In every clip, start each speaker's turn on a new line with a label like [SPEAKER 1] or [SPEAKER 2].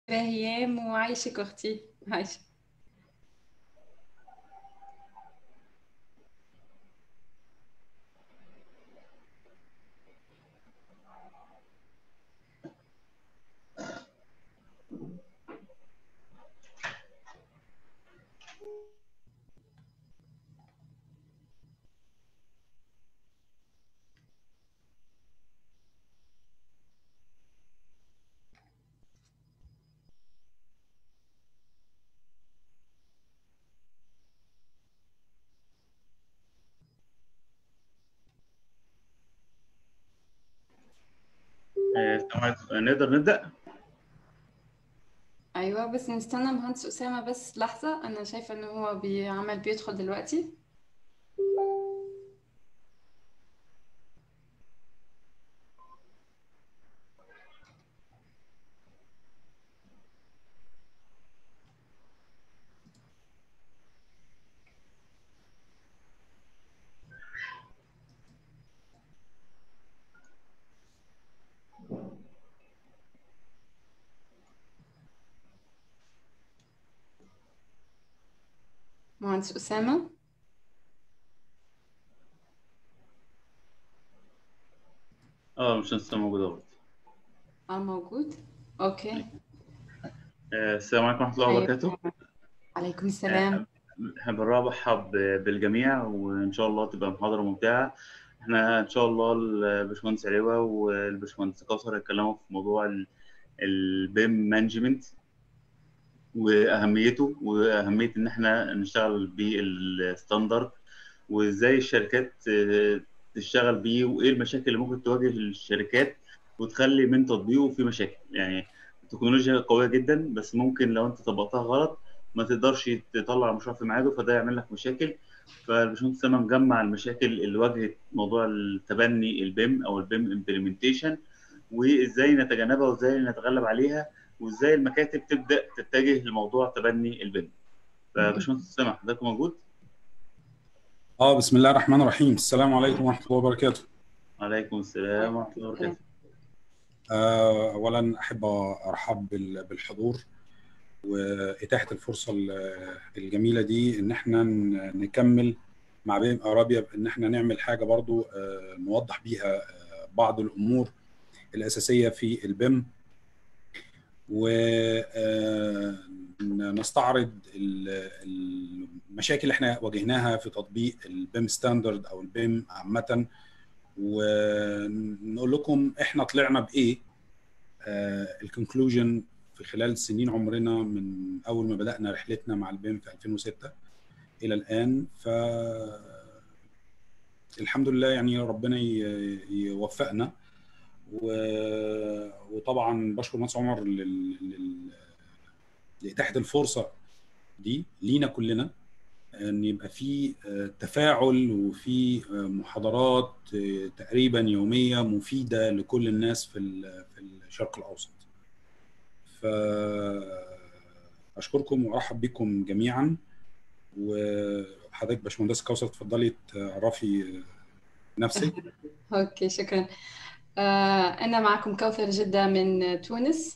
[SPEAKER 1] باهيام وعايشك اختي عايشه
[SPEAKER 2] آه، تمام. نقدر نبدأ
[SPEAKER 1] ايوه بس نستنى مهندس اسامه بس لحظه انا شايفه ان هو بيعمل بيدخل دلوقتي مهندس اسامه
[SPEAKER 2] اه مش لسه موجود اهوت
[SPEAKER 1] اه موجود اوكي
[SPEAKER 2] آه، السلام عليكم ورحمة الله
[SPEAKER 1] أيوة.
[SPEAKER 2] وبركاته
[SPEAKER 1] عليكم السلام
[SPEAKER 2] احنا بنرحب بالجميع وان شاء الله تبقى محاضرة ممتعة احنا ان شاء الله الباشمهندس علوة والباشمهندس كوثر هيتكلموا في موضوع البيم مانجمنت واهميته واهمية ان احنا نشتغل بالستاندرد وازاي الشركات آه، تشتغل بيه وايه المشاكل اللي ممكن تواجه الشركات وتخلي من تطبيقه في مشاكل يعني التكنولوجيا قوية جدا بس ممكن لو انت طبقتها غلط ما تقدرش تطلع المشروع في ميعاده فده يعمل لك مشاكل فالباشمهندس سامة مجمع المشاكل اللي واجهت موضوع التبني البيم او البيم امبلمنتيشن وازاي نتجنبها وازاي نتغلب عليها وازاي المكاتب تبدا تتجه لموضوع تبني البيم فباشمهندس سامة حضرتك موجود
[SPEAKER 3] اه بسم الله الرحمن الرحيم السلام عليكم ورحمة الله وبركاته
[SPEAKER 2] عليكم السلام ورحمة الله وبركاته
[SPEAKER 3] آه اولا احب ارحب بال- بالحضور واتاحة الفرصة ال- الجميلة دي ان احنا ن- نكمل مع بيم ارابيا ان احنا نعمل حاجة برضو آه نوضح بيها آه بعض الامور الاساسية في البيم ونستعرض المشاكل اللي احنا واجهناها في تطبيق البيم ستاندرد او البيم عامة ونقول لكم احنا طلعنا بايه الكونكلوجن في خلال سنين عمرنا من اول ما بدانا رحلتنا مع البيم في 2006 الى الان ف الحمد لله يعني ربنا ي- يوفقنا و- وطبعا بشكر مهندس عمر لل... لل... لاتاحه الفرصه دي لينا كلنا ان يبقى في آه، تفاعل وفي آه، محاضرات آه، تقريبا يوميه مفيده لكل الناس في ال- في الشرق الاوسط. ف اشكركم وارحب بكم جميعا وحضرتك باشمهندس كوثر اتفضلي تعرفي آه، نفسك.
[SPEAKER 1] اوكي شكرا آه، انا معكم كوثر جدة من تونس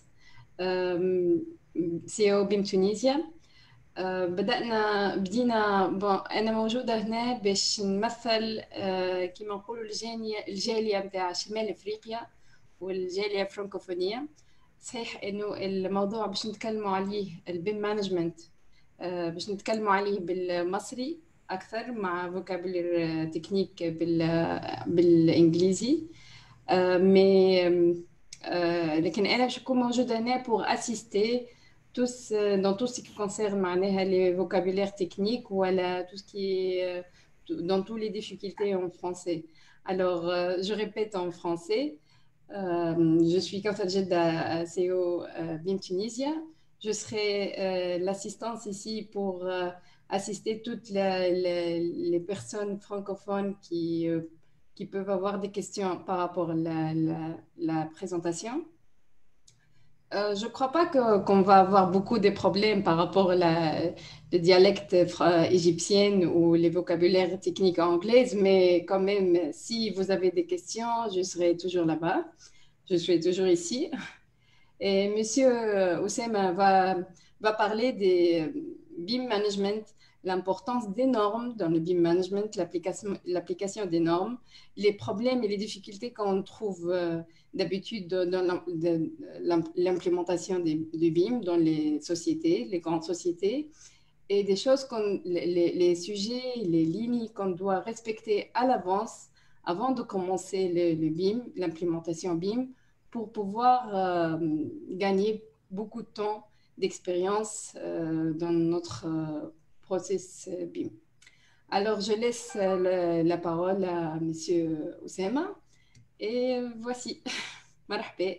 [SPEAKER 1] سي او بيم تونيزيا آه، بدأنا بدينا بون أنا موجودة هنا باش نمثل آه، كيما نقولوا الجالية الجالية متاع شمال أفريقيا والجالية الفرنكوفونية صحيح إنه الموضوع باش نتكلموا عليه البيم مانجمنت باش نتكلموا عليه بالمصري أكثر مع فوكابولير تكنيك بال بالإنجليزي آه، مي آه، لكن أنا باش نكون موجودة هنا pour assister tous euh, dans tout ce qui concerne معناها les vocabulaires techniques voilà tout ce qui est euh, tout- dans toutes les difficultés en français. Alors, euh, je répète en français. Euh, je suis Kauthar Jeddah, CEO euh, BIM Tunisia. Je serai euh, l'assistance ici pour euh, assister toutes la- la- les personnes francophones qui, euh, qui peuvent avoir des questions par rapport à la, la- la présentation. Euh, je ne crois pas que- qu'on va avoir beaucoup de problèmes par rapport au le dialecte fra- égyptien ou les vocabulaires techniques anglaises, mais quand même, si vous avez des questions, je serai toujours là-bas. Je suis toujours ici. Et Monsieur Oussema va, va parler des BIM management, l'importance des normes dans le BIM management, l'application des normes, les problèmes et les difficultés qu'on trouve euh, d'habitude dans l'implémentation du BIM dans les sociétés, les grandes sociétés, et des choses comme les, les sujets, les lignes qu'on doit respecter à l'avance avant de commencer le, BIM, l'implémentation BIM, pour pouvoir euh, gagner beaucoup de temps d'expérience euh, dans notre euh, process BIM. Alors, je laisse la parole à M. Oussema et voici. مرحبا.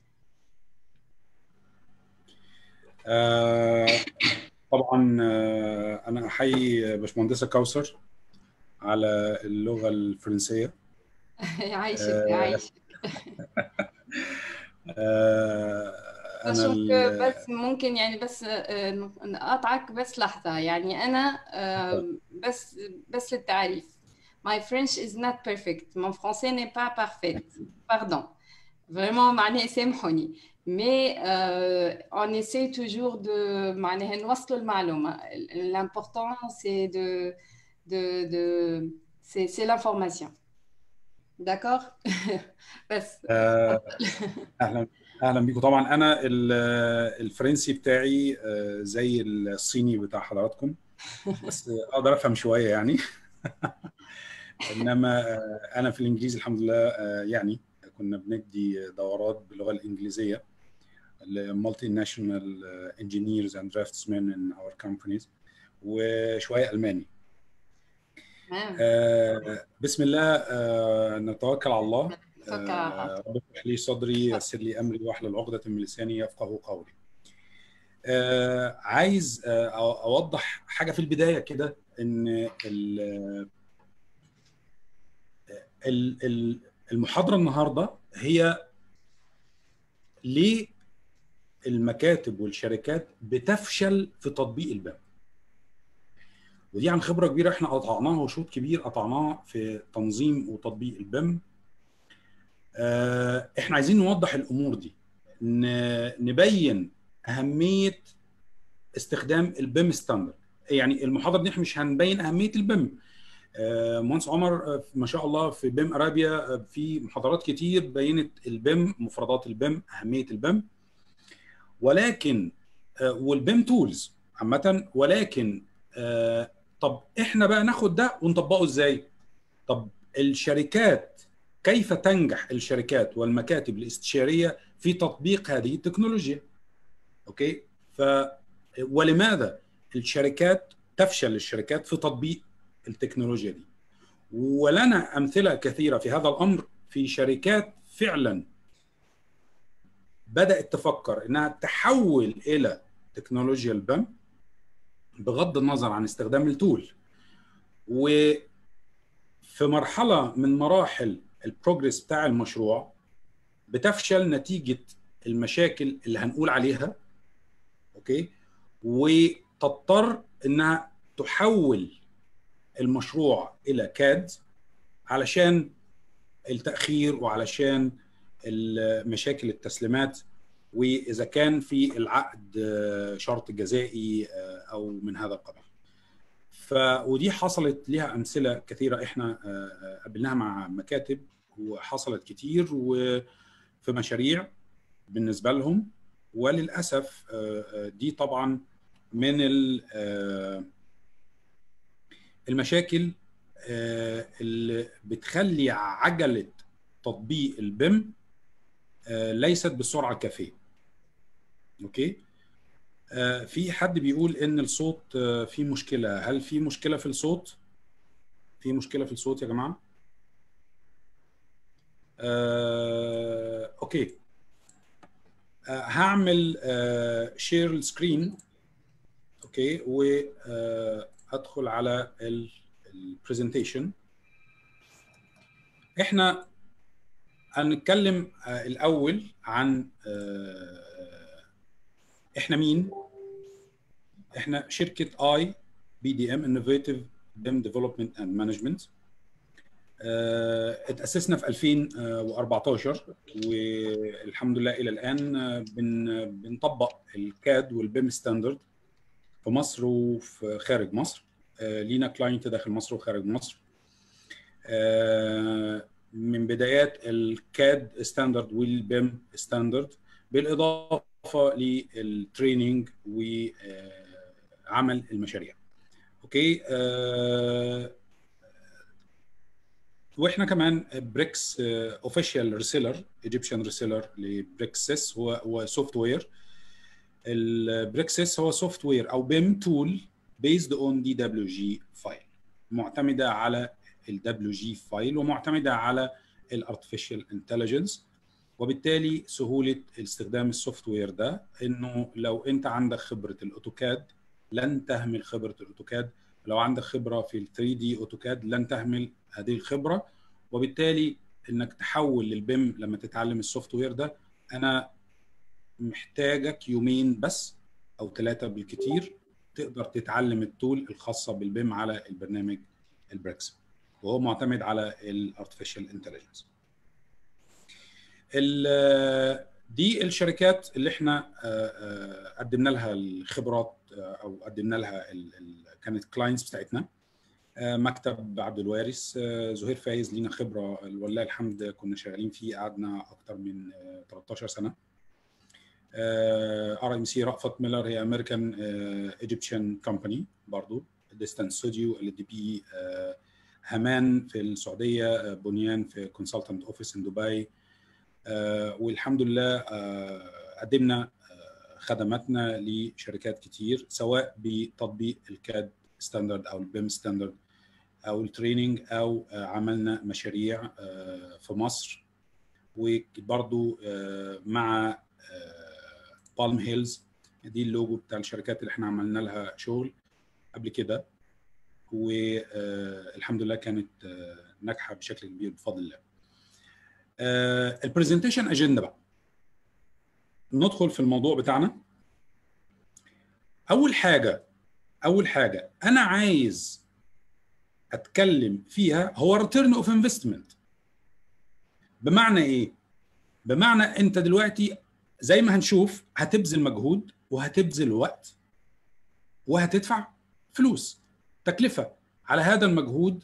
[SPEAKER 3] طبعا انا احيي باشمهندسه كوثر على اللغه الفرنسيه
[SPEAKER 1] يعيشك يعيشك انا بس ممكن يعني بس نقاطعك بس لحظه يعني انا بس بس للتعريف My French is not perfect. Mon français n'est pas parfait. Pardon. Vraiment, معناه سامحوني. Mais euh, on essaie toujours de معناها نوصلوا المعلومة. L'important c'est de de, de c'est l'information. D'accord بس
[SPEAKER 3] اهلا اهلا بيكم طبعا انا الفرنسي بتاعي زي الصيني بتاع حضراتكم بس اقدر افهم شويه يعني انما انا في الانجليزي الحمد لله يعني كنا بندي دورات باللغه الانجليزيه لمالتي ناشونال انجينيرز اند درافتسمن ان اور كومبانيز وشويه الماني آه بسم الله آه نتوكل على الله آه رب اشرح لي صدري يسر لي امري واحلل عقدة من لساني يفقه قولي آه عايز آه اوضح حاجه في البدايه كده ان ال المحاضره النهارده هي ليه المكاتب والشركات بتفشل في تطبيق الباب ودي عن خبره كبيره احنا قطعناها وشوط كبير قطعناه في تنظيم وتطبيق البيم احنا عايزين نوضح الامور دي نبين اهميه استخدام البيم ستاندرد يعني المحاضره دي احنا مش هنبين اهميه البيم مهندس عمر ما شاء الله في بيم ارابيا في محاضرات كتير بينت البيم مفردات البيم اهميه البيم ولكن والبيم تولز عامه ولكن طب احنا بقى ناخد ده ونطبقه ازاي؟ طب الشركات كيف تنجح الشركات والمكاتب الاستشاريه في تطبيق هذه التكنولوجيا؟ اوكي؟ ف ولماذا الشركات تفشل الشركات في تطبيق التكنولوجيا دي؟ ولنا امثله كثيره في هذا الامر في شركات فعلا بدات تفكر انها تحول الى تكنولوجيا البم بغض النظر عن استخدام التول وفي مرحله من مراحل البروجرس بتاع المشروع بتفشل نتيجه المشاكل اللي هنقول عليها اوكي وتضطر انها تحول المشروع الى كاد علشان التاخير وعلشان مشاكل التسليمات واذا كان في العقد شرط جزائي او من هذا القبيل. ف ودي حصلت لها امثله كثيره احنا قابلناها مع مكاتب وحصلت كتير وفي مشاريع بالنسبه لهم وللاسف دي طبعا من المشاكل اللي بتخلي عجله تطبيق البيم ليست بالسرعه الكافيه اوكي آه في حد بيقول ان الصوت آه في مشكله هل في مشكله في الصوت في مشكله في الصوت يا جماعه آه اوكي آه هعمل آه شير السكرين اوكي وادخل على البرزنتيشن احنا هنتكلم الاول عن احنا مين احنا شركه اي بي دي ام انوفيتيف بيم ديفلوبمنت اند مانجمنت آه، اتأسسنا في 2014 والحمد لله إلى الآن آه، بن بنطبق الكاد والبيم ستاندرد في مصر وفي خارج مصر آه، لينا كلاينت داخل مصر وخارج مصر آه، من بدايات الكاد ستاندرد والبيم ستاندرد بالاضافه للتريننج وعمل المشاريع اوكي آه، واحنا كمان بريكس اوفيشال ريسيلر ايجيبشن ريسيلر لبريكسس هو هو سوفت وير البريكسس هو سوفت وير او بيم تول بيزد اون دي دبليو جي فايل معتمده على الدبليو جي فايل ومعتمده على الارتفيشال انتليجنس وبالتالي سهوله استخدام السوفت وير ده انه لو انت عندك خبره الاوتوكاد لن تهمل خبره الاوتوكاد لو عندك خبره في ال 3 دي اوتوكاد لن تهمل هذه الخبره وبالتالي انك تحول للبيم لما تتعلم السوفت وير ده انا محتاجك يومين بس او ثلاثه بالكثير تقدر تتعلم التول الخاصه بالبيم على البرنامج البريكس وهو معتمد على الارتفيشال انتليجنس دي الشركات اللي احنا آه، آه، قدمنا لها الخبرات آه، او قدمنا لها ال- ال- كانت كلاينتس بتاعتنا آه، مكتب عبد الوارث آه، زهير فايز لينا خبره ولله الحمد كنا شغالين فيه قعدنا اكتر من آه، 13 سنه ار ام سي رأفت ميلر هي امريكان ايجيبشن كومباني برضو ديستانس ستوديو ال دي بي همان في السعوديه آه، بنيان في كونسلتنت اوفيس ان دبي آه، والحمد لله آه، قدمنا آه، خدماتنا لشركات كتير سواء بتطبيق الكاد ستاندرد او البيم ستاندرد او التريننج او آه، عملنا مشاريع آه، في مصر وبرضو آه، مع بالم هيلز دي اللوجو بتاع الشركات اللي احنا عملنا لها شغل قبل كده والحمد لله كانت آه، ناجحه بشكل كبير بفضل الله. البرزنتيشن اجنده بقى ندخل في الموضوع بتاعنا اول حاجه اول حاجه انا عايز اتكلم فيها هو ريتيرن اوف انفستمنت بمعنى ايه بمعنى انت دلوقتي زي ما هنشوف هتبذل مجهود وهتبذل وقت وهتدفع فلوس تكلفه على هذا المجهود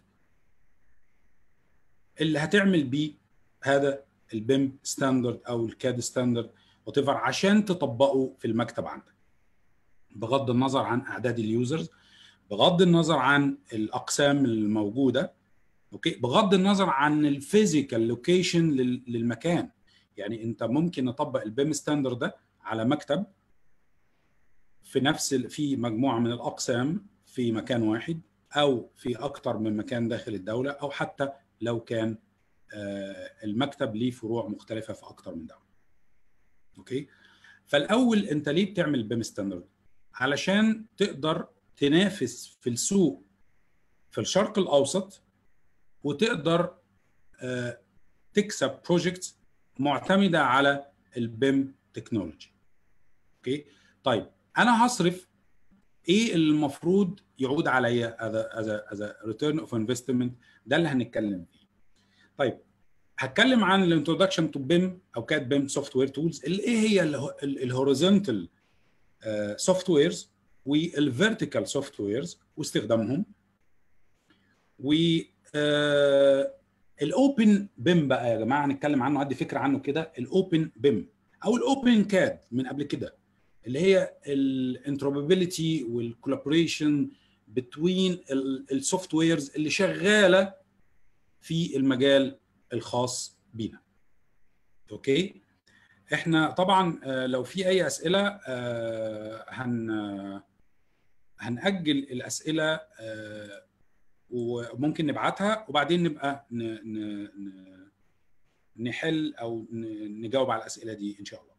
[SPEAKER 3] اللي هتعمل بيه هذا البيم ستاندرد او الكاد ستاندرد وتفر عشان تطبقه في المكتب عندك بغض النظر عن اعداد اليوزرز بغض النظر عن الاقسام الموجوده اوكي بغض النظر عن الفيزيكال لوكيشن للمكان يعني انت ممكن نطبق البيم ستاندرد ده على مكتب في نفس ال- في مجموعه من الاقسام في مكان واحد او في اكتر من مكان داخل الدوله او حتى لو كان آه، المكتب ليه فروع مختلفه في اكتر من دوله اوكي فالاول انت ليه بتعمل بيم ستاندرد علشان تقدر تنافس في السوق في الشرق الاوسط وتقدر آه، تكسب بروجكت معتمده على البيم تكنولوجي اوكي طيب انا هصرف ايه اللي المفروض يعود عليا از از ريتيرن اوف انفستمنت ده اللي هنتكلم فيه طيب هتكلم عن الانترودكشن تو بيم او كات بيم سوفت وير تولز اللي ايه هي الهوريزونتال سوفت ويرز والفيرتيكال سوفت ويرز واستخدامهم و الاوبن بيم بقى يا جماعه هنتكلم عنه هدي فكره عنه كده الاوبن بيم او الاوبن كاد من قبل كده اللي هي الانتروبابيلتي والكولابوريشن بتوين السوفت ويرز اللي شغاله في المجال الخاص بينا اوكي احنا طبعا آه، لو في اي اسئله آه، هن آه، هنأجل الاسئله آه، وممكن نبعتها وبعدين نبقى ن... ن... ن... نحل او ن... نجاوب على الاسئله دي ان شاء الله.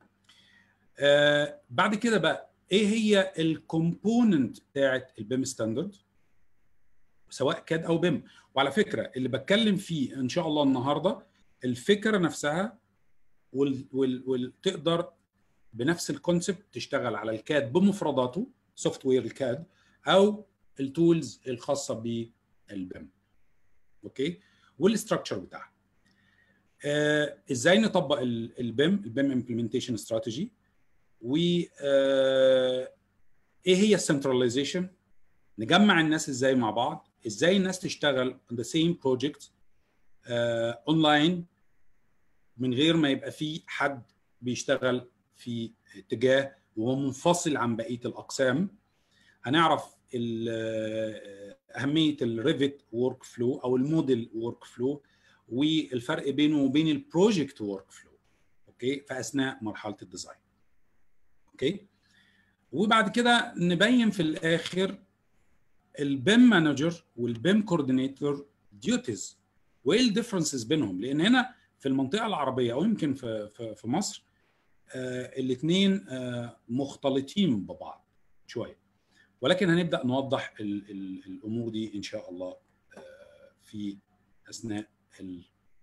[SPEAKER 3] آه بعد كده بقى ايه هي الكومبوننت بتاعت البيم ستاندرد سواء كاد او بيم وعلى فكره اللي بتكلم فيه ان شاء الله النهارده الفكره نفسها وال... وال... وتقدر بنفس الكونسبت تشتغل على الكاد بمفرداته سوفت وير الكاد او التولز الخاصه بالبيم اوكي والاستراكشر بتاعها آه، ازاي نطبق البيم البيم امبلمنتيشن استراتيجي و آه، ايه هي السنتراليزيشن نجمع الناس ازاي مع بعض ازاي الناس تشتغل on the same project اونلاين من غير ما يبقى في حد بيشتغل في اتجاه وهو منفصل عن بقيه الاقسام هنعرف اهميه الريفت ورك فلو او الموديل ورك فلو والفرق بينه وبين البروجكت ورك فلو اوكي في اثناء مرحله الديزاين اوكي وبعد كده نبين في الاخر البيم مانجر والبيم كوردينيتور ديوتيز وايه الديفرنسز بينهم لان هنا في المنطقه العربيه او يمكن في في, في مصر آه الاثنين آه مختلطين ببعض شويه ولكن هنبدا نوضح ال ال الامور دي ان شاء الله آه في اثناء ال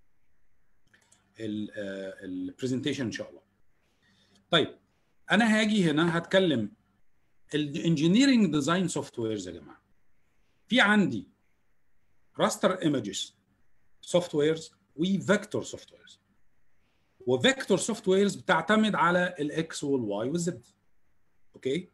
[SPEAKER 3] البرزنتيشن ان شاء الله طيب انا هاجي هنا هتكلم الانجينيرنج ديزاين سوفت ويرز يا جماعه في عندي راستر ايمجز سوفت ويرز وفيكتور سوفت ويرز وفيكتور سوفت ويرز بتعتمد على الاكس والواي والزد اوكي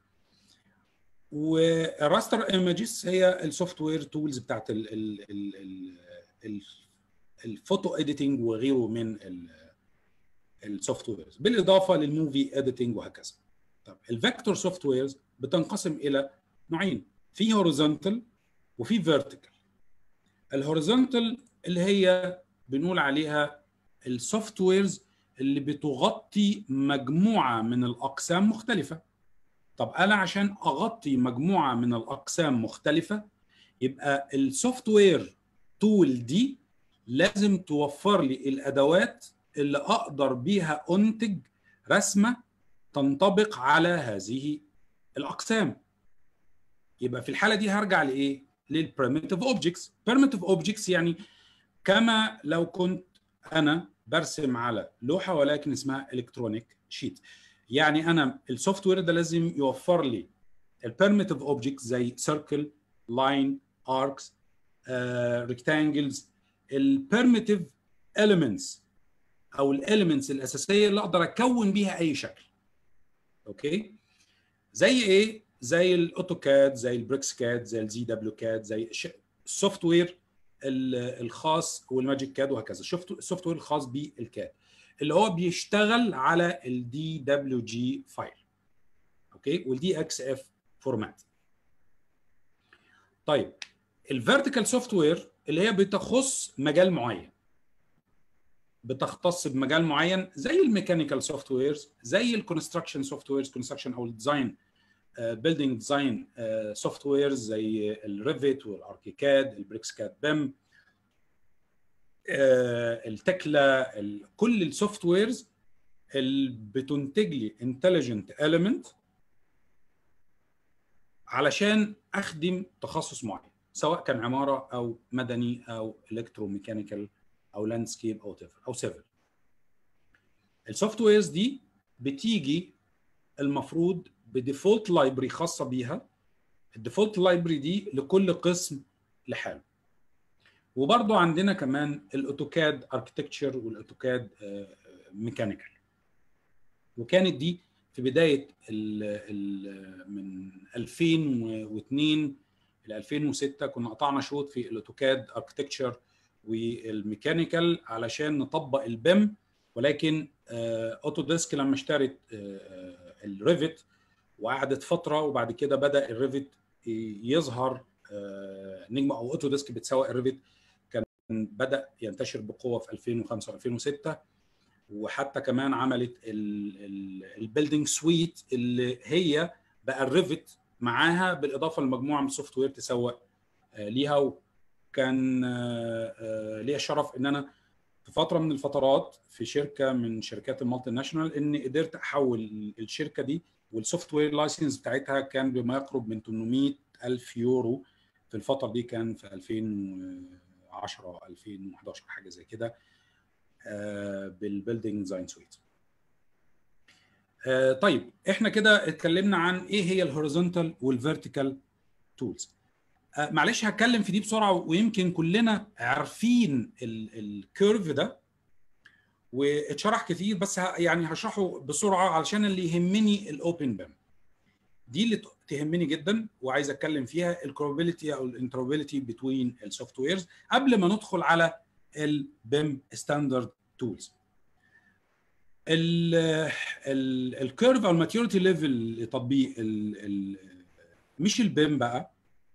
[SPEAKER 3] والراستر ايمجز هي السوفت وير تولز بتاعت ال ال ال ال الفوتو اديتنج وغيره من السوفت ويرز بالاضافه للموفي اديتنج وهكذا طب الفيكتور سوفت ويرز بتنقسم الى نوعين في هوريزونتال وفي فيرتيكال الهوريزونتال اللي هي بنقول عليها السوفت ويرز اللي بتغطي مجموعه من الاقسام مختلفه طب انا عشان اغطي مجموعه من الاقسام مختلفه يبقى السوفت وير تول دي لازم توفر لي الادوات اللي اقدر بيها انتج رسمه تنطبق على هذه الاقسام يبقى في الحاله دي هرجع لايه للبريمتيف اوبجكتس بريمتيف اوبجكتس يعني كما لو كنت انا برسم على لوحه ولكن اسمها الكترونيك شيت يعني انا السوفت وير ده لازم يوفر لي البرميتيف اوبجكتس زي سيركل لاين اركس ريكتانجلز البرميتيف اليمنتس او الاليمنتس الاساسيه اللي اقدر اكون بيها اي شكل اوكي زي ايه زي الاوتوكاد زي البريكس كاد زي الزي دبليو كاد زي السوفت وير الخاص والماجيك كاد وهكذا شفت السوفت وير الخاص بالكاد اللي هو بيشتغل على الدي دبليو جي فايل اوكي والدي اكس اف فورمات طيب الفيرتيكال سوفت وير اللي هي بتخص مجال معين بتختص بمجال معين زي الميكانيكال سوفت ويرز زي الكونستراكشن سوفت ويرز كونستراكشن او الديزاين بيلدينج ديزاين سوفت ويرز زي الريفيت والاركيكاد البريكس كاد بيم التكلا كل السوفت ويرز اللي بتنتج لي انتليجنت اليمنت علشان اخدم تخصص معين سواء كان عماره او مدني او الكتروميكانيكال او لاندسكيب او تفر او سيفل السوفت ويرز دي بتيجي المفروض بديفولت لايبرري خاصه بيها الديفولت لايبرري دي لكل قسم لحاله وبرضو عندنا كمان الاوتوكاد اركتكتشر والاوتوكاد ميكانيكال وكانت دي في بدايه ال ال من 2002 ل 2006 كنا قطعنا شوط في الاوتوكاد اركتكتشر والميكانيكال علشان نطبق البيم ولكن اوتو ديسك لما اشترت الريفت وقعدت فتره وبعد كده بدا الريفت يظهر نجمه او اوتو ديسك بتساوي الريفت كان بدا ينتشر بقوه في 2005 و2006 وحتى كمان عملت البيلدينج سويت اللي هي بقى الريفت معاها بالاضافه لمجموعه من السوفت وير تسوق ليها كان ليا الشرف ان انا في فتره من الفترات في شركه من شركات المالتي ناشونال اني قدرت احول الشركه دي والسوفت وير لايسنس بتاعتها كان بما يقرب من 800 الف يورو في الفتره دي كان في 2010 2011 حاجه زي كده بالبيلدينج ديزاين سويت طيب احنا كده اتكلمنا عن ايه هي الهوريزونتال والفيرتيكال تولز آه، معلش هتكلم في دي بسرعه ويمكن كلنا عارفين الكيرف ده واتشرح كتير بس ه- يعني هشرحه بسرعه علشان اللي يهمني الاوبن بام دي اللي ت- تهمني جدا وعايز اتكلم فيها الكروبابيلتي او الانتروبابيلتي بتوين السوفت ويرز قبل ما ندخل على البيم ستاندرد تولز الكيرف او الماتيوريتي ليفل لتطبيق ال- ال- مش البيم بقى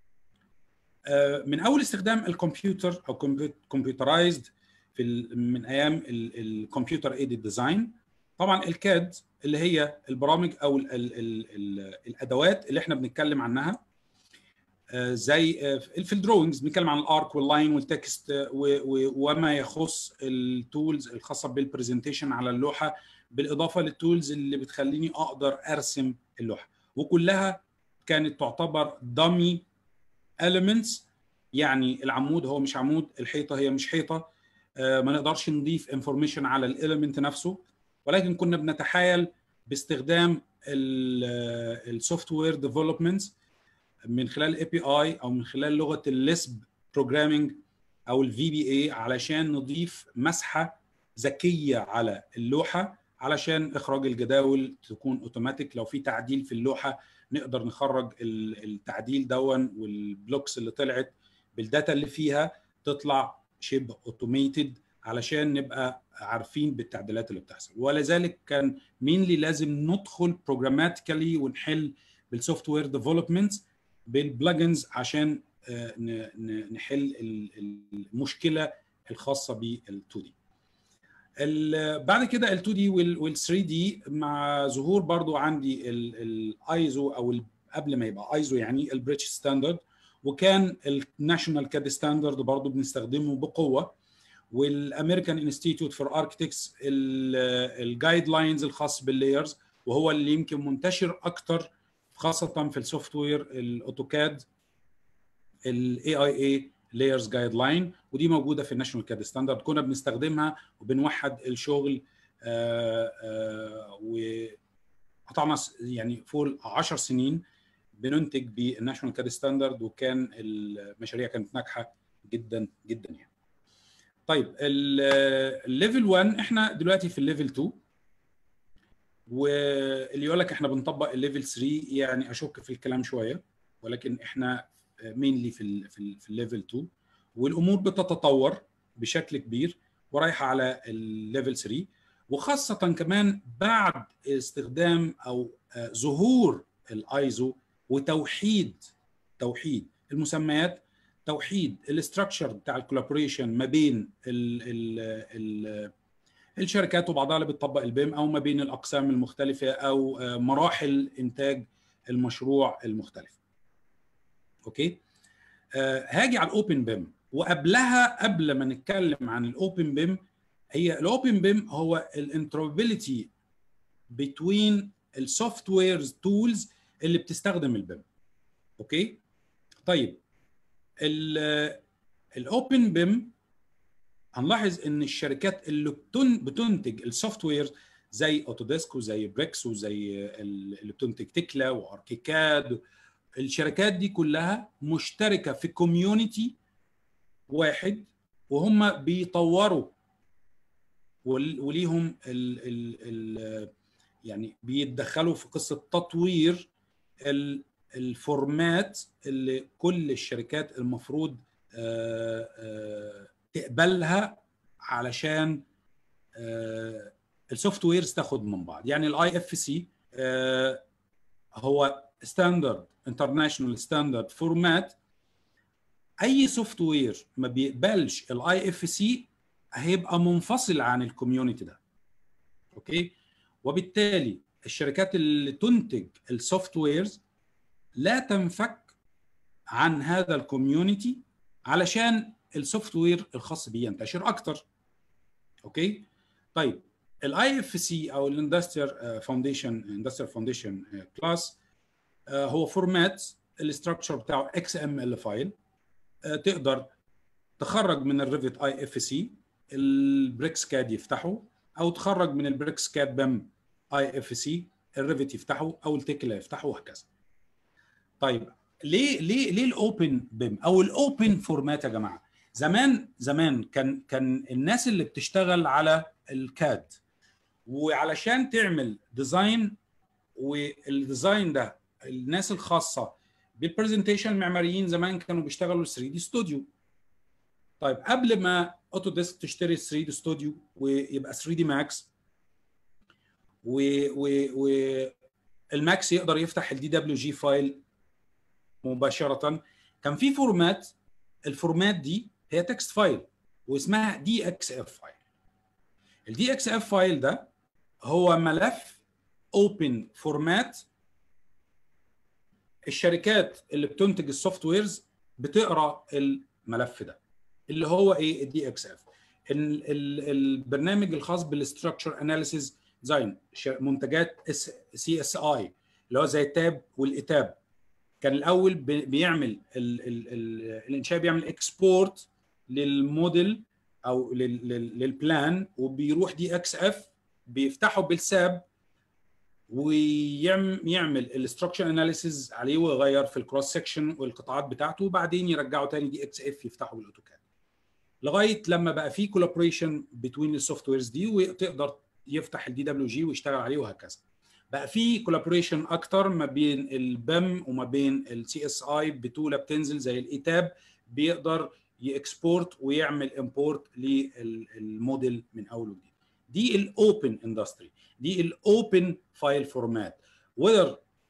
[SPEAKER 3] آه، من اول استخدام الكمبيوتر او كمبيوترايزد في ال- من ايام الكمبيوتر ايدد ديزاين طبعا الكاد اللي هي البرامج او ال ال ال ال الادوات اللي احنا بنتكلم عنها آه، زي آه، في الدروينجز بنتكلم عن الارك واللاين والتكست آه، و- و- وما يخص التولز الخاصه بالبرزنتيشن على اللوحه بالاضافه للتولز اللي بتخليني اقدر ارسم اللوحه وكلها كانت تعتبر دامي elements يعني العمود هو مش عمود الحيطه هي مش حيطه آه، ما نقدرش نضيف انفورميشن على الاليمنت نفسه ولكن كنا بنتحايل باستخدام السوفت وير ديفلوبمنت من خلال الاي بي اي او من خلال لغه الليسب بروجرامينج او الفي بي اي علشان نضيف مسحه ذكيه على اللوحه علشان اخراج الجداول تكون اوتوماتيك لو في تعديل في اللوحه نقدر نخرج ال- التعديل دون والبلوكس اللي طلعت بالداتا اللي فيها تطلع شبه اوتوميتد علشان نبقى عارفين بالتعديلات اللي بتحصل ولذلك كان مينلي لازم ندخل بروجراماتيكالي ونحل بالسوفت وير ديفلوبمنت بالبلجنز عشان آه، ن- ن- نحل ال- المشكله الخاصه بال 2 دي ال- بعد كده ال 2 دي وال 3 دي مع ظهور برضو عندي الايزو او ال- قبل ما يبقى ايزو يعني البريتش ستاندرد وكان الناشونال كاد ستاندرد برضو بنستخدمه بقوه والامريكان انستيتيوت فور اركتكتس الجايد لاينز الخاص باللايرز وهو اللي يمكن منتشر اكتر خاصه في السوفت وير الاوتوكاد الاي اي اي لايرز جايد لاين ودي موجوده في الناشونال كاد ستاندرد كنا بنستخدمها وبنوحد الشغل آه، آه، وقطعنا س- يعني فوق 10 سنين بننتج بالناشونال كاد ستاندرد وكان المشاريع كانت ناجحه جدا جدا يعني. طيب ال- الليفل 1 احنا دلوقتي في الليفل 2 واللي يقول لك احنا بنطبق الليفل 3 يعني اشك في الكلام شويه ولكن احنا مينلي في ال في, ال في الليفل 2 والامور بتتطور بشكل كبير ورايحه على الليفل 3 وخاصه كمان بعد استخدام او آه، ظهور الايزو وتوحيد توحيد المسميات توحيد الاستراكشر بتاع الكولابوريشن ما بين ال ال ال الشركات وبعضها اللي بتطبق البيم او ما بين الاقسام المختلفه او آه، مراحل انتاج المشروع المختلف اوكي آه، هاجي على الاوبن بيم وقبلها قبل ما نتكلم عن الاوبن بيم هي الاوبن بيم هو الانتروبابيلتي بتوين السوفت ويرز تولز اللي بتستخدم البيم اوكي طيب الاوبن بيم هنلاحظ ان الشركات اللي بتن بتنتج السوفت وير زي اوتوديسك وزي بريكس وزي ال- اللي بتنتج تكلا واركيكاد الشركات دي كلها مشتركه في كوميونتي واحد وهم بيطوروا ول- وليهم ال ال ال يعني بيتدخلوا في قصه تطوير ال- الفورمات اللي كل الشركات المفروض آه، آه، تقبلها علشان آه، السوفت ويرز تاخد من بعض يعني الاي اف سي هو ستاندرد انترناشونال ستاندرد فورمات اي سوفت وير ما بيقبلش الاي اف سي هيبقى منفصل عن الكوميونتي ده اوكي وبالتالي الشركات اللي تنتج السوفت ويرز لا تنفك عن هذا الكوميونتي علشان السوفت وير الخاص بيه ينتشر اكتر اوكي طيب الاي اف سي او الاندستريال فاونديشن اندستريال فاونديشن كلاس هو فورمات الاستراكشر بتاعه اكس ام ال فايل تقدر تخرج من الريفت اي اف سي البريكس كاد يفتحه او تخرج من البريكس كاد بام اي اف سي الريفت يفتحه او التكلا يفتحه وهكذا طيب ليه ليه ليه الاوبن بيم او الاوبن فورمات يا جماعه زمان زمان كان كان الناس اللي بتشتغل على الكاد وعلشان تعمل ديزاين والديزاين ده الناس الخاصه بالبرزنتيشن المعماريين زمان كانوا بيشتغلوا 3 دي ستوديو طيب قبل ما اوتوديسك تشتري 3 دي ستوديو ويبقى 3 دي ماكس و و و الماكس يقدر يفتح الدي دبليو جي فايل مباشره كان في فورمات الفورمات دي هي تكست فايل واسمها دي اكس اف فايل الدي اكس اف فايل ده هو ملف اوبن فورمات الشركات اللي بتنتج السوفت ويرز بتقرا الملف ده اللي هو ايه الدي اكس اف البرنامج الخاص بالاستراكشر اناليسيز ديزاين منتجات سي اس اي اللي هو زي التاب والاتاب كان الاول بيعمل ال ال ال الانشاء بيعمل اكسبورت للموديل او للبلان وبيروح دي اكس اف بيفتحه بالساب ويعمل الاستراكشر اناليسيز عليه ويغير في الكروس سكشن والقطاعات بتاعته وبعدين يرجعه تاني دي اكس اف يفتحه بالاوتوكاد لغايه لما بقى في كولابوريشن بين السوفت ويرز دي وتقدر يفتح الدي دبليو جي ويشتغل عليه وهكذا بقى في كولابوريشن اكتر ما بين البم وما بين السي اس اي بتوله بتنزل زي الايتاب بيقدر يكسبورت ويعمل امبورت للموديل من اول وجديد دي الاوبن اندستري دي الاوبن فايل فورمات whether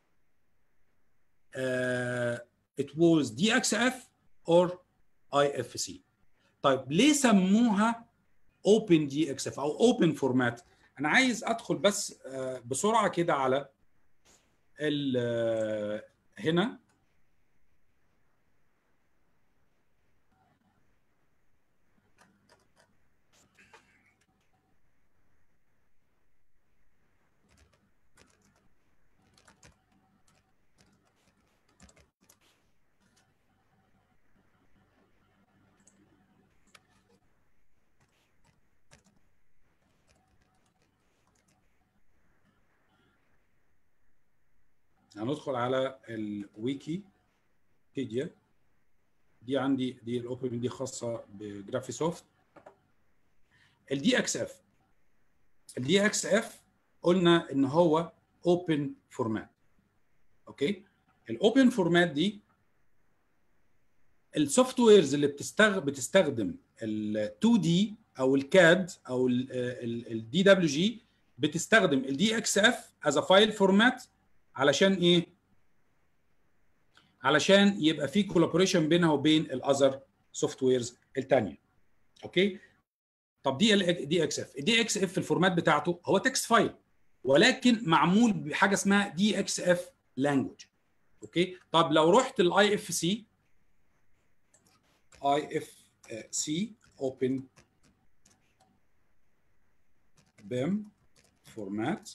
[SPEAKER 3] uh, it was DXF or IFC طيب ليه سموها اوبن دي اكس اف او اوبن فورمات انا عايز ادخل بس بسرعه كده على هنا هندخل على الويكي بيديا دي عندي دي الاوبن دي خاصه بجرافيسوفت الدي اكس اف الدي اكس اف قلنا ان هو اوبن فورمات اوكي الاوبن فورمات دي السوفت ويرز اللي بتستغ... بتستخدم ال 2 دي او الكاد او الدي دبليو جي بتستخدم الدي اكس اف از فايل فورمات علشان ايه؟ علشان يبقى في كولابوريشن بينها وبين الاذر سوفت ويرز الثانيه. اوكي؟ طب دي دي اكس اف، الدي اكس اف الفورمات بتاعته هو تكست فايل ولكن معمول بحاجه اسمها دي اكس اف لانجوج. اوكي؟ طب لو رحت الاي اف سي اي اف سي اوبن بيم فورمات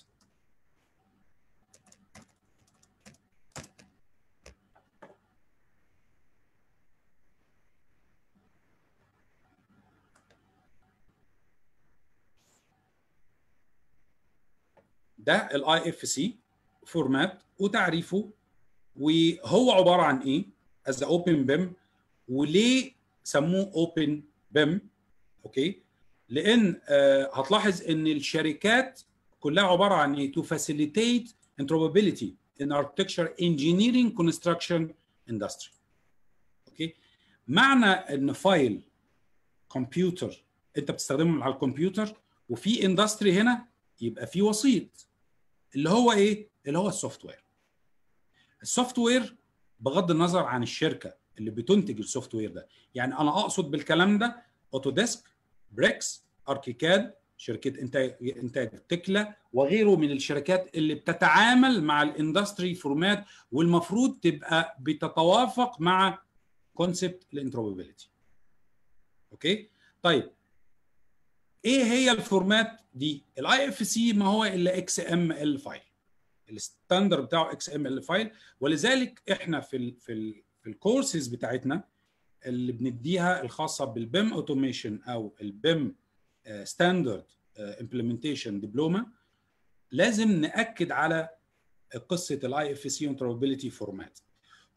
[SPEAKER 3] ده الاي اف سي فورمات وتعريفه وهو عباره عن ايه از اوبن بيم وليه سموه اوبن بيم اوكي لان آه هتلاحظ ان الشركات كلها عباره عن ايه to facilitate interoperability in architecture engineering construction industry اوكي معنى ان فايل كمبيوتر انت بتستخدمه على الكمبيوتر وفي اندستري هنا يبقى في وسيط اللي هو ايه اللي هو السوفت وير السوفت وير بغض النظر عن الشركه اللي بتنتج السوفت وير ده يعني انا اقصد بالكلام ده اوتوديسك بريكس اركيكاد شركه انتاج انتاج تكلا وغيره من الشركات اللي بتتعامل مع الاندستري فورمات والمفروض تبقى بتتوافق مع كونسبت الانتروبابيلتي اوكي طيب ايه هي الفورمات دي الاي اف سي ما هو الا اكس ام ال فايل الستاندر بتاعه اكس ام ال فايل ولذلك احنا في ال في ال في الكورسز بتاعتنا اللي بنديها الخاصه بالبيم اوتوميشن او البيم ستاندرد امبلمنتيشن دبلومه لازم ناكد على قصه الاي اف سي انتربيليتي فورمات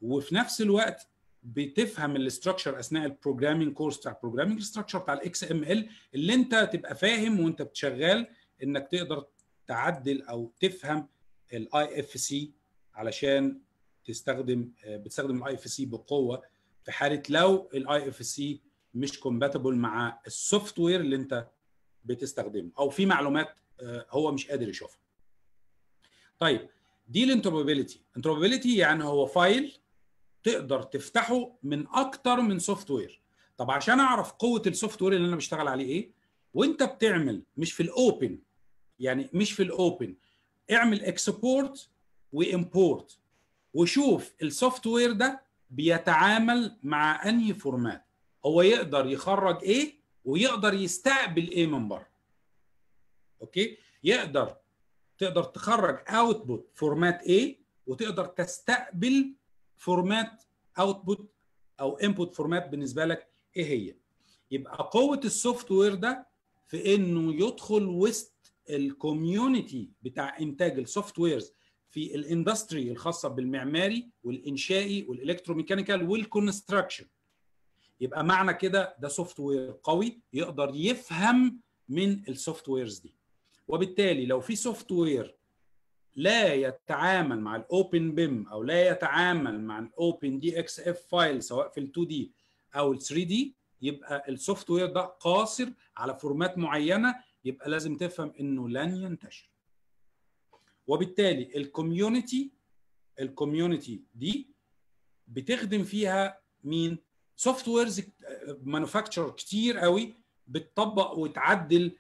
[SPEAKER 3] وفي نفس الوقت بتفهم الاستراكشر اثناء البروجرامينج كورس بتاع البروجرامينج الاستراكشر بتاع الاكس ام ال اللي انت تبقى فاهم وانت بتشغل انك تقدر تعدل او تفهم الاي اف سي علشان تستخدم بتستخدم الاي اف سي بقوه في حاله لو الاي اف سي مش كومباتبل مع السوفت وير اللي انت بتستخدمه او في معلومات هو مش قادر يشوفها. طيب دي الانتروبابيلتي، انتروبابيلتي يعني هو فايل تقدر تفتحه من اكتر من سوفت وير. طب عشان اعرف قوه السوفت وير اللي انا بشتغل عليه ايه؟ وانت بتعمل مش في الاوبن يعني مش في الاوبن اعمل اكسبورت وامبورت وشوف السوفت وير ده بيتعامل مع انهي فورمات هو يقدر يخرج ايه ويقدر يستقبل ايه من بره اوكي يقدر تقدر تخرج اوتبوت فورمات ايه وتقدر تستقبل فورمات اوتبوت او انبوت فورمات بالنسبه لك ايه هي يبقى قوه السوفت وير ده في انه يدخل وسط الكوميونتي بتاع انتاج السوفت ويرز في الاندستري الخاصه بالمعماري والانشائي والالكتروميكانيكال والكونستراكشن يبقى معنى كده ده سوفت وير قوي يقدر يفهم من السوفت ويرز دي وبالتالي لو في سوفت وير لا يتعامل مع الاوبن بيم او لا يتعامل مع الاوبن دي اكس اف فايل سواء في ال 2 دي او ال 3 دي يبقى السوفت وير ده قاصر على فورمات معينه يبقى لازم تفهم انه لن ينتشر وبالتالي الكوميونتي الكوميونتي دي بتخدم فيها مين سوفت ويرز مانوفاكتشر كتير قوي بتطبق وتعدل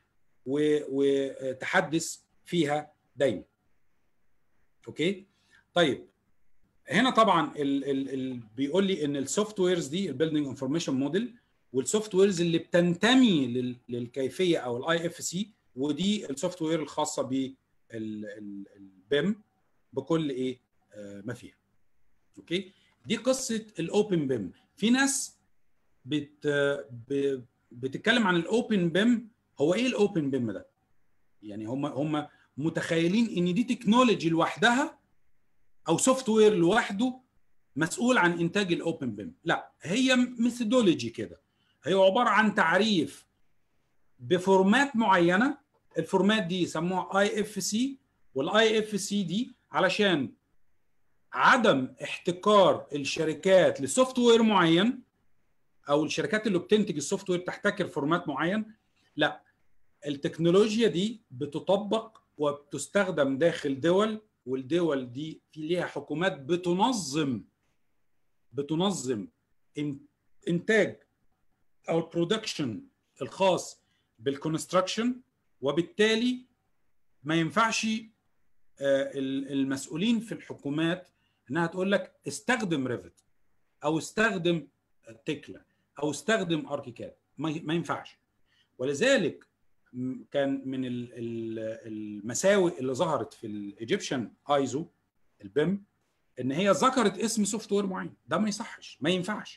[SPEAKER 3] وتحدث فيها دايما اوكي طيب هنا طبعا ال ال ال بيقول لي ان السوفت ويرز دي البيلدنج انفورميشن موديل والسوفت ويرز اللي بتنتمي لل للكيفيه او الاي اف سي ودي السوفت وير الخاصه بالبيم بكل ايه آه ما فيها اوكي دي قصه الاوبن بيم في ناس بت بتتكلم عن الاوبن بيم هو ايه الاوبن بيم ده يعني هم هم متخيلين ان دي تكنولوجي لوحدها او سوفت وير لوحده مسؤول عن انتاج الاوبن بيم لا هي ميثودولوجي كده هي عباره عن تعريف بفورمات معينه الفورمات دي يسموها اي اف سي والاي اف سي دي علشان عدم احتكار الشركات لسوفت وير معين او الشركات اللي بتنتج السوفت وير تحتكر فورمات معين لا التكنولوجيا دي بتطبق وبتستخدم داخل دول والدول دي في ليها حكومات بتنظم بتنظم انتاج او البرودكشن الخاص بالكونستراكشن وبالتالي ما ينفعش المسؤولين في الحكومات انها تقول لك استخدم ريفت او استخدم تكلا او استخدم اركيكاد ما ينفعش ولذلك كان من المساوئ اللي ظهرت في الايجيبشن ايزو البيم ان هي ذكرت اسم سوفت وير معين ده ما يصحش ما ينفعش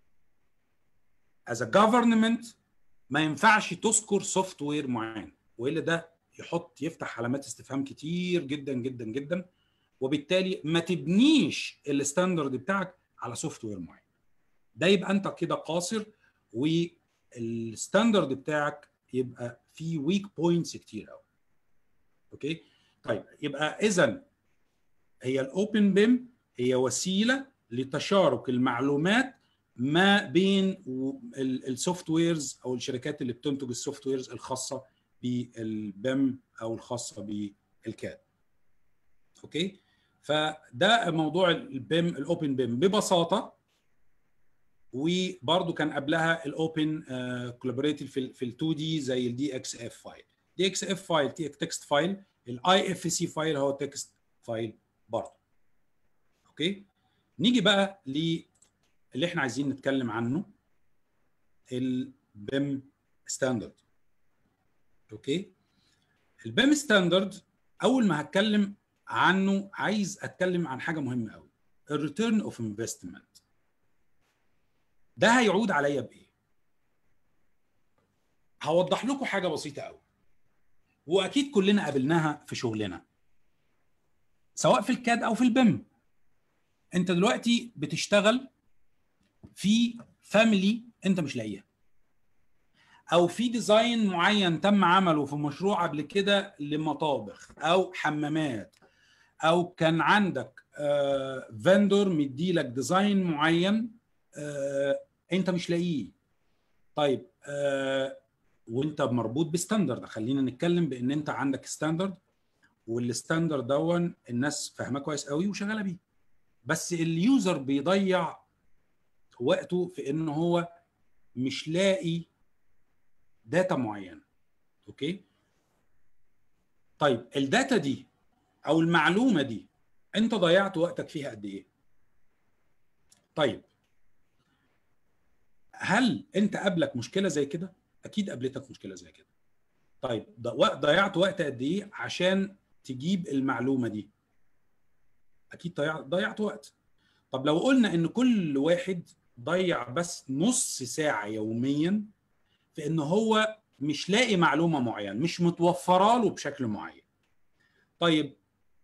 [SPEAKER 3] as a government ما ينفعش تذكر سوفت وير معين والا ده يحط يفتح علامات استفهام كتير جدا جدا جدا وبالتالي ما تبنيش الستاندرد بتاعك على سوفت وير معين ده يبقى انت كده قاصر والستاندرد بتاعك يبقى فيه ويك بوينتس كتير قوي اوكي طيب يبقى اذا هي الاوبن بيم هي وسيله لتشارك المعلومات ما بين السوفت ويرز او الشركات اللي بتنتج السوفت ويرز الخاصه بالبيم او الخاصه بالكاد اوكي فده موضوع البيم الاوبن بيم ببساطه وبرده كان قبلها الاوبن كولابوريتيف في في ال 2 دي زي الدي اكس اف فايل دي اكس اف فايل تكست فايل الاي اف سي فايل هو تكست فايل برضه اوكي نيجي بقى اللي احنا عايزين نتكلم عنه البيم ستاندرد اوكي البيم ستاندرد اول ما هتكلم عنه عايز اتكلم عن حاجه مهمه قوي الريتيرن اوف انفستمنت ده هيعود عليا بايه هوضح لكم حاجه بسيطه قوي واكيد كلنا قابلناها في شغلنا سواء في الكاد او في البيم انت دلوقتي بتشتغل في فاميلي انت مش لاقيها او في ديزاين معين تم عمله في مشروع قبل كده لمطابخ او حمامات او كان عندك فندور مديلك ديزاين معين آه، انت مش لاقيه طيب آه، وانت مربوط بستاندرد خلينا نتكلم بان انت عندك ستاندرد والستاندرد دون الناس فاهماه كويس قوي وشغاله بيه بس اليوزر بيضيع وقته في ان هو مش لاقي داتا معينه اوكي طيب الداتا دي او المعلومه دي انت ضيعت وقتك فيها قد ايه طيب هل انت قابلك مشكله زي كده اكيد قابلتك مشكله زي كده طيب ضيعت وقت قد ايه عشان تجيب المعلومه دي اكيد ضيعت ضيعت وقت طب لو قلنا ان كل واحد ضيع بس نص ساعه يوميا في ان هو مش لاقي معلومه معينه مش متوفره له بشكل معين طيب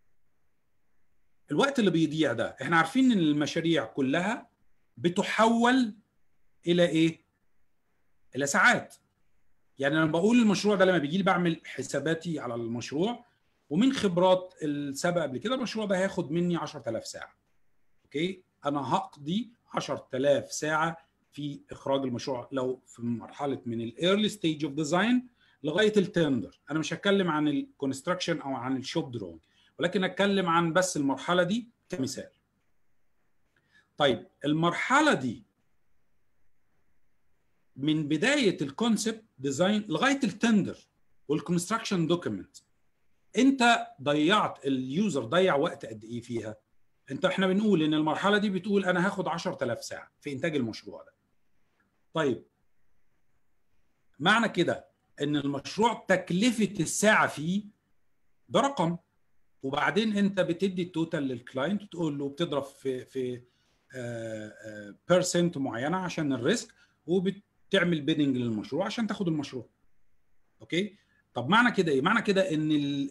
[SPEAKER 3] الوقت اللي بيضيع ده احنا عارفين ان المشاريع كلها بتحول الى ايه الى ساعات يعني انا بقول المشروع ده لما بيجي لي بعمل حساباتي على المشروع ومن خبرات السابقه قبل كده المشروع ده هياخد مني 10000 ساعه اوكي انا هقضي 10000 ساعه في اخراج المشروع لو في مرحله من الايرلي ستيج اوف ديزاين لغايه التندر انا مش هتكلم عن الكونستراكشن او عن الشوب دروينج ولكن اتكلم عن بس المرحله دي كمثال طيب المرحله دي من بدايه الكونسبت ديزاين لغايه التندر والكونستراكشن دوكيمنت انت ضيعت اليوزر ضيع وقت قد ايه فيها انت احنا بنقول ان المرحله دي بتقول انا هاخد 10000 ساعه في انتاج المشروع ده طيب معنى كده ان المشروع تكلفه الساعه فيه برقم وبعدين انت بتدي التوتال للكلاينت وتقول له بتضرب في في بيرسنت معينه عشان الريسك وبتعمل بيدنج للمشروع عشان تاخد المشروع اوكي طب معنى كده ايه معنى كده ان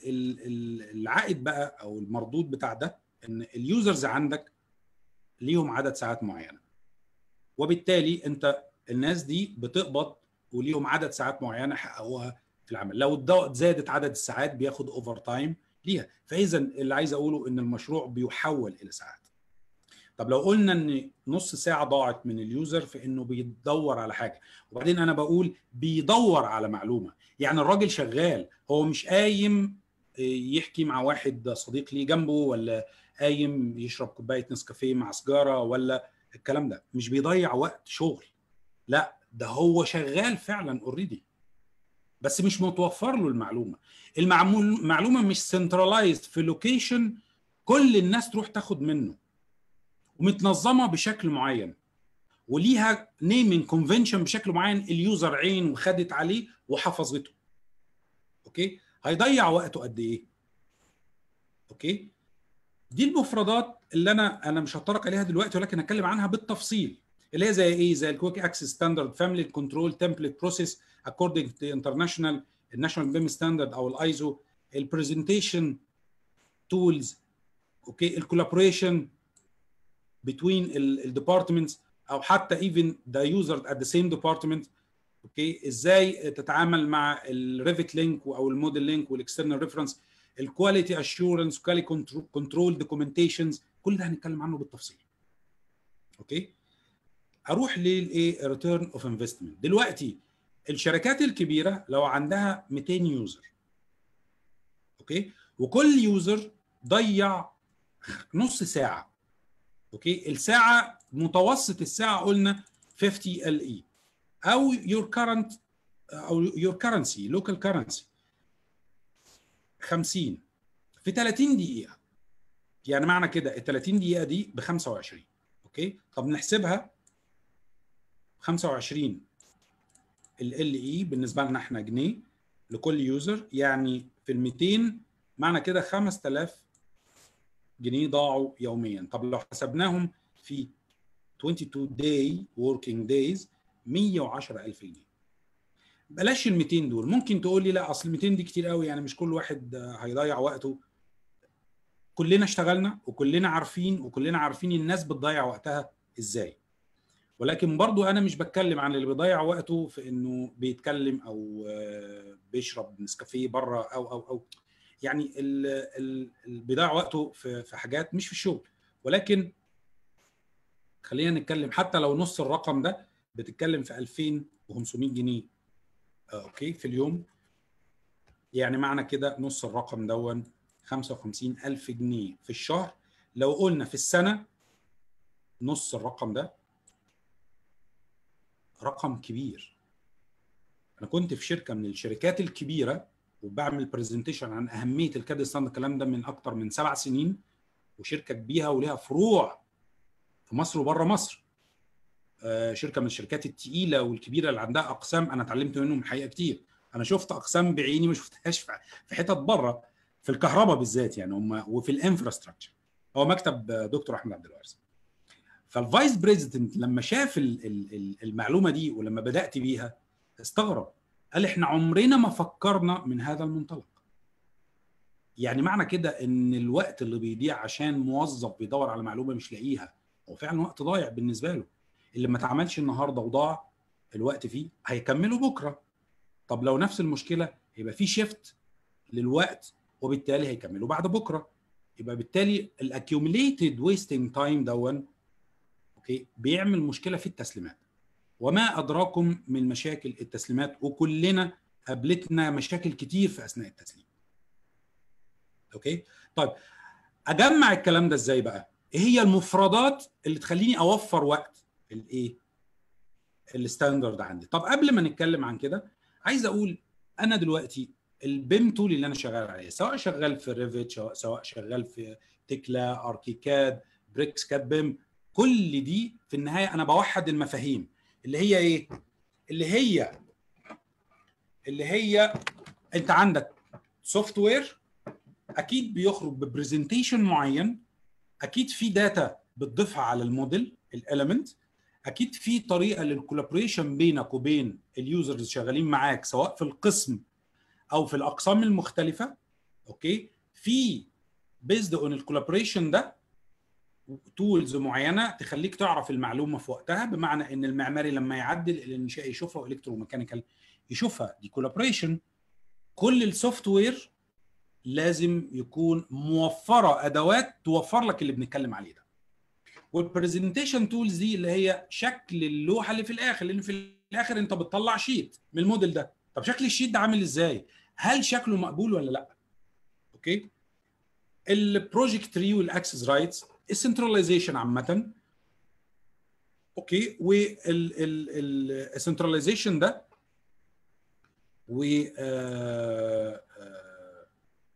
[SPEAKER 3] العائد بقى او المردود بتاع ده ان اليوزرز عندك ليهم عدد ساعات معينه وبالتالي انت الناس دي بتقبض وليهم عدد ساعات معينه حققوها في العمل لو زادت عدد الساعات بياخد اوفر تايم ليها فاذا اللي عايز اقوله ان المشروع بيحول الى ساعات طب لو قلنا ان نص ساعه ضاعت من اليوزر في انه بيدور على حاجه وبعدين انا بقول بيدور على معلومه يعني الراجل شغال هو مش قايم يحكي مع واحد صديق ليه جنبه ولا قايم يشرب كوبايه نسكافيه مع سجاره ولا الكلام ده مش بيضيع وقت شغل لا ده هو شغال فعلا اوريدي بس مش متوفر له المعلومه المعلومه مش سنترلايزد في لوكيشن كل الناس تروح تاخد منه ومتنظمه بشكل معين وليها نيمينج كونفنشن بشكل معين اليوزر عين وخدت عليه وحفظته اوكي هيضيع وقته قد ايه اوكي دي المفردات اللي انا انا مش هتطرق عليها دلوقتي ولكن هتكلم عنها بالتفصيل اللي هي زي ايه زي الكويك اكسس ستاندرد فاميلي كنترول تمبلت بروسيس according to international الناشونال بيم ستاندرد او الايزو البرزنتيشن تولز اوكي الكولابوريشن between الديبارتمنتس او حتى even the user at the same department اوكي ازاي تتعامل مع الريفت لينك او الموديل لينك والاكسترنال ريفرنس الكواليتي اشورنس كواليتي كنترول دوكيومنتيشنز كل ده هنتكلم عنه بالتفصيل اوكي اروح للايه ريتيرن اوف انفستمنت دلوقتي الشركات الكبيره لو عندها 200 يوزر اوكي وكل يوزر ضيع نص ساعه اوكي الساعه متوسط الساعه قلنا 50 ال اي او your current او your currency local currency 50 في 30 دقيقه يعني معنى كده ال 30 دقيقه دي ب 25 اوكي طب نحسبها 25 ال ال اي بالنسبه لنا احنا جنيه لكل يوزر يعني في ال 200 معنى كده 5000 جنيه ضاعوا يوميا طب لو حسبناهم في 22 day working days 110000 جنيه بلاش ال 200 دول ممكن تقول لي لا اصل 200 دي كتير قوي يعني مش كل واحد هيضيع وقته كلنا اشتغلنا وكلنا عارفين وكلنا عارفين الناس بتضيع وقتها ازاي ولكن برضو انا مش بتكلم عن اللي بيضيع وقته في انه بيتكلم او آه، بيشرب نسكافيه بره او او او يعني اللي بيضيع وقته في في حاجات مش في الشغل ولكن خلينا نتكلم حتى لو نص الرقم ده بتتكلم في 2500 جنيه آه، اوكي في اليوم يعني معنى كده نص الرقم دون 55000 جنيه في الشهر لو قلنا في السنه نص الرقم ده رقم كبير انا كنت في شركه من الشركات الكبيره وبعمل برزنتيشن عن اهميه الكاد ستاند الكلام ده من اكتر من سبع سنين وشركه كبيره وليها فروع في مصر وبره مصر آه، شركه من الشركات الثقيله والكبيره اللي عندها اقسام انا اتعلمت منهم الحقيقه كتير انا شفت اقسام بعيني ما شفتهاش في حتت بره في الكهرباء بالذات يعني هم وفي الانفراستراكشر هو مكتب دكتور احمد عبد الوارث فالفايس بريزيدنت لما شاف المعلومه دي ولما بدات بيها استغرب قال احنا عمرنا ما فكرنا من هذا المنطلق يعني معنى كده ان الوقت اللي بيضيع عشان موظف بيدور على معلومه مش لاقيها هو فعلا وقت ضايع بالنسبه له اللي ما اتعملش النهارده وضاع الوقت فيه هيكمله بكره طب لو نفس المشكله يبقى في شيفت للوقت وبالتالي هيكملوا بعد بكره يبقى بالتالي الاكيوميليتد ويستنج تايم دون اوكي بيعمل مشكله في التسليمات وما ادراكم من مشاكل التسليمات وكلنا قابلتنا مشاكل كتير في اثناء التسليم اوكي طيب اجمع الكلام ده ازاي بقى ايه هي المفردات اللي تخليني اوفر وقت الايه الستاندرد عندي طب قبل ما نتكلم عن كده عايز اقول انا دلوقتي البيم تول اللي انا شغال عليه سواء شغال في ريفيت سواء شغال في تكلا اركيكاد بريكس كاد بيم كل دي في النهايه انا بوحد المفاهيم اللي هي ايه اللي هي اللي هي انت عندك سوفت وير اكيد بيخرج ببرزنتيشن معين اكيد في داتا بتضيفها على الموديل الاليمنت اكيد في طريقه للكولابريشن بينك وبين اليوزرز اللي شغالين معاك سواء في القسم او في الاقسام المختلفه اوكي في بيزد اون الكولابريشن ده تولز معينه تخليك تعرف المعلومه في وقتها بمعنى ان المعماري لما يعدل الانشاء يشوفها والكتروميكانيكال يشوفها دي كولابريشن كل السوفت وير لازم يكون موفره ادوات توفر لك اللي بنتكلم عليه ده والبرزنتيشن تولز دي اللي هي شكل اللوحه اللي في الاخر لان في الاخر انت بتطلع شيت من الموديل ده طب شكل الشيت ده عامل ازاي هل شكله مقبول ولا لا اوكي البروجكت تري والاكسس رايتس السنتراليزيشن عامه اوكي والسنتراليزيشن ده و آه، آه،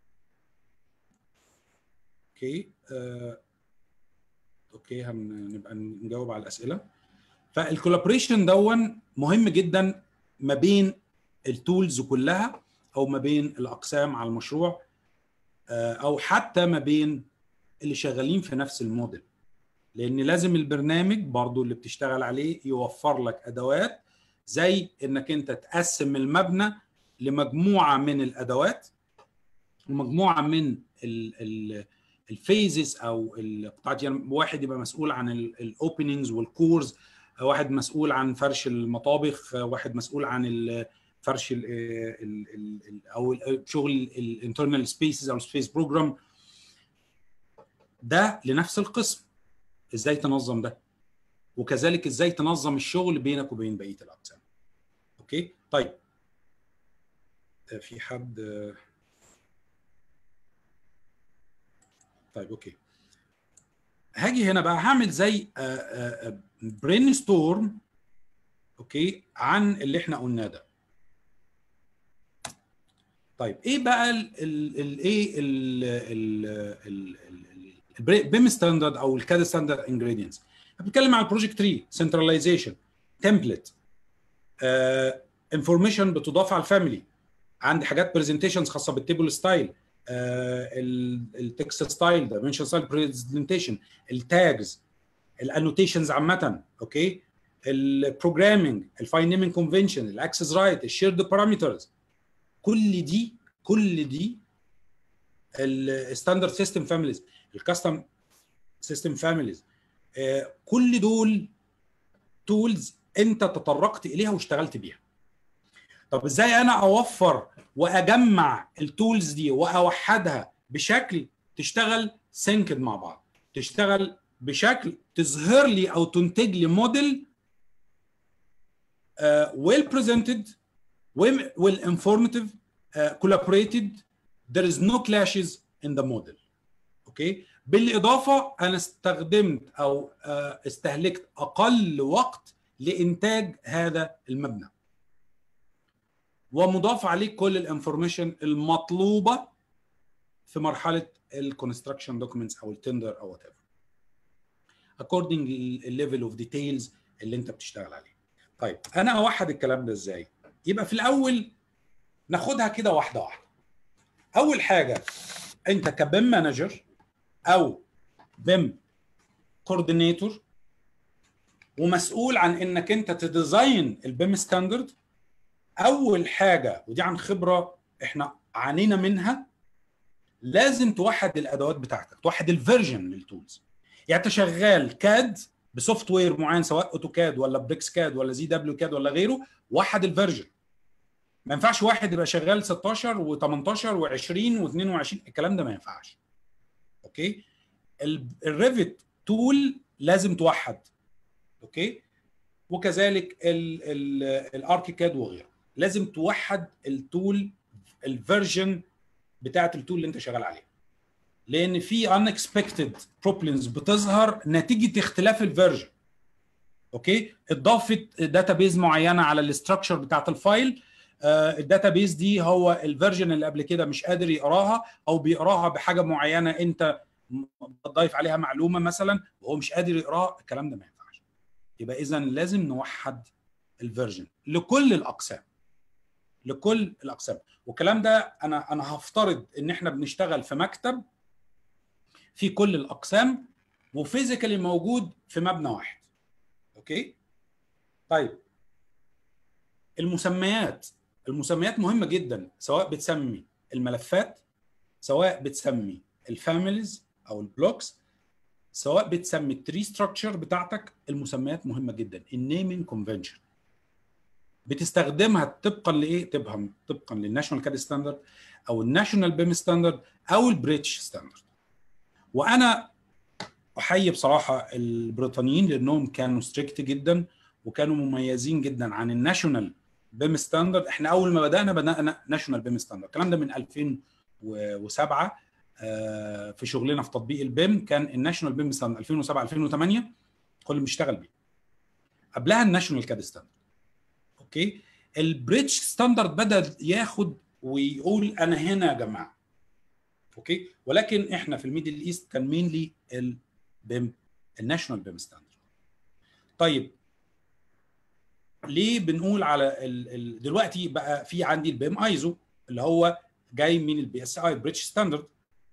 [SPEAKER 3] اوكي آه، اوكي هنبقى نجاوب على الاسئله فالكولابريشن دون مهم جدا ما بين التولز كلها او ما بين الاقسام على المشروع او حتى ما بين اللي شغالين في نفس الموديل لان لازم البرنامج برضو اللي بتشتغل عليه يوفر لك ادوات زي انك انت تقسم المبنى لمجموعه من الادوات ومجموعه من الفيزز او القطاعات يعني واحد يبقى مسؤول عن الاوبننجز والكورز واحد مسؤول عن فرش المطابخ واحد مسؤول عن فرش ال او شغل الانترنال سبيسز او السبيس بروجرام ده لنفس القسم ازاي تنظم ده وكذلك ازاي تنظم الشغل بينك وبين بقيه الاقسام اوكي طيب في حد طيب اوكي هاجي هنا بقى هعمل زي برين ستورم اوكي عن اللي احنا قلناه ده طيب ايه بقى الايه البيم ستاندرد او الكاد ستاندرد انجريدينتس بنتكلم على البروجكت تري سنتراليزيشن تمبلت انفورميشن بتضاف على الفاميلي عندي حاجات برزنتيشنز خاصه بالتيبل ستايل التكست ستايل دايمنشن ستايل برزنتيشن التاجز الانوتيشنز عامه اوكي البروجرامينج الفاين نيمينج كونفنشن الاكسس رايت الشيرد بارامترز كل دي كل دي الستاندرد سيستم فاميليز الكاستم سيستم فاميليز كل دول تولز انت تطرقت اليها واشتغلت بيها طب ازاي انا اوفر واجمع التولز دي واوحدها بشكل تشتغل سينكد مع بعض تشتغل بشكل تظهر لي او تنتج لي موديل ويل بريزنتد ويل انفورماتيف collaborated there is no clashes in the model اوكي بالاضافه انا استخدمت او آه، استهلكت اقل وقت لانتاج هذا المبنى ومضاف عليه كل الانفورميشن المطلوبه في مرحله الكونستراكشن دوكيومنتس او التندر او وات ايفر according الليفل اوف ديتيلز اللي انت بتشتغل عليه طيب انا اوحد الكلام ده ازاي يبقى في الاول ناخدها كده واحده واحده اول حاجه انت كبيم مانجر او بيم كوردينيتور ومسؤول عن انك انت تديزاين البيم ستاندرد اول حاجه ودي عن خبره احنا عانينا منها لازم توحد الادوات بتاعتك توحد الفيرجن للتولز يعني انت شغال كاد بسوفت وير معين سواء اوتوكاد ولا بريكس كاد ولا زي دبليو كاد ولا غيره وحد الفيرجن ما ينفعش واحد يبقى شغال 16 و18 و20 و22 الكلام ده ما ينفعش اوكي الريفت تول لازم توحد اوكي وكذلك الاركيكاد وغيره لازم توحد التول الفيرجن بتاعه التول اللي انت شغال عليها لان في unexpected problems بتظهر نتيجه اختلاف الفيرجن اوكي اضافه داتابيز معينه على الاستراكشر بتاعه الفايل الداتابيز دي هو الفيرجن اللي قبل كده مش قادر يقراها او بيقراها بحاجه معينه انت بتضيف عليها معلومه مثلا وهو مش قادر يقراها الكلام ده ما ينفعش يبقى اذا لازم نوحد الفيرجن لكل الاقسام لكل الاقسام والكلام ده انا انا هفترض ان احنا بنشتغل في مكتب في كل الاقسام وفيزيكالي موجود في مبنى واحد اوكي طيب المسميات المسميات مهمه جدا سواء بتسمي الملفات سواء بتسمي الفاميليز او البلوكس سواء بتسمي التري ستراكشر بتاعتك المسميات مهمه جدا النيمينج كونفنشن بتستخدمها طبقا لايه؟ طبقا طبقا للناشونال كاد ستاندرد او الناشونال بيم ستاندرد او البريتش ستاندرد. وانا احيي بصراحه البريطانيين لانهم كانوا ستريكت جدا وكانوا مميزين جدا عن الناشونال بيم ستاندرد احنا اول ما بدانا بدانا ناشونال بيم ستاندرد الكلام ده من 2007 في شغلنا في تطبيق البيم كان الناشونال بيم ستاندرد 2007 2008 كل بيشتغل بيه قبلها الناشونال كاد ستاندرد اوكي البريتش ستاندرد بدا ياخد ويقول انا هنا يا جماعه اوكي ولكن احنا في الميدل ايست كان مينلي البيم الناشونال بيم ستاندرد طيب ليه بنقول على ال ال دلوقتي بقى في عندي البيم ايزو اللي هو جاي من البي اس اي بريتش ستاندرد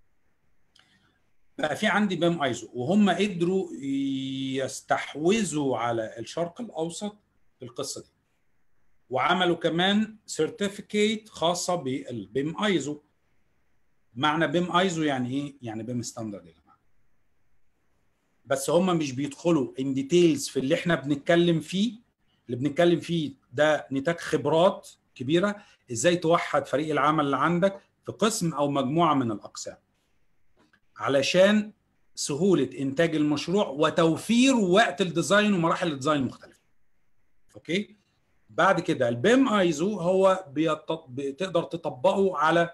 [SPEAKER 3] بقى في عندي بيم ايزو وهم قدروا يستحوذوا على الشرق الاوسط في القصه دي وعملوا كمان سيرتيفيكيت خاصه بالبيم ايزو معنى بيم ايزو يعني ايه يعني بيم ستاندرد يا جماعه بس هم مش بيدخلوا ان ديتيلز في اللي احنا بنتكلم فيه اللي بنتكلم فيه ده نتاج خبرات كبيره ازاي توحد فريق العمل اللي عندك في قسم او مجموعه من الاقسام علشان سهوله انتاج المشروع وتوفير وقت الديزاين ومراحل الديزاين المختلفه اوكي بعد كده البيم ايزو هو بيطب... بتقدر تطبقه على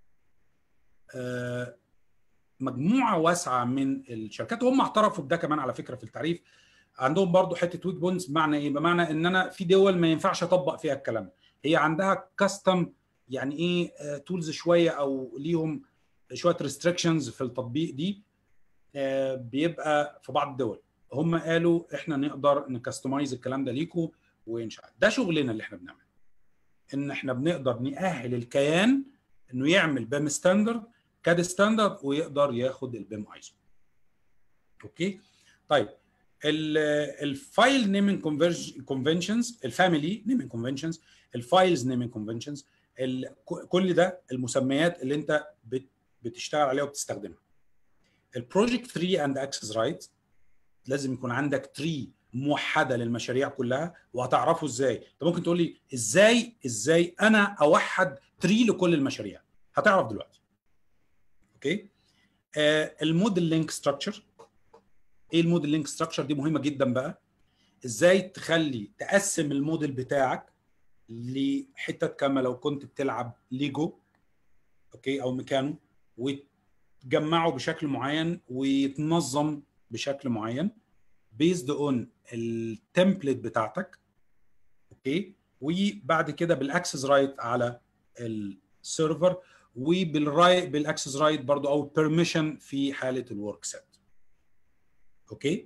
[SPEAKER 3] آه مجموعه واسعه من الشركات وهم اعترفوا بده كمان على فكره في التعريف عندهم برضو حته ويك بوينتس بمعنى ايه؟ بمعنى ان انا في دول ما ينفعش اطبق فيها الكلام هي عندها كاستم يعني ايه آه تولز شويه او ليهم شويه ريستريكشنز في التطبيق دي آه بيبقى في بعض الدول هم قالوا احنا نقدر نكستمايز الكلام ده ليكم وانشاء ده شغلنا اللي احنا بنعمله ان احنا بنقدر نأهل الكيان انه يعمل بيم ستاندرد كاد ستاندرد ويقدر ياخد البيم ايزو اوكي طيب الفايل نيمينج كونفنشنز الفاميلي نيمينج كونفنشنز الفايلز نيمينج كونفنشنز كل ده المسميات اللي انت بتشتغل عليها وبتستخدمها البروجكت تري اند اكسس رايت لازم يكون عندك تري موحده للمشاريع كلها وهتعرفوا ازاي انت ممكن تقول لي ازاي ازاي انا اوحد تري لكل المشاريع هتعرف دلوقتي اوكي آه الموديل لينك ستراكشر ايه الموديل لينك ستراكشر دي مهمه جدا بقى ازاي تخلي تقسم الموديل بتاعك لحتت كما لو كنت بتلعب ليجو اوكي او ميكانو وتجمعه بشكل معين ويتنظم بشكل معين بيزد اون التمبلت بتاعتك اوكي وبعد كده بالاكسس رايت على السيرفر وبالرايت بالاكسس رايت برضو او بيرميشن في حاله الورك سيت اوكي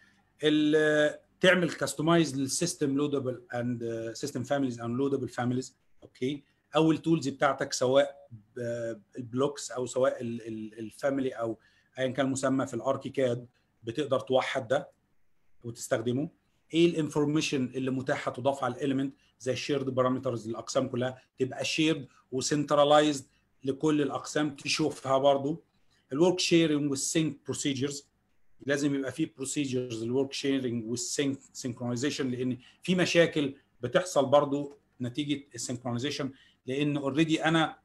[SPEAKER 3] تعمل كاستمايز للسيستم لودبل اند سيستم فاميليز اند لودبل فاميليز اوكي او التولز بتاعتك سواء البلوكس او سواء الفاميلي او ايا كان مسمى في الاركيكاد بتقدر توحد ده وتستخدمه ايه الانفورميشن اللي متاحه تضاف على الاليمنت زي الشيرد بارامترز الاقسام كلها تبقى شيرد وسنترلايزد لكل الاقسام تشوفها برضو الورك شيرنج والسينك بروسيجرز لازم يبقى في بروسيجرز الورك شيرنج والسينك سينكرونايزيشن لان في مشاكل بتحصل برضو نتيجه السينكرونايزيشن لان اوريدي انا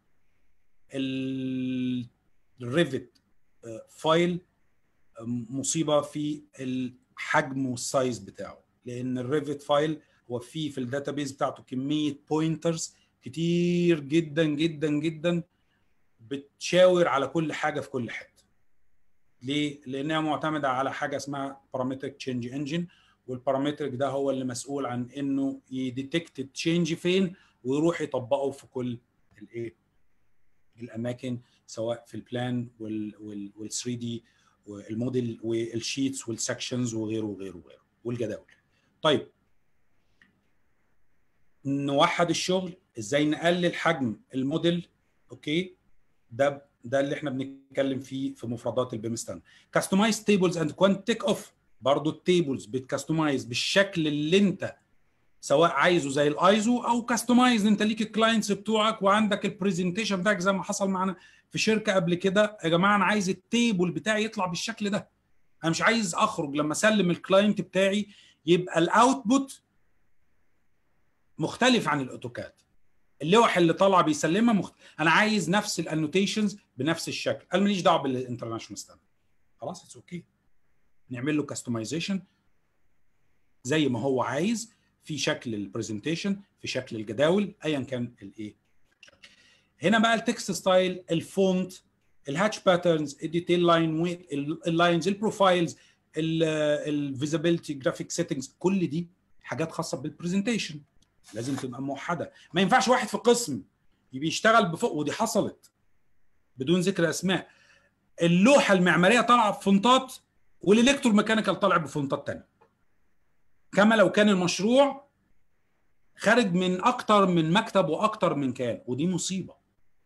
[SPEAKER 3] الريفت فايل مصيبه في الحجم والسايز بتاعه لان الريفت فايل هو فيه في الداتابيز بتاعته كميه بوينترز كتير جدا جدا جدا بتشاور على كل حاجه في كل حته ليه؟ لانها معتمده على حاجه اسمها بارامتريك تشينج انجن والبارامتريك ده هو اللي مسؤول عن انه يديتكت التشينج فين ويروح يطبقه في كل الايه؟ الاماكن سواء في البلان وال 3 دي والموديل والشيتس والسكشنز وغيره وغيره وغيره والجداول. طيب نوحد الشغل ازاي نقلل حجم الموديل اوكي ده ده اللي احنا بنتكلم فيه في مفردات البيم ستاندرد كاستمايز تيبلز اند كوانت تيك اوف برضه التيبلز بتكاستمايز بالشكل اللي انت سواء عايزه زي الايزو او كاستمايز انت ليك الكلاينتس بتوعك وعندك البرزنتيشن بتاعك زي ما حصل معانا في شركه قبل كده يا جماعه انا عايز التيبل بتاعي يطلع بالشكل ده انا مش عايز اخرج لما اسلم الكلاينت بتاعي يبقى الاوتبوت مختلف عن الاوتوكاد اللوح اللي طالعه بيسلمها مخت... انا عايز نفس الانوتيشنز بنفس الشكل انا ماليش دعوه بالانترناشونال ستاندرد خلاص اتس اوكي okay. نعمل له كاستمايزيشن زي ما هو عايز في شكل البرزنتيشن في شكل الجداول ايا كان الايه هنا بقى التكست ستايل الفونت الهاتش باترنز الديتيل لاين ويت اللاينز البروفايلز الفيزابيلتي جرافيك سيتنجز كل دي حاجات خاصه بالبرزنتيشن لازم تبقى موحده ما ينفعش واحد في قسم بيشتغل بفوق ودي حصلت بدون ذكر اسماء اللوحه المعماريه طالعه بفونتات والالكترو ميكانيكال طالع بفونتات ثانيه كما لو كان المشروع خارج من اكتر من مكتب واكتر من كان ودي مصيبه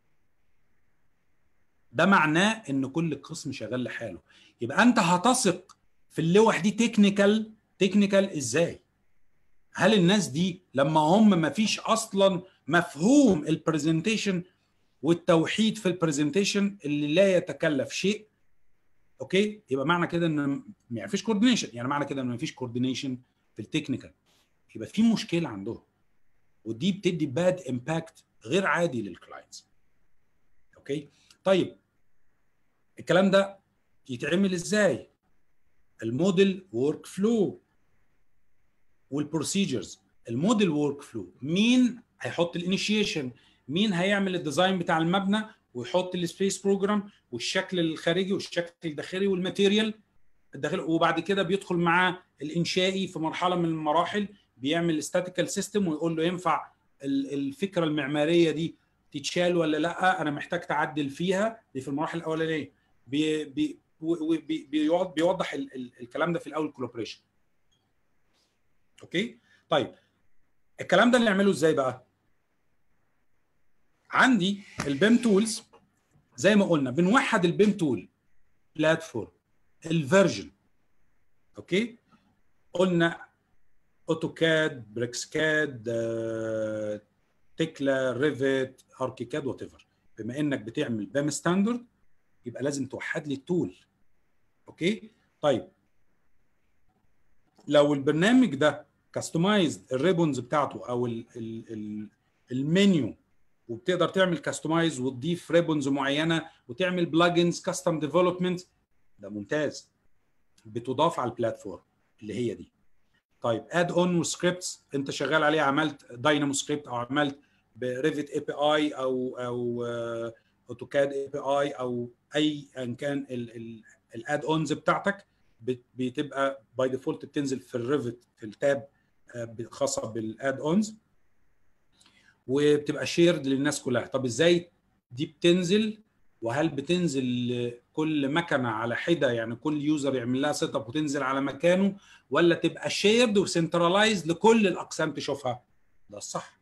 [SPEAKER 3] ده معناه ان كل قسم شغال لحاله يبقى انت هتثق في اللوح دي تكنيكال تكنيكال ازاي هل الناس دي لما هم ما فيش اصلا مفهوم البرزنتيشن والتوحيد في البرزنتيشن اللي لا يتكلف شيء اوكي يبقى معنى كده ان ما فيش كوردينيشن يعني معنى كده ان ما فيش كوردينيشن في التكنيكال يبقى في مشكله عندهم ودي بتدي باد امباكت غير عادي للكلاينتس اوكي طيب الكلام ده يتعمل ازاي الموديل ورك فلو والبروسيجرز الموديل ورك فلو مين هيحط الانيشيشن مين هيعمل الديزاين بتاع المبنى ويحط السبيس بروجرام والشكل الخارجي والشكل الداخلي والماتيريال الداخلي وبعد كده بيدخل معاه الانشائي في مرحله من المراحل بيعمل ستاتيكال سيستم ويقول له ينفع الفكره المعماريه دي تتشال ولا لا انا محتاج تعدل فيها دي في المراحل الاولانيه بي بي بيوضح الكلام ده في الاول كولابريشن اوكي طيب الكلام ده نعمله ازاي بقى عندي البيم تولز زي ما قلنا بنوحد البيم تول بلاتفورم الفيرجن اوكي قلنا اوتوكاد بريكسكاد تكلا ريفت اركيكاد وات ايفر بما انك بتعمل بيم ستاندرد يبقى لازم توحد لي التول اوكي طيب لو البرنامج ده كاستمايزد الريبونز بتاعته او ال ال ال المنيو وبتقدر تعمل كاستمايز وتضيف ريبونز معينه وتعمل بلجنز كاستم ديفلوبمنت ده ممتاز بتضاف على البلاتفورم اللي هي دي طيب اد اون وسكريبتس انت شغال عليه عملت داينامو سكريبت او عملت بريفت اي بي اي او او اوتوكاد اي بي اي او اي ان كان الاد اونز بتاعتك بتبقى باي ديفولت بتنزل في الريفت في التاب خاصه بالاد اونز وبتبقى شيرد للناس كلها طب ازاي دي بتنزل وهل بتنزل كل مكنه على حده يعني كل يوزر يعمل لها سيت اب وتنزل على مكانه ولا تبقى شيرد وسنترلايز لكل الاقسام تشوفها ده الصح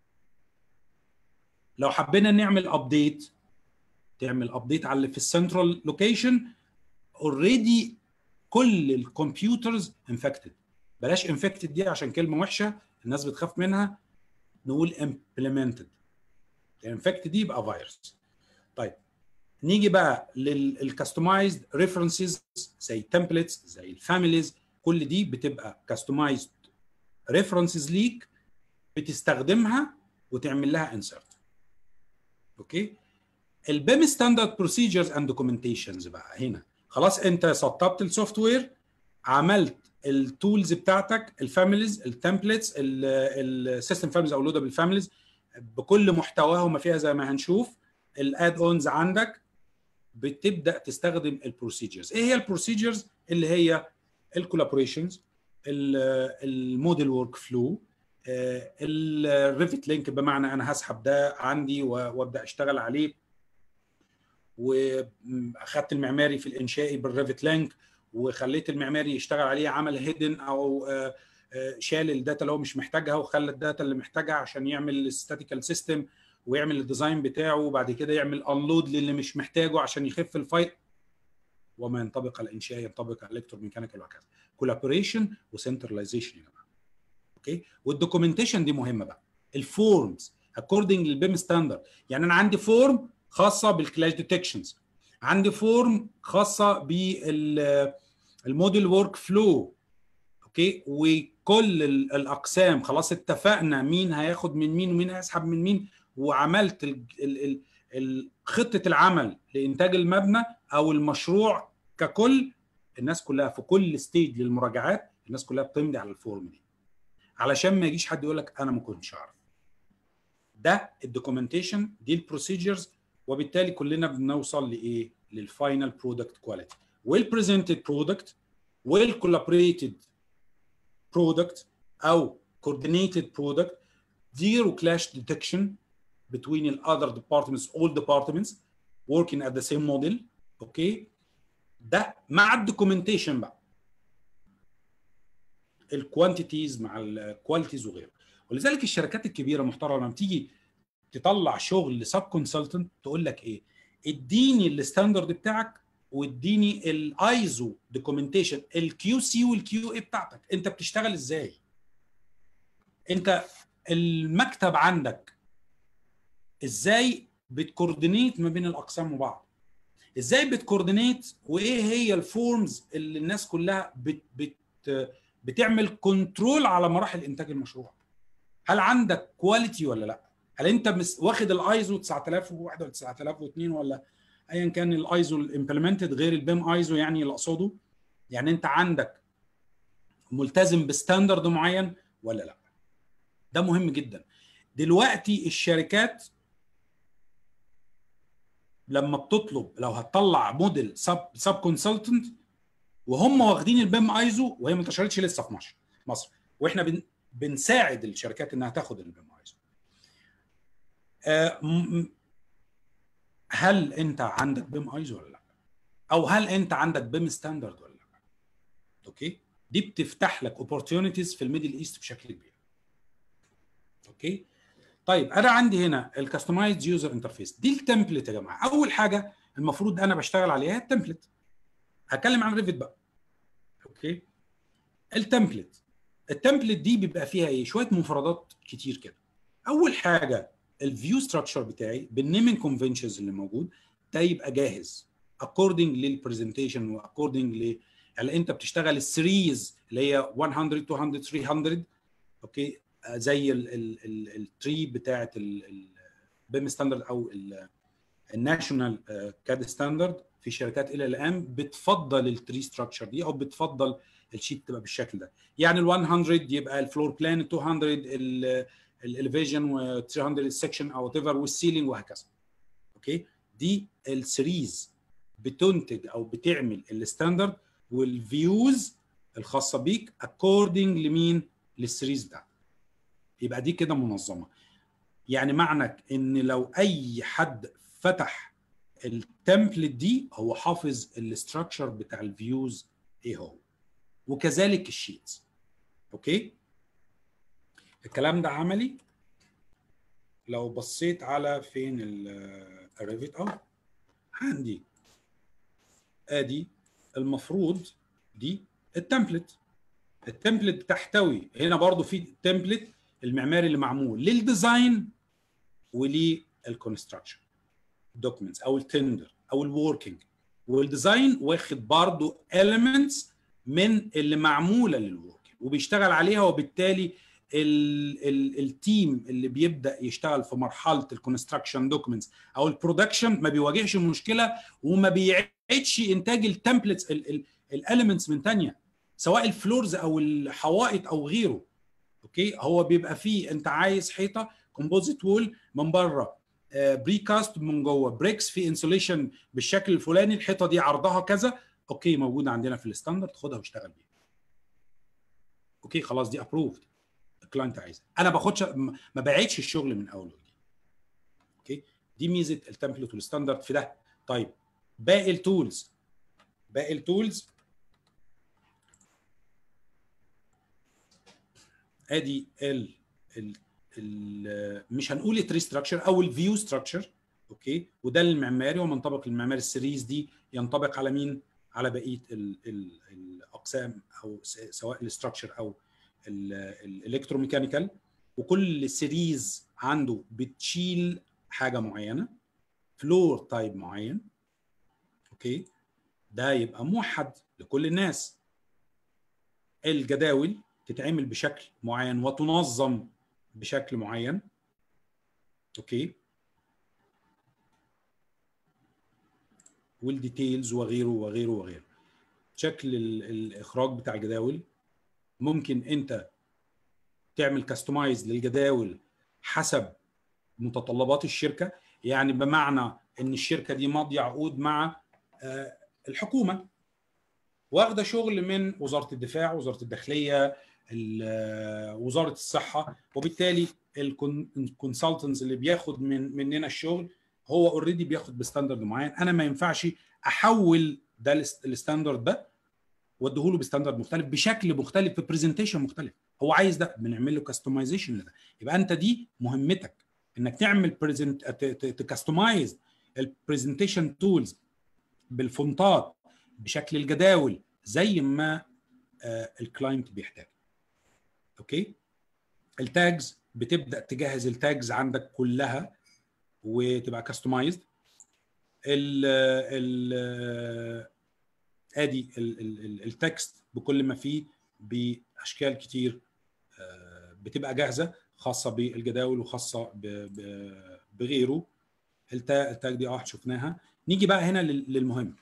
[SPEAKER 3] لو حبينا نعمل ابديت تعمل ابديت على اللي في السنترال لوكيشن اوريدي كل الكمبيوترز انفكتد بلاش انفكتد دي عشان كلمه وحشه الناس بتخاف منها نقول implemented انفكتد دي يبقى فيروس طيب نيجي بقى للكاستمايزد ريفرنسز زي تمبلتس زي الفاميليز كل دي بتبقى كاستمايزد ريفرنسز ليك بتستخدمها وتعمل لها انسرت اوكي البيم ستاندرد بروسيجرز اند دوكيومنتيشنز بقى هنا خلاص انت سطبت السوفت وير عملت التولز بتاعتك الفاميليز التمبلتس السيستم فاميليز او لودابل فاميليز بكل محتواها وما فيها زي ما هنشوف الاد اونز عندك بتبدا تستخدم البروسيجرز ايه هي البروسيجرز اللي هي الكولابوريشنز الموديل ورك فلو الريفت لينك بمعنى انا هسحب ده عندي وابدا اشتغل عليه واخدت المعماري في الانشائي بالريفت لينك وخليت المعماري يشتغل عليه عمل هيدن او شال الداتا اللي هو مش محتاجها وخلى الداتا اللي محتاجها عشان يعمل الستاتيكال سيستم ويعمل الديزاين بتاعه وبعد كده يعمل انلود للي مش محتاجه عشان يخف الفايل وما ينطبق على الانشاء ينطبق على الكتروميكانيكال وهكذا كولابوريشن وسنترلايزيشن يا جماعه اوكي والدوكيومنتيشن دي مهمه بقى الفورمز اكوردنج للبيم ستاندرد يعني انا عندي فورم خاصه بالكلاش ديتكشنز عندي فورم خاصه بالموديل ورك فلو اوكي وكل الاقسام خلاص اتفقنا مين هياخد من مين ومين هيسحب من مين وعملت ال ال ال خطه العمل لانتاج المبنى او المشروع ككل الناس كلها في كل ستيج للمراجعات الناس كلها بتمضي على الفورم دي علشان ما يجيش حد يقول لك انا ما كنتش اعرف ده الدوكيومنتيشن دي البروسيجرز وبالتالي كلنا بنوصل لايه للفاينل برودكت كواليتي والبريزنتد برودكت والكولابريتد برودكت او coordinated product zero clash detection between the other departments all departments working at the same model اوكي ده مع الدوكيومنتيشن بقى الكوانتيتيز مع الكواليتيز وغيره ولذلك الشركات الكبيره محترمه لما تيجي تطلع شغل لسب كونسلتنت تقول لك ايه اديني الستاندرد بتاعك واديني الايزو دوكيومنتيشن الكيو سي والكيو اي بتاعتك انت بتشتغل ازاي انت المكتب عندك ازاي بتكوردينيت ما بين الاقسام وبعض ازاي بتكوردينيت وايه هي الفورمز اللي الناس كلها بت بت بتعمل كنترول على مراحل انتاج المشروع هل عندك كواليتي ولا لا هل انت مس... واخد الايزو 9001 ولا 9002 ولا ايا كان الايزو الامبلمنتد غير البيم ايزو يعني اللي اقصده يعني انت عندك ملتزم بستاندرد معين ولا لا ده مهم جدا دلوقتي الشركات لما بتطلب لو هتطلع موديل سب سب كونسلتنت وهم واخدين البيم ايزو وهي ما انتشرتش لسه في مصر مصر واحنا بن بنساعد الشركات انها تاخد البيم ايزو هل انت عندك بيم ايزو ولا لا او هل انت عندك بيم ستاندرد ولا لا اوكي دي بتفتح لك اوبورتيونيتيز في الميدل ايست بشكل كبير اوكي طيب انا عندي هنا الكاستمايزد يوزر انترفيس دي التمبلت يا جماعه اول حاجه المفروض انا بشتغل عليها التمبلت هتكلم عن ريفت بقى اوكي التمبلت التمبلت دي بيبقى فيها ايه شويه مفردات كتير كده اول حاجه الفيو ستراكشر بتاعي بالنيمنج كونفنشنز اللي موجود ده يبقى جاهز اكوردنج للبرزنتيشن واكوردنج ل يعني انت بتشتغل السيريز اللي هي 100 200 300 اوكي آه، زي التري بتاعه البيم ستاندرد او الناشونال كاد ستاندرد في شركات الى الان بتفضل التري ستراكشر دي او بتفضل الشيت تبقى بالشكل ده يعني ال 100 يبقى الفلور بلان 200 الاليفيجن و 300 السكشن او وات ايفر والسيلينج وهكذا اوكي دي السيريز بتنتج او بتعمل الستاندرد والفيوز الخاصه بيك اكوردنج لمين للسيريز بتاعتك يبقى دي كده منظمه يعني معنى ان لو اي حد فتح التمبلت دي هو حافظ الاستراكشر بتاع الفيوز ايه هو وكذلك الشيتس اوكي الكلام ده عملي لو بصيت على فين الريفيت اهو عندي ادي المفروض دي التمبلت التمبلت بتحتوي هنا برضو في تمبلت المعماري اللي معمول للديزاين وللكونستراكشن دوكيومنتس او التندر او الوركينج والديزاين واخد برضو elements من اللي معموله للوركينج وبيشتغل عليها وبالتالي ال ال التيم اللي بيبدا يشتغل في مرحله الكونستراكشن دوكيومنتس او البرودكشن ما بيواجهش مشكله وما بيعيدش انتاج التمبلتس الاليمنتس من ثانيه سواء الفلورز او الحوائط او غيره اوكي هو بيبقى فيه انت عايز حيطه كومبوزيت وول من بره بريكاست من جوه بريكس في انسوليشن بالشكل الفلاني الحيطه دي عرضها كذا اوكي موجوده عندنا في الستاندرد خدها واشتغل بيها اوكي خلاص دي ابروفد الكلاينت عايزها انا باخدش ما بعيدش الشغل من اول وجديد اوكي دي ميزه التمبلت والستاندرد في ده طيب باقي التولز باقي التولز ادي ال ال ال مش هنقول التري ستراكشر او الفيو ستراكشر اوكي وده المعماري ومنطبق المعماري السيريز دي ينطبق على مين؟ على بقيه ال ال الاقسام او سواء الاستراكشر او الالكتروميكانيكال وكل سيريز عنده بتشيل حاجه معينه فلور تايب معين اوكي ده يبقى موحد لكل الناس الجداول تتعمل بشكل معين وتنظم بشكل معين اوكي والديتيلز وغيره وغيره وغيره شكل الاخراج بتاع الجداول ممكن انت تعمل كاستمايز للجداول حسب متطلبات الشركه يعني بمعنى ان الشركه دي ماضيه عقود مع الحكومه واخده شغل من وزاره الدفاع وزاره الداخليه وزاره الصحه وبالتالي الكونسلتنتس اللي بياخد من مننا الشغل هو اوريدي بياخد بستاندرد معين انا ما ينفعش احول ده الستاندرد ده واديه له بستاندرد مختلف بشكل مختلف في برزنتيشن مختلف هو عايز ده بنعمل له كاستمايزيشن لده يبقى انت دي مهمتك انك تعمل بريزنت تكاستمايز البرزنتيشن تولز بالفونتات بشكل الجداول زي ما الكلاينت بيحتاج اوكي التاجز بتبدا تجهز التاجز عندك كلها وتبقى كاستمايزد ال ال ادي التكست بكل ما فيه باشكال كتير بتبقى جاهزه خاصه بالجداول وخاصه بغيره التاج دي اه شفناها نيجي بقى هنا للمهم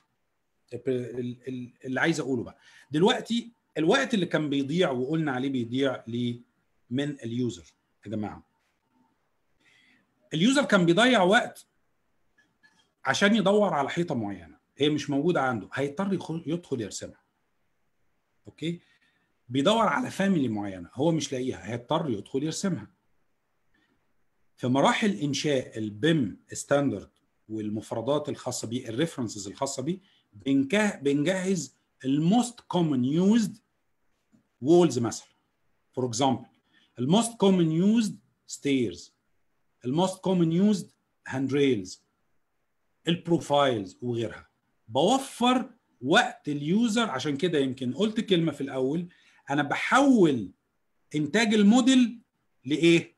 [SPEAKER 3] اللي عايز اقوله بقى دلوقتي الوقت اللي كان بيضيع وقلنا عليه بيضيع من اليوزر يا جماعه اليوزر كان بيضيع وقت عشان يدور على حيطه معينه هي مش موجوده عنده هيضطر يدخل يرسمها اوكي بيدور على فاميلي معينه هو مش لاقيها هيضطر يدخل يرسمها في مراحل انشاء البيم ستاندرد والمفردات الخاصه بيه الريفرنسز الخاصه بيه بنجهز الموست كومن يوزد وولز مثلا فور اكزامبل الموست كومن يوزد ستيرز الموست كومن يوزد هاند ريلز البروفايلز وغيرها بوفر وقت اليوزر عشان كده يمكن قلت كلمه في الاول انا بحول انتاج الموديل لايه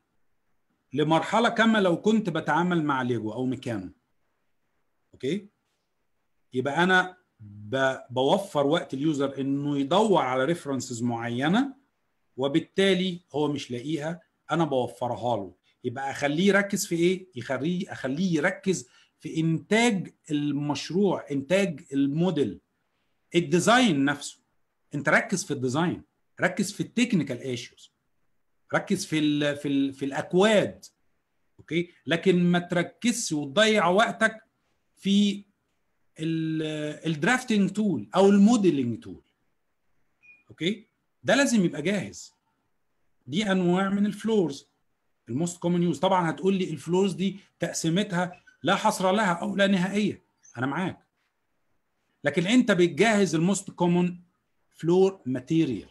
[SPEAKER 3] لمرحله كما لو كنت بتعامل مع ليجو او ميكانو اوكي يبقى انا ب- بوفر وقت اليوزر انه يدور على ريفرنسز معينه وبالتالي هو مش لاقيها انا بوفرها له يبقى اخليه يركز في ايه يخليه اخليه يركز في انتاج المشروع انتاج الموديل الديزاين نفسه انت ركز في الديزاين ركز في التكنيكال ايشوز ركز في ال في ال في الاكواد اوكي لكن ما تركزش وتضيع وقتك في الدرافتنج تول او الموديلنج تول اوكي ده لازم يبقى جاهز دي انواع من الفلورز الموست كومن يوز طبعا هتقول لي الفلورز دي تقسيمتها لا حصر لها او لا نهائيه انا معاك لكن انت بتجهز الموست كومن فلور ماتيريال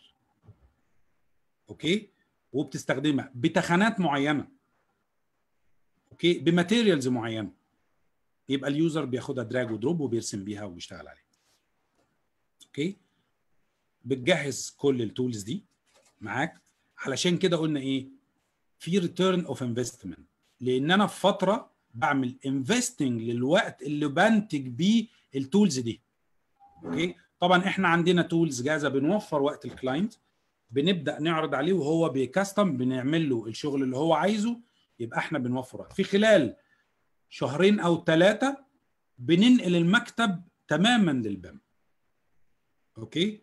[SPEAKER 3] اوكي وبتستخدمها بتخانات معينه اوكي بماتيريالز معينه يبقى اليوزر بياخدها دراج ودروب وبيرسم بيها وبيشتغل عليها اوكي بتجهز كل التولز دي معاك علشان كده قلنا ايه في ريتيرن اوف انفستمنت لان انا في فتره بعمل انفستنج للوقت اللي بنتج بيه التولز دي اوكي طبعا احنا عندنا تولز جاهزه بنوفر وقت الكلاينت بنبدا نعرض عليه وهو بيكستم بنعمل له الشغل اللي هو عايزه يبقى احنا بنوفر وقت في خلال شهرين او ثلاثه بننقل المكتب تماما للبام اوكي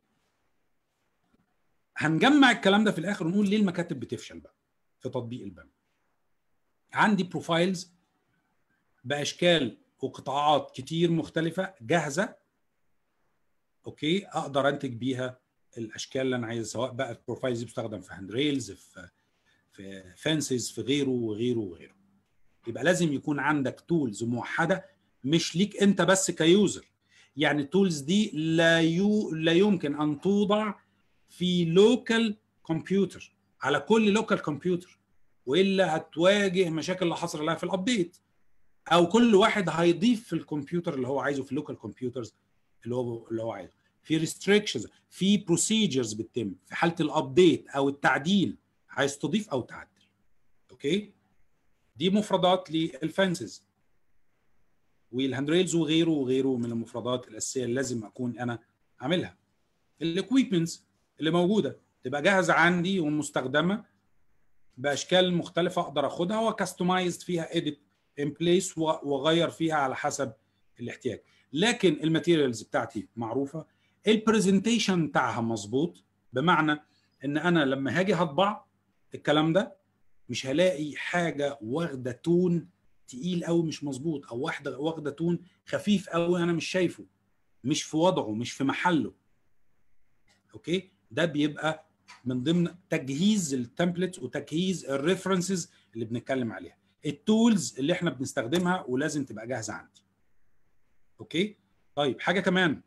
[SPEAKER 3] هنجمع الكلام ده في الاخر ونقول ليه المكاتب بتفشل بقى في تطبيق البام عندي بروفايلز باشكال وقطاعات كتير مختلفه جاهزه اوكي اقدر انتج بيها الاشكال اللي انا عايزها سواء بقى البروفايلز دي بتستخدم في هاند ريلز في في فانسز في غيره وغيره وغيره يبقى لازم يكون عندك تولز موحده مش ليك انت بس كيوزر يعني التولز دي لا يو لا يمكن ان توضع في لوكال كمبيوتر على كل لوكال كمبيوتر والا هتواجه مشاكل اللي حصل لها في الابديت او كل واحد هيضيف في الكمبيوتر اللي هو عايزه في اللوكال كمبيوترز اللي هو اللي هو عايزه في ريستريكشنز في بروسيجرز بتتم في حاله الابديت او التعديل عايز تضيف او تعدل اوكي دي مفردات للفانسز والهاند ريلز وغيره وغيره من المفردات الاساسيه اللي لازم اكون انا عاملها الاكويبمنتس اللي موجوده تبقى جاهزه عندي ومستخدمه باشكال مختلفه اقدر اخدها وكاستمايزد فيها اديت ان بليس واغير فيها على حسب الاحتياج لكن الماتيريالز بتاعتي معروفه البرزنتيشن بتاعها مظبوط بمعنى ان انا لما هاجي هطبع الكلام ده مش هلاقي حاجه واخده تون تقيل قوي مش مظبوط او واحده واخده تون خفيف قوي انا مش شايفه مش في وضعه مش في محله اوكي ده بيبقى من ضمن تجهيز التمبلتس وتجهيز الريفرنسز اللي بنتكلم عليها التولز اللي احنا بنستخدمها ولازم تبقى جاهزه عندي اوكي طيب حاجه كمان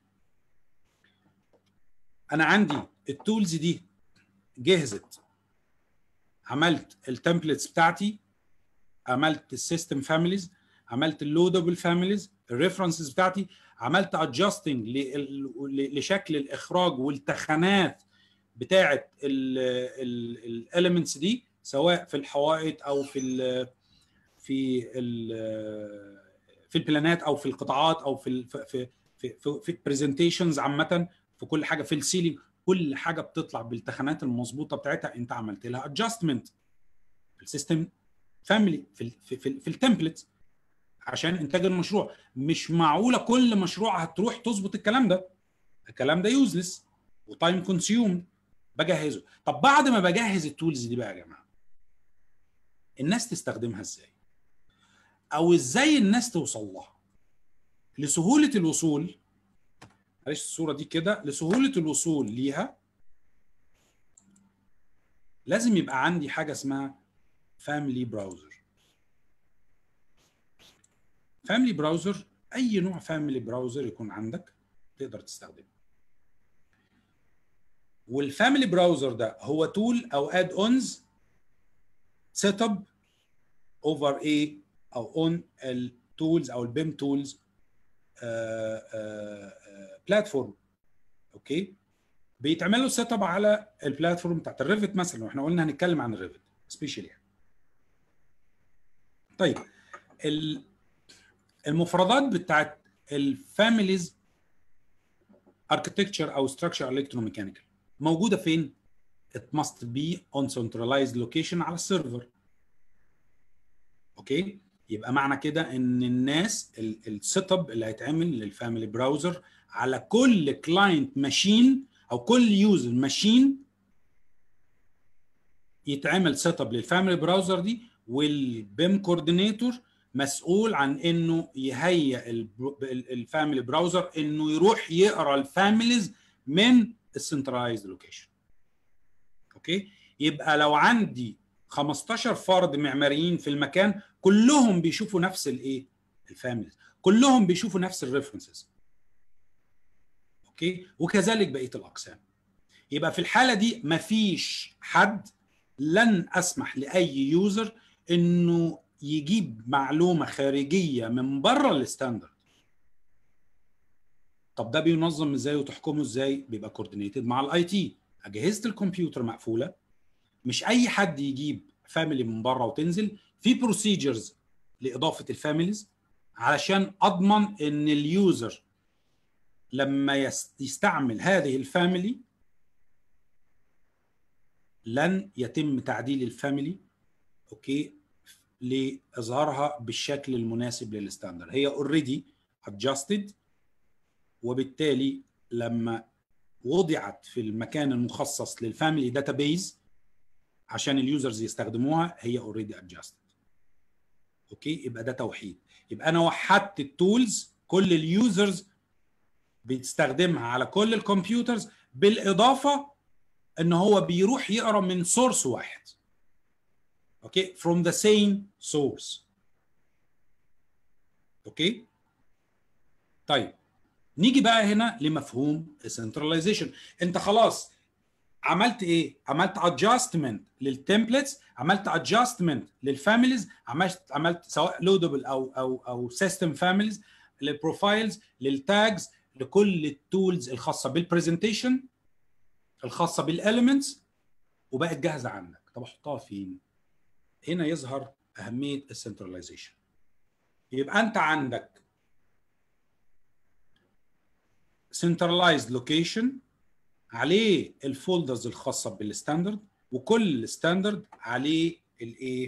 [SPEAKER 3] انا عندي التولز دي جهزت عملت التمبلتس بتاعتي عملت السيستم فاميليز عملت اللودبل فاميليز الريفرنسز بتاعتي عملت ادجستنج لشكل الاخراج والتخانات بتاعه الاليمنتس دي سواء في الحوائط او في ال في ال في البلانات او في القطاعات او في في في في, في البرزنتيشنز عامه في كل حاجه في السيلينج كل حاجه بتطلع بالتخانات المظبوطه بتاعتها انت عملت لها ادجستمنت في السيستم فاميلي في ال في, في, في التمبلت عشان انتاج المشروع مش معقوله كل مشروع هتروح تظبط الكلام ده الكلام ده يوزلس وتايم كونسيوم بجهزه طب بعد ما بجهز التولز دي بقى يا جماعه الناس تستخدمها ازاي او ازاي الناس توصل لها لسهوله الوصول معلش الصوره دي كده لسهوله الوصول ليها لازم يبقى عندي حاجه اسمها فاميلي براوزر فاميلي براوزر اي نوع فاميلي براوزر يكون عندك تقدر تستخدمه والفاميلي براوزر ده هو تول او اد اونز سيت اب اوفر ايه او اون التولز او البيم تولز بلاتفورم اوكي بيتعمل له سيت اب على البلاتفورم بتاعت الريفت مثلا واحنا قلنا هنتكلم عن الريفت سبيشال يعني طيب المفردات بتاعت الفاميليز architecture او structure electromechanical موجوده فين it must be on centralized location على السيرفر اوكي يبقى معنى كده ان الناس السيت اب اللي هيتعمل للفاميلي براوزر على كل كلاينت ماشين او كل يوزر ماشين يتعمل سيت اب للفاميلي براوزر دي والبيم كوردينيتور مسؤول عن انه يهيئ الفاميلي براوزر انه يروح يقرا الفاميليز من السنترلايزد لوكيشن اوكي يبقى لو عندي 15 فرد معماريين في المكان كلهم بيشوفوا نفس الايه الفاميليز كلهم بيشوفوا نفس الريفرنسز اوكي وكذلك بقيه الاقسام يبقى في الحاله دي مفيش حد لن اسمح لاي يوزر انه يجيب معلومه خارجيه من بره الستاندرد طب ده بينظم ازاي وتحكمه ازاي بيبقى كوردينيتد مع الاي تي اجهزه الكمبيوتر مقفوله مش اي حد يجيب فاميلي من بره وتنزل في بروسيجرز لاضافه الفاميليز علشان اضمن ان اليوزر لما يستعمل هذه الفاميلي لن يتم تعديل الفاميلي اوكي لاظهارها بالشكل المناسب للستاندرد هي اوريدي adjusted وبالتالي لما وضعت في المكان المخصص للفاميلي داتابيز عشان اليوزرز يستخدموها هي اوريدي ادجستد اوكي يبقى ده توحيد يبقى انا وحدت التولز كل اليوزرز بتستخدمها على كل الكمبيوترز بالاضافه ان هو بيروح يقرا من سورس واحد اوكي from the same source اوكي طيب نيجي بقى هنا لمفهوم السنتراليزيشن انت خلاص عملت ايه عملت ادجستمنت للتمبلتس عملت ادجستمنت للفاميليز عملت عملت سواء لودبل او او او سيستم فاميليز للبروفايلز للتاجز لكل التولز الخاصه بالبرزنتيشن الخاصه بالاليمنتس وبقت جاهزه عندك طب احطها فين هنا يظهر اهميه السنتراليزيشن يبقى انت عندك centralized location عليه الفولدرز الخاصه بالستاندرد وكل ستاندرد عليه الايه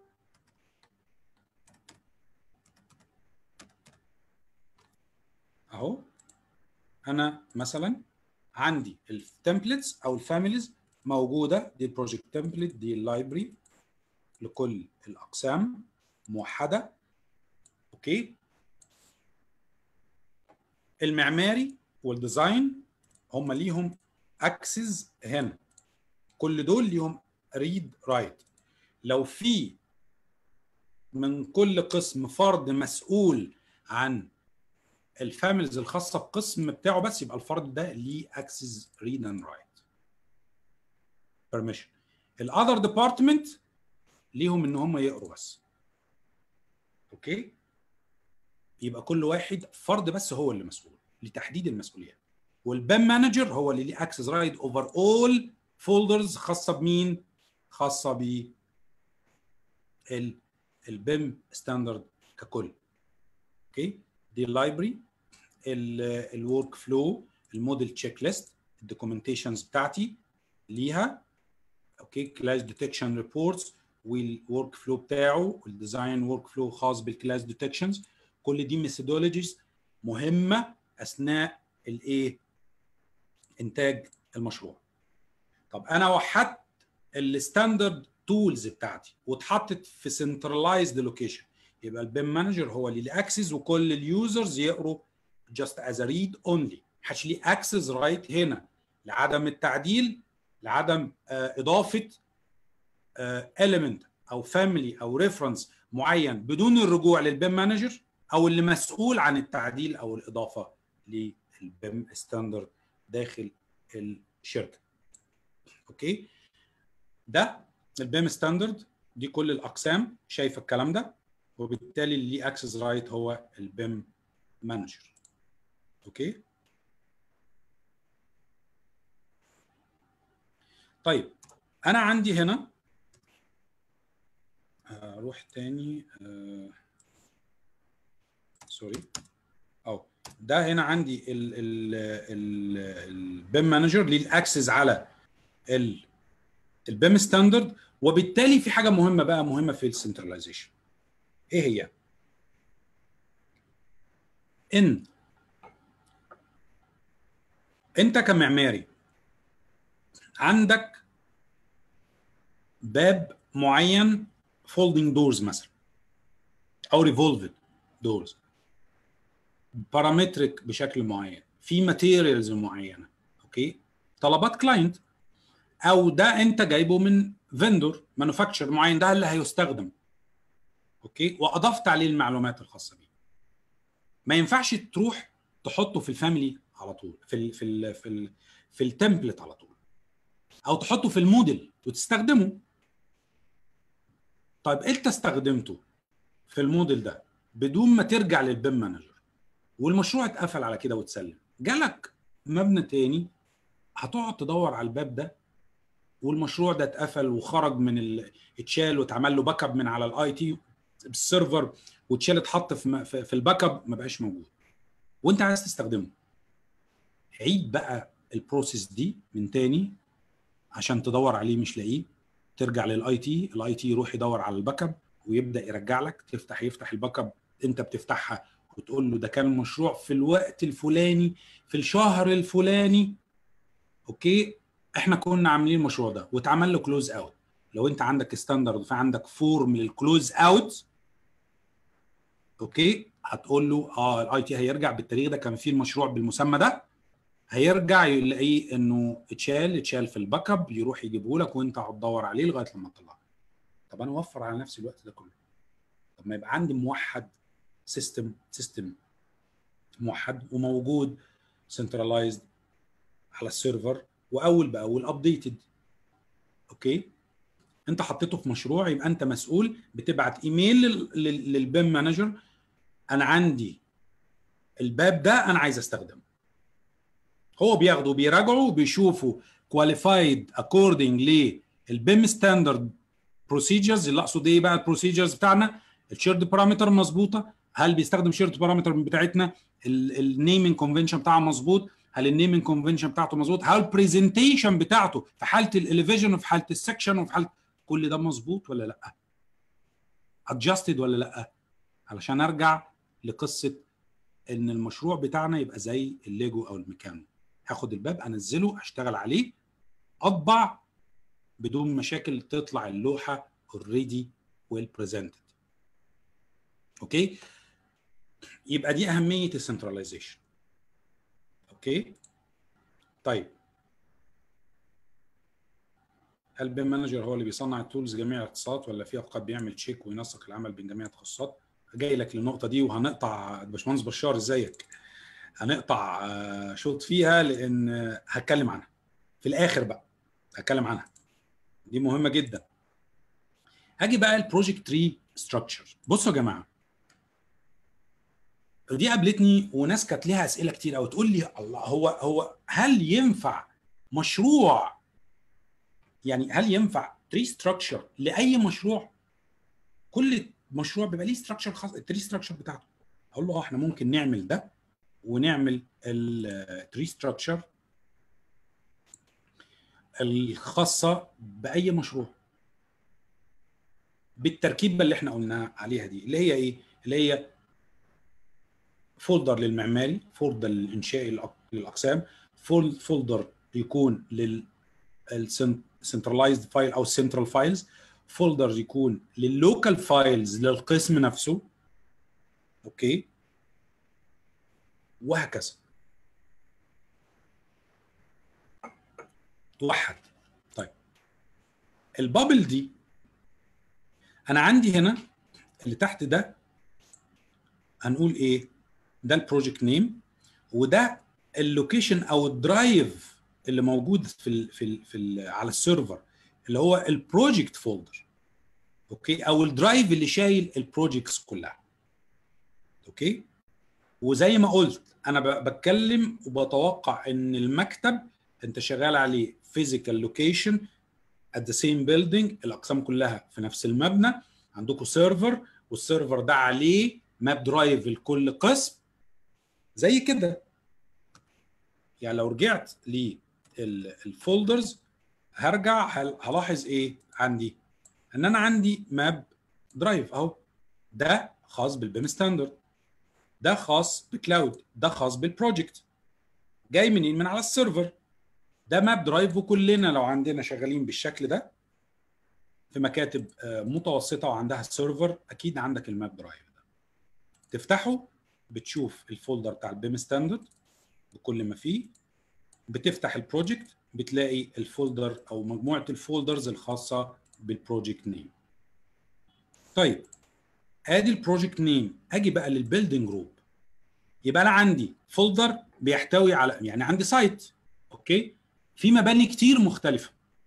[SPEAKER 3] اهو انا مثلا عندي التمبلتس او الفاميليز موجوده دي البروجكت تمبلت دي اللايبرري لكل الاقسام موحده اوكي المعماري والديزاين هم ليهم اكسس هنا كل دول ليهم ريد رايت لو في من كل قسم فرد مسؤول عن الفاميليز الخاصه بقسم بتاعه بس يبقى الفرد ده ليه اكسس ريد اند رايت بيرميشن الاذر ديبارتمنت ليهم ان هم يقروا بس اوكي يبقى كل واحد فرد بس هو اللي مسؤول لتحديد المسؤوليات والبام مانجر هو اللي ليه اكسس رايت اوفر اول فولدرز خاصه بمين خاصه ب البيم ستاندرد ككل اوكي دي اللايبرري الورك فلو الموديل تشيك ليست الدوكيومنتيشنز بتاعتي ليها اوكي كلاش ديتكشن ريبورتس والورك فلو بتاعه والديزاين ورك فلو خاص بالكلاش ديتكشنز كل دي ميثودولوجيز مهمه اثناء الايه انتاج المشروع طب انا وحدت الستاندرد تولز بتاعتي واتحطت في سنترلايزد لوكيشن يبقى البيم مانجر هو اللي ليه اكسس وكل اليوزرز يقروا جاست از ريد اونلي محدش ليه اكسس رايت هنا لعدم التعديل لعدم آه اضافه element او فاميلي او ريفرنس معين بدون الرجوع للبيم مانجر او اللي مسؤول عن التعديل او الاضافه للبيم ستاندرد داخل الشركه اوكي ده البيم ستاندرد دي كل الاقسام شايفه الكلام ده وبالتالي اللي ليه اكسس رايت هو البيم مانجر اوكي طيب انا عندي هنا اروح تاني آه سوري او ده هنا عندي البيم مانجر ليه الاكسس على البيم ستاندرد وبالتالي في حاجه مهمه بقى مهمه في السنتراليزيشن ايه هي ان انت كمعماري عندك باب معين فولدنج دورز مثلا او ريفولفد دورز بارامتريك بشكل معين في ماتيريالز معينه اوكي طلبات كلاينت او ده انت جايبه من فيندور مانوفاكتشر معين ده اللي هيستخدم اوكي واضفت عليه المعلومات الخاصه بيه ما ينفعش تروح تحطه في الفاميلي على طول في ال في ال في ال في التمبلت على طول او تحطه في الموديل وتستخدمه طيب انت استخدمته في الموديل ده بدون ما ترجع للبيم مانجر والمشروع اتقفل على كده واتسلم جالك مبنى تاني هتقعد تدور على الباب ده والمشروع ده اتقفل وخرج من ال... اتشال واتعمل له باك اب من على الاي تي بالسيرفر واتشال اتحط في في الباك اب ما بقاش موجود وانت عايز تستخدمه عيد بقى البروسيس دي من تاني عشان تدور عليه مش لاقيه ترجع للاي تي الاي تي يروح يدور على الباك اب ويبدا يرجع لك تفتح يفتح الباك اب انت بتفتحها وتقول له ده كان مشروع في الوقت الفلاني في الشهر الفلاني اوكي احنا كنا عاملين المشروع ده واتعمل له كلوز اوت لو انت عندك ستاندرد في عندك فورم للكلوز اوت اوكي هتقول له اه الاي تي هيرجع بالتاريخ ده كان فيه المشروع بالمسمى ده هيرجع يلاقيه انه اتشال اتشال في الباك اب يروح يجيبه لك وانت هتدور عليه لغايه لما تطلعه طب انا اوفر على نفسي الوقت ده كله طب ما يبقى عندي موحد سيستم سيستم موحد وموجود سنترلايزد على السيرفر واول باول ابديتد اوكي انت حطيته في مشروع يبقى انت مسؤول بتبعت ايميل للبيم مانجر انا عندي الباب ده انا عايز استخدمه هو بياخده بيراجعه وبيشوفه كواليفايد اكوردنج للبيم ستاندرد بروسيجرز اللي اقصد ايه بقى البروسيجرز بتاعنا الشيرد بارامتر مظبوطه هل بيستخدم شيرد بارامتر بتاعتنا النيمنج كونفنشن بتاعه مظبوط هل النيمنج كونفنشن بتاعته مظبوط هل البرزنتيشن بتاعته في حاله الاليفيجن وفي حاله السكشن وفي حاله كل ده مظبوط ولا لا ادجستد ولا لا علشان ارجع لقصه ان المشروع بتاعنا يبقى زي الليجو او الميكانو هاخد الباب انزله اشتغل عليه اطبع بدون مشاكل تطلع اللوحه اوريدي ويل بريزنتد اوكي يبقى دي اهميه السنتراليزيشن اوكي طيب هل بيم مانجر هو اللي بيصنع التولز جميع الاختصاصات ولا في اوقات بيعمل تشيك وينسق العمل بين جميع التخصصات جاي لك للنقطه دي وهنقطع باشمهندس بشار ازيك هنقطع شوط فيها لان هتكلم عنها في الاخر بقى هتكلم عنها دي مهمه جدا هاجي بقى البروجكت تري ستراكشر بصوا يا جماعه دي قابلتني وناس كانت ليها اسئله كتير قوي تقول لي الله هو هو هل ينفع مشروع يعني هل ينفع تري ستراكشر لاي مشروع كل مشروع بيبقى ليه ستراكشر خاص التري ستراكشر بتاعته اقول له اه احنا ممكن نعمل ده ونعمل التري ستراكشر الخاصه باي مشروع بالتركيبه اللي احنا قلنا عليها دي اللي هي ايه اللي هي فولدر للمعماري فولدر للانشاء للاقسام فولدر يكون لل السنترلايزد فايل او السنترال فايلز فولدر يكون لللوكال فايلز للقسم نفسه اوكي وهكذا توحد طيب البابل دي انا عندي هنا اللي تحت ده هنقول ايه ده البروجكت نيم وده اللوكيشن او الدرايف اللي موجود في ال في ال في ال على السيرفر اللي هو البروجكت فولدر اوكي او الدرايف اللي شايل البروجكتس كلها اوكي وزي ما قلت انا بتكلم وبتوقع ان المكتب انت شغال عليه فيزيكال لوكيشن ات ذا سيم بيلدينج الاقسام كلها في نفس المبنى عندكم سيرفر والسيرفر ده عليه ماب درايف لكل قسم زي كده يعني لو رجعت للفولدرز هرجع هل- هلاحظ ايه عندي ان انا عندي ماب درايف اهو ده خاص بالبيم ستاندرد ده خاص بكلاود ده خاص بالبروجكت جاي منين من على السيرفر ده ماب درايف وكلنا لو عندنا شغالين بالشكل ده في مكاتب آه، متوسطه وعندها السيرفر اكيد عندك الماب درايف ده تفتحه بتشوف الفولدر بتاع البيم ستاندرد بكل ما فيه بتفتح البروجكت بتلاقي الفولدر او مجموعه الفولدرز الخاصه بالبروجكت نيم طيب ادي البروجكت نيم اجي بقى للبيلدنج جروب يبقى انا عندي فولدر بيحتوي على يعني عندي سايت اوكي في مباني كتير مختلفه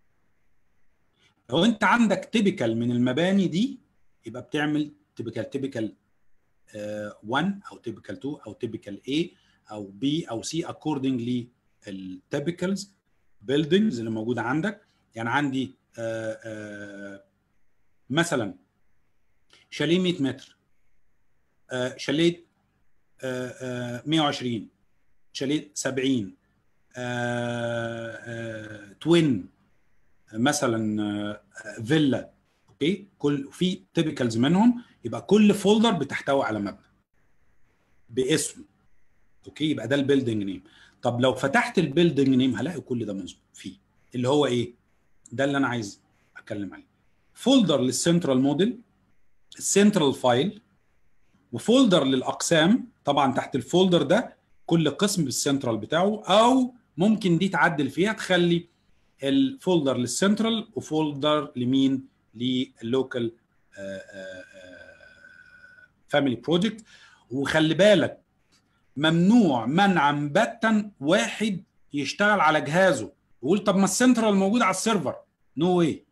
[SPEAKER 3] لو انت عندك تيبيكال من المباني دي يبقى بتعمل تيبيكال تيبيكال 1 او تيبيكال 2 او تيبيكال A او B او C according للتيبيكالز بيلدينجز اللي موجوده عندك يعني عندي آه، آه، مثلا شاليه 100 متر آه، شاليه آه، آه، 120 شاليه 70 آه، آه، توين مثلا آه، آه، فيلا اوكي كل في تيبيكالز منهم يبقى كل فولدر بتحتوي على مبنى باسم اوكي يبقى ده البيلدنج نيم طب لو فتحت البيلدنج نيم هلاقي كل ده مظبوط فيه اللي هو ايه ده اللي انا عايز اتكلم عليه فولدر للسنترال موديل السنترال فايل وفولدر للاقسام طبعا تحت الفولدر ده كل قسم بالسنترال بتاعه او ممكن دي تعدل فيها تخلي الفولدر للسنترال وفولدر لمين للوكال فاميلي بروجكت وخلي بالك ممنوع منعا باتا واحد يشتغل على جهازه يقول طب ما السنترال موجود على السيرفر نو no واي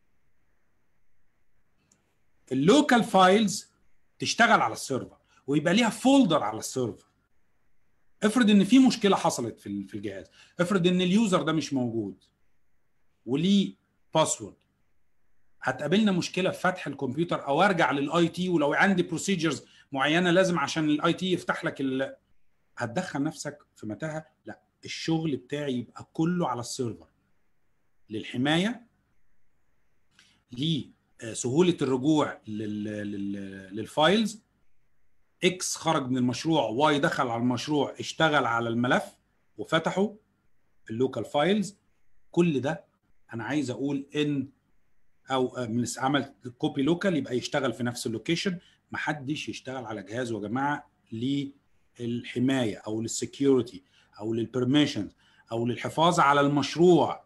[SPEAKER 3] اللوكال فايلز تشتغل على السيرفر ويبقى ليها فولدر على السيرفر افرض ان في مشكله حصلت في ال- في الجهاز افرض ان اليوزر ده مش موجود وليه باسورد هتقابلنا مشكله في فتح الكمبيوتر او ارجع للاي تي ولو عندي بروسيجرز معينه لازم عشان الاي تي يفتح لك ال... هتدخل نفسك في متاهه لا الشغل بتاعي يبقى كله على السيرفر للحمايه لسهوله الرجوع لل... لل... للفايلز اكس خرج من المشروع واي دخل على المشروع اشتغل على الملف وفتحه اللوكال فايلز كل ده انا عايز اقول ان او من عمل كوبي لوكال يبقى يشتغل في نفس اللوكيشن محدش يشتغل على جهازه يا جماعه للحمايه او للسكيورتي او للبرميشن او للحفاظ على المشروع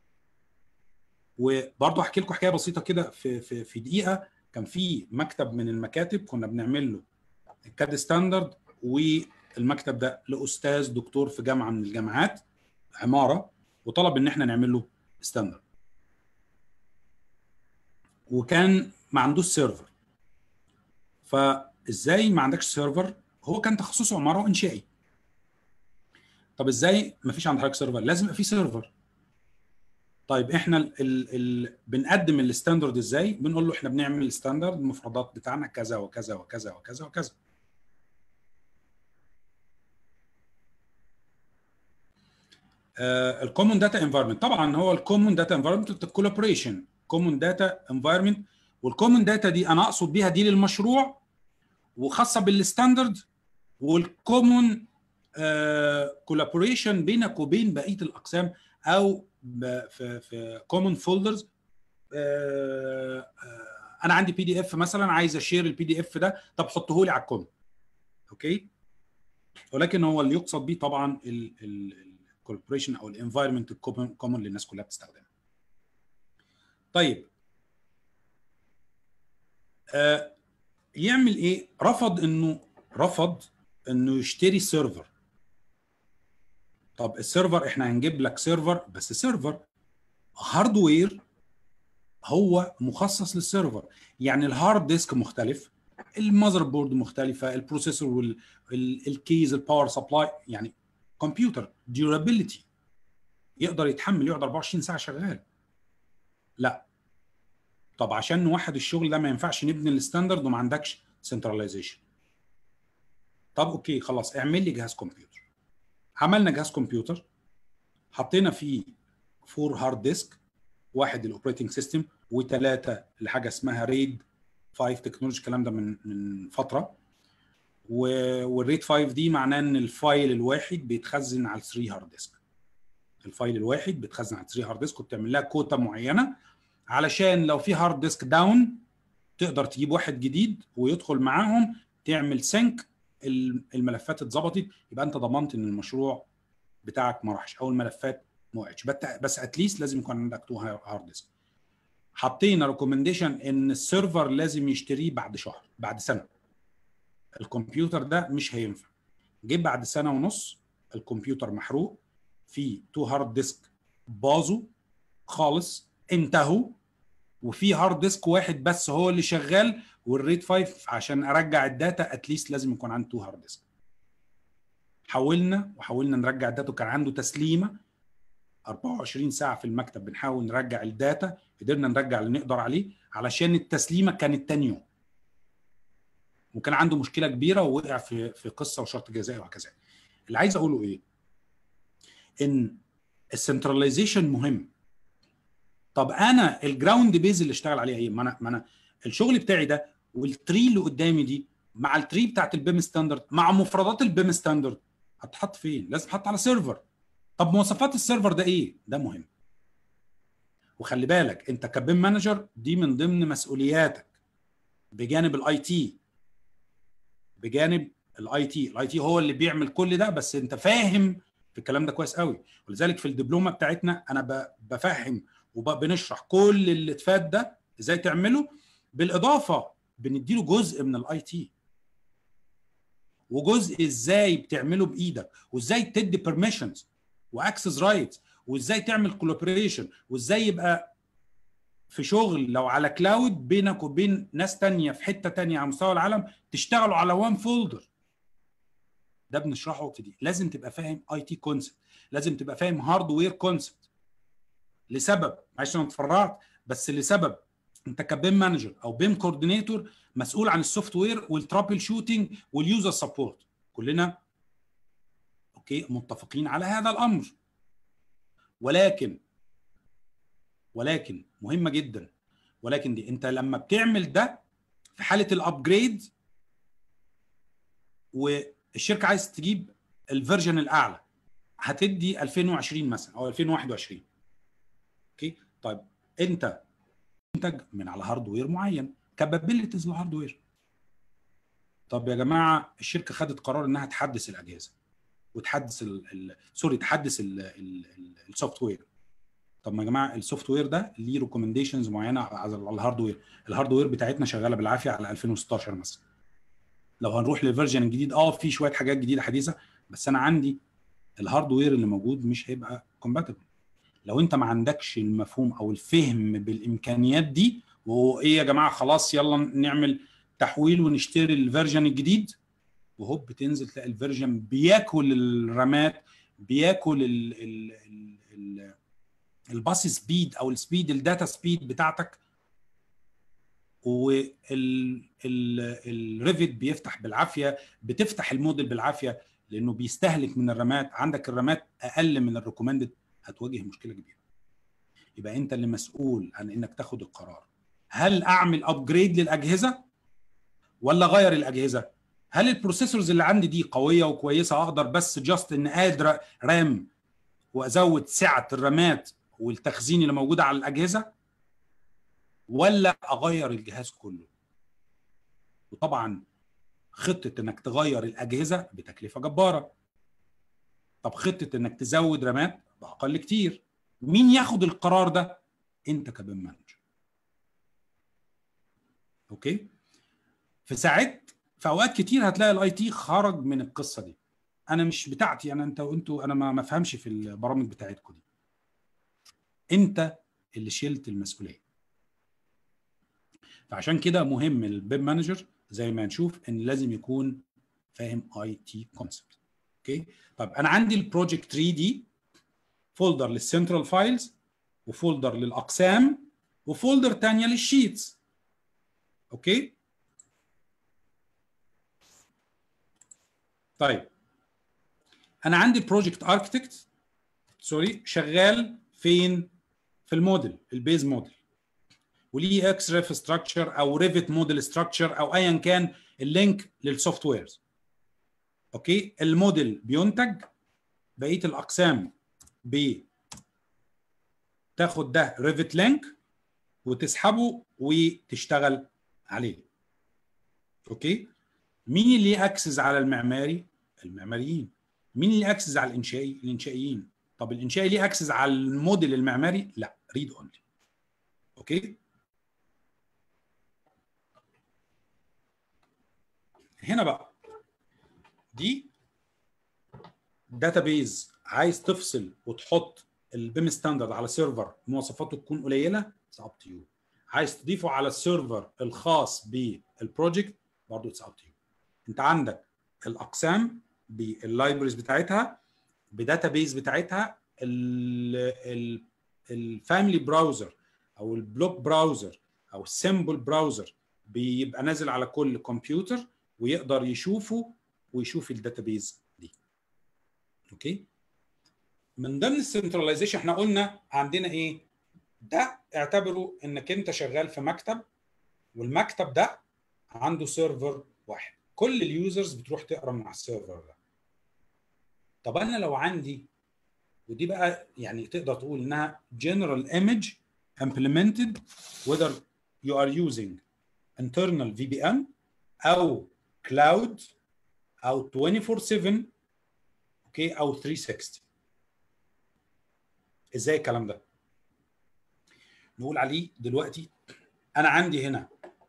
[SPEAKER 3] وبرضه احكي لكم حكايه بسيطه كده في في في دقيقه كان في مكتب من المكاتب كنا بنعمل له الكاد ستاندرد والمكتب ده لاستاذ دكتور في جامعه من الجامعات عماره وطلب ان احنا نعمل له ستاندرد وكان ما عندوش سيرفر فازاي ما عندكش سيرفر هو كان تخصصه عماره وانشائي طب ازاي ما فيش عند حضرتك سيرفر لازم يبقى في سيرفر طيب احنا ال ال ال بنقدم الستاندرد ازاي بنقول له احنا بنعمل ستاندرد المفردات بتاعنا كذا وكذا وكذا وكذا وكذا الكومون داتا انفايرمنت طبعا هو الكومون داتا انفايرمنت الكولابوريشن كومون داتا انفايرمنت والكومون داتا دي انا اقصد بيها دي للمشروع وخاصه بالستاندرد والكومون كولابوريشن بينك وبين بقيه الاقسام او في في كومون فولدرز انا عندي بي دي اف مثلا عايز اشير البي دي اف ده طب حطه لي على الكومون اوكي ولكن هو اللي يقصد بيه طبعا الكولابوريشن او الانفايرمنت الكومون اللي الناس كلها بتستخدمها طيب آه يعمل ايه رفض انه رفض انه يشتري سيرفر طب السيرفر احنا هنجيب لك سيرفر بس سيرفر هاردوير هو مخصص للسيرفر يعني الهارد ديسك مختلف المذر بورد مختلفه البروسيسور والكيز الباور سبلاي يعني كمبيوتر ديورابيلتي يقدر يتحمل يقعد 24 ساعه شغال لا طب عشان نوحد الشغل ده ما ينفعش نبني الستاندرد وما عندكش سنتراليزيشن طب اوكي خلاص اعمل لي جهاز كمبيوتر عملنا جهاز كمبيوتر حطينا فيه فور هارد ديسك واحد للاوبريتنج سيستم وثلاثه لحاجه اسمها ريد 5 تكنولوجي الكلام ده من من فتره والريد 5 دي معناه ان الفايل الواحد بيتخزن على 3 هارد ديسك الفايل الواحد بيتخزن على 3 هارد ديسك وبتعمل لها كوتا معينه علشان لو في هارد ديسك داون تقدر تجيب واحد جديد ويدخل معاهم تعمل سينك الملفات اتظبطت يبقى انت ضمنت ان المشروع بتاعك ما راحش او الملفات ما وقعتش بس اتليست لازم يكون عندك تو هارد ديسك حطينا ريكومنديشن ان السيرفر لازم يشتريه بعد شهر بعد سنه الكمبيوتر ده مش هينفع جه بعد سنه ونص الكمبيوتر محروق في تو هارد ديسك باظوا خالص انتهوا وفي هارد ديسك واحد بس هو اللي شغال والريد 5 عشان ارجع الداتا اتليست لازم يكون عنده تو هارد ديسك حاولنا وحاولنا نرجع الداتا وكان عنده تسليمه 24 ساعه في المكتب بنحاول نرجع الداتا قدرنا نرجع اللي نقدر عليه علشان التسليمه كانت تاني يوم وكان عنده مشكله كبيره ووقع في في قصه وشرط جزائي وهكذا اللي عايز اقوله ايه ان السنتراليزيشن مهم طب انا الجراوند بيز اللي اشتغل عليها ايه ما انا ما انا الشغل بتاعي ده والتري اللي قدامي دي مع التري بتاعت البيم ستاندرد مع مفردات البيم ستاندرد هتحط فين لازم تحط على سيرفر طب مواصفات السيرفر ده ايه ده مهم وخلي بالك انت كبيم مانجر دي من ضمن مسؤولياتك بجانب الاي تي بجانب الاي تي الاي تي هو اللي بيعمل كل ده بس انت فاهم في الكلام ده كويس قوي ولذلك في الدبلومه بتاعتنا انا بفهم وبنشرح كل اللي اتفات ده ازاي تعمله بالاضافه بنديله جزء من الاي تي وجزء ازاي بتعمله بايدك وازاي تدي بيرميشنز واكسس رايتس وازاي تعمل كولابوريشن وازاي يبقى في شغل لو على كلاود بينك وبين ناس تانية في حته تانية على مستوى العالم تشتغلوا على وان فولدر ده بنشرحه في دي لازم تبقى فاهم اي تي كونسبت لازم تبقى فاهم هاردوير كونسبت لسبب معلش انا اتفرعت بس لسبب انت كبيم مانجر او بيم كوردينيتور مسؤول عن السوفت وير والترابل شوتنج واليوزر سبورت كلنا اوكي متفقين على هذا الامر ولكن ولكن مهمه جدا ولكن دي انت لما بتعمل ده في حاله الابجريد والشركه عايز تجيب الفيرجن الاعلى هتدي 2020 مثلا او 2021 اوكي طيب انت منتج من على هاردوير معين كابابيلتيز للهاردوير طب يا جماعه الشركه خدت قرار انها تحدث الاجهزه وتحدث ال ال سوري تحدث السوفت وير طب يا جماعه السوفت وير ده ليه ريكومنديشنز معينه على الهاردوير الهاردوير بتاعتنا شغاله بالعافيه على 2016 مثلا لو هنروح للفيرجن الجديد اه في شويه حاجات جديده حديثه بس انا عندي الهاردوير اللي موجود مش هيبقى كومباتبل لو انت ما عندكش المفهوم او الفهم بالامكانيات دي وايه يا جماعه خلاص يلا نعمل تحويل ونشتري الفيرجن الجديد وهوب تنزل تلاقي الفيرجن بياكل الرامات بياكل ال ال ال ال الباس سبيد او السبيد الداتا سبيد بتاعتك والريفت بيفتح بالعافيه بتفتح الموديل بالعافيه لانه بيستهلك من الرامات عندك الرامات اقل من الريكومندد هتواجه مشكله كبيره يبقى انت اللي مسؤول عن انك تاخد القرار هل اعمل ابجريد للاجهزه ولا غير الاجهزه هل البروسيسورز اللي عندي دي قويه وكويسه اقدر بس جاست ان اد رام وازود سعه الرامات والتخزين اللي موجوده على الاجهزه ولا اغير الجهاز كله وطبعا خطه انك تغير الاجهزه بتكلفه جباره طب خطه انك تزود رامات باقل كتير مين ياخد القرار ده انت كبيم مانجر اوكي في ساعات في اوقات كتير هتلاقي الاي تي خرج من القصه دي انا مش بتاعتي انا انت وانتوا انا ما افهمش في البرامج بتاعتكم دي انت اللي شلت المسؤوليه فعشان كده مهم البيم مانجر زي ما نشوف ان لازم يكون فاهم اي تي كونسبت اوكي طب انا عندي البروجكت 3 دي فولدر للسنترال فايلز وفولدر للاقسام وفولدر تانية للشيتس اوكي طيب انا عندي بروجكت اركتكت سوري شغال فين في الموديل البيز موديل وليه اكس ريف ستراكشر او ريفت موديل ستراكشر او ايا كان اللينك للسوفت ويرز اوكي الموديل بينتج بقيه الاقسام ب تاخد ده ريفت لينك وتسحبه وتشتغل عليه اوكي مين اللي اكسس على المعماري المعماريين مين اللي اكسس على الانشائي الانشائيين طب الانشائي ليه اكسس على الموديل المعماري لا ريد اونلي اوكي هنا بقى دي داتابيز عايز تفصل وتحط البيم ستاندرد على سيرفر مواصفاته تكون قليله اتس اب تو يو عايز تضيفه على السيرفر الخاص بالبروجكت برضه اتس اب تو يو انت عندك الاقسام باللايبرز بتاعتها بداتابيز بتاعتها الفاميلي براوزر او البلوك براوزر او السيمبل براوزر بيبقى نازل على كل كمبيوتر ويقدر يشوفه ويشوف الداتابيز دي اوكي من ضمن السنتراليزيشن احنا قلنا عندنا ايه ده اعتبره انك انت شغال في مكتب والمكتب ده عنده سيرفر واحد كل اليوزرز بتروح تقرا من على السيرفر ده طب انا لو عندي ودي بقى يعني تقدر تقول انها general image implemented whether you are using internal VPN او cloud او 24 7 اوكي او 360 ازاي الكلام ده نقول عليه دلوقتي انا عندي هنا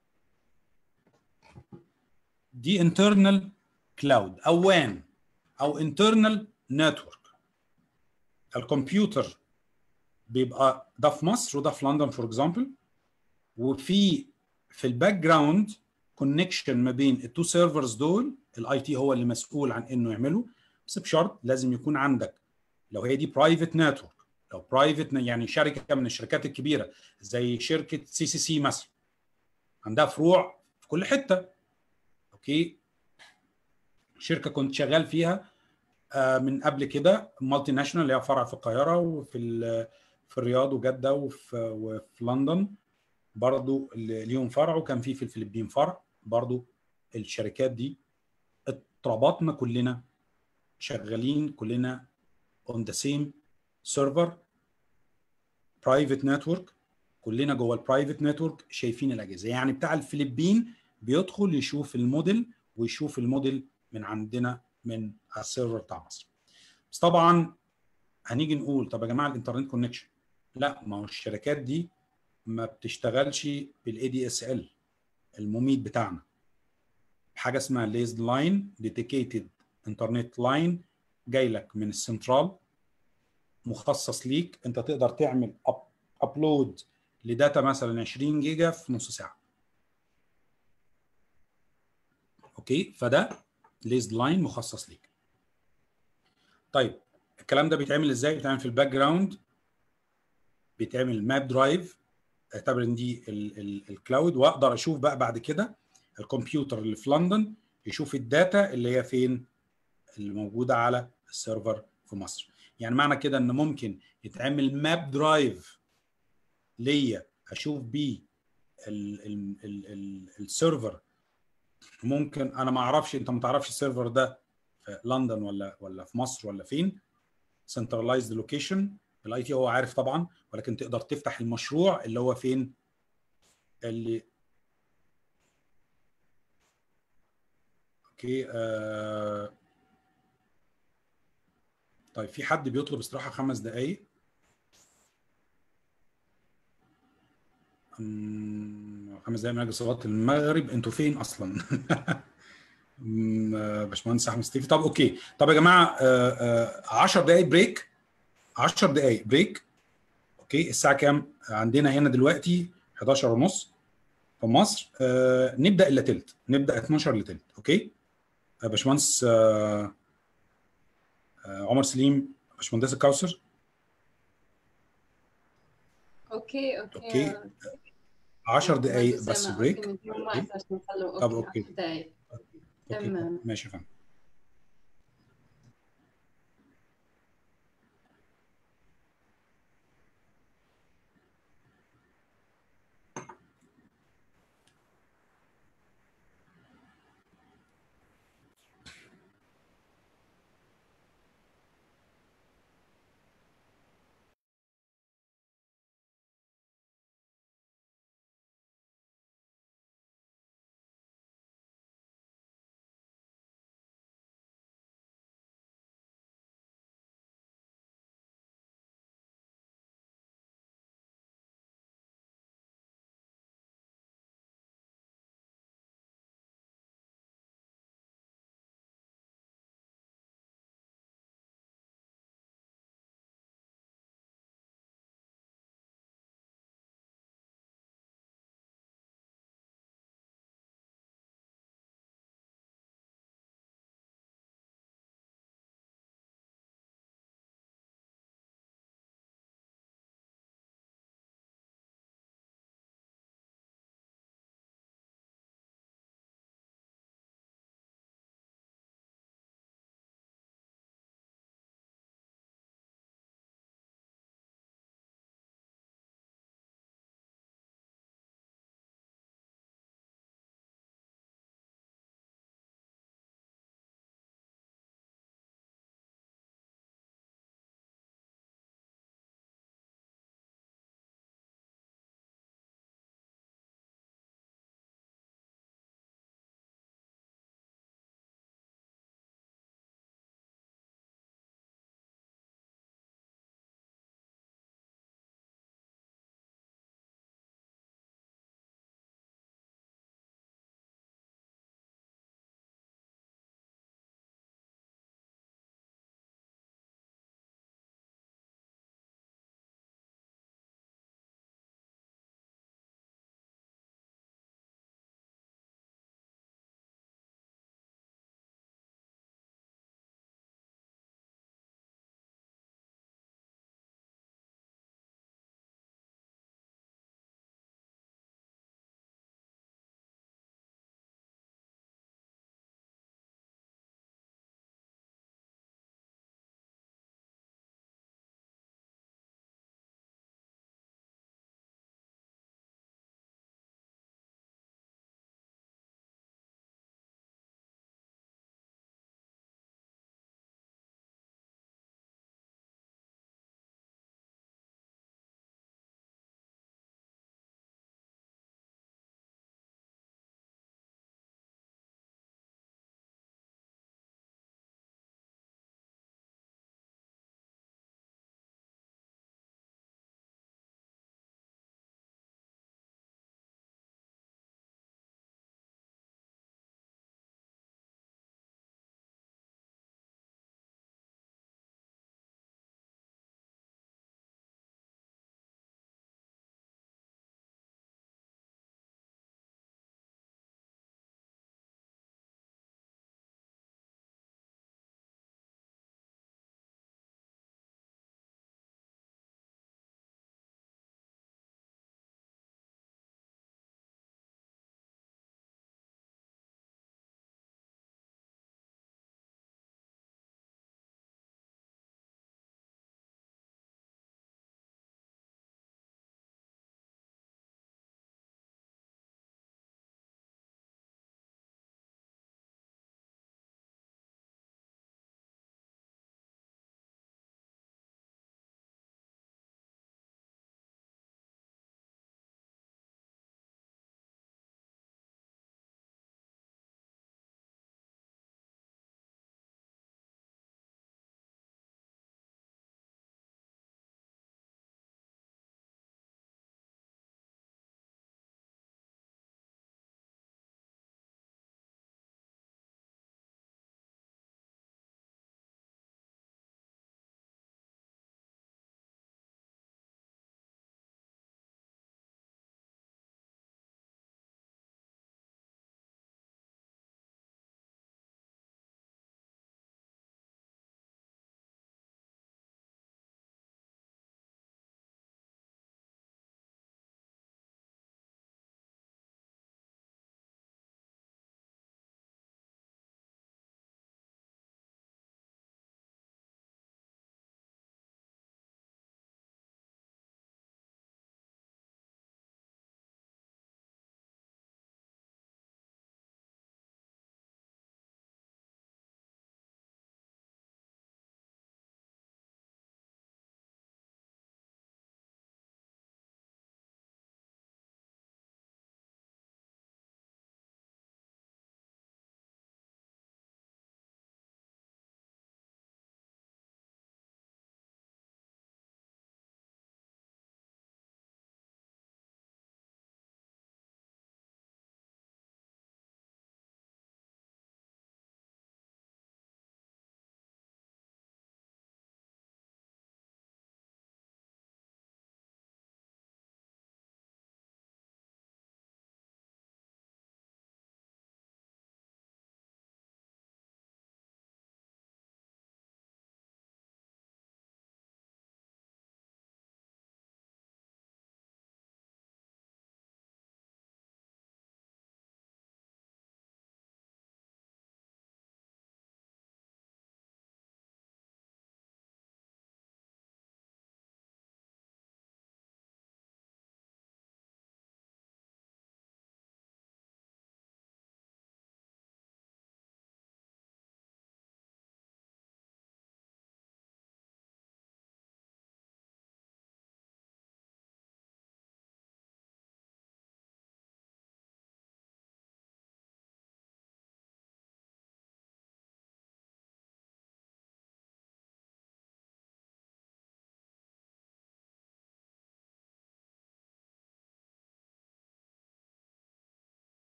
[SPEAKER 3] دي internal cloud او وان او internal network الكمبيوتر بيبقى ده في مصر وده في لندن فور اكزامبل وفي في الباك جراوند كونكشن ما بين التو سيرفرز دول الاي تي هو اللي مسؤول عن انه يعمله بس بشرط لازم يكون عندك لو هي دي برايفت نتورك لو برايفت يعني شركه من الشركات الكبيره زي شركه سي سي سي مثلا عندها فروع في كل حته اوكي شركه كنت شغال فيها من قبل كده مالتي ناشونال ليها فرع في القاهره وفي في الرياض وجده وفي, وفي لندن برضو ليهم فرع وكان في في الفلبين فرع برضو الشركات دي اتربطنا كلنا شغالين كلنا on the same server private network كلنا جوه البرايفت نتورك شايفين الاجهزه يعني بتاع الفلبين بيدخل يشوف الموديل ويشوف الموديل من عندنا من السيرفر بتاع مصر بس طبعا هنيجي نقول طب يا جماعه الانترنت كونكشن لا ما هو الشركات دي ما بتشتغلش بالاي دي اس ال المميت بتاعنا حاجه اسمها ليزد لاين ديديكيتد انترنت لاين جاي لك من السنترال مخصص ليك انت تقدر تعمل ابلود لداتا مثلا 20 جيجا في نص ساعه اوكي فده ليزد لاين مخصص ليك طيب الكلام ده بيتعمل ازاي بيتعمل في الباك جراوند بيتعمل ماب درايف اعتبر ان دي الكلاود واقدر اشوف بقى بعد كده الكمبيوتر اللي في لندن يشوف الداتا اللي هي فين اللي موجوده على السيرفر في مصر يعني معنى كده ان ممكن يتعمل ماب درايف ليا اشوف بيه السيرفر ممكن انا ما اعرفش انت ما تعرفش السيرفر ده في لندن ولا ولا في مصر ولا فين سنترلايزد لوكيشن الاي تي هو عارف طبعا ولكن تقدر تفتح المشروع اللي هو فين اللي اوكي آه... طيب في حد بيطلب استراحه خمس دقائق خمس دقايق من اجل صلاه المغرب انتوا فين اصلا؟ باشمهندس احمد ستيفي طب اوكي طب يا جماعه 10 دقائق بريك 10 دقائق بريك اوكي الساعه كام؟ عندنا هنا دلوقتي 11 ونص في مصر آه نبدا الا تلت نبدا 12 الا تلت اوكي باشمهندس آه آه عمر سليم باشمهندس الكوثر
[SPEAKER 1] اوكي اوكي,
[SPEAKER 3] أوكي. 10 دقائق بس بريك
[SPEAKER 1] طب
[SPEAKER 3] طب اوكي
[SPEAKER 1] تمام
[SPEAKER 3] ماشي يا فندم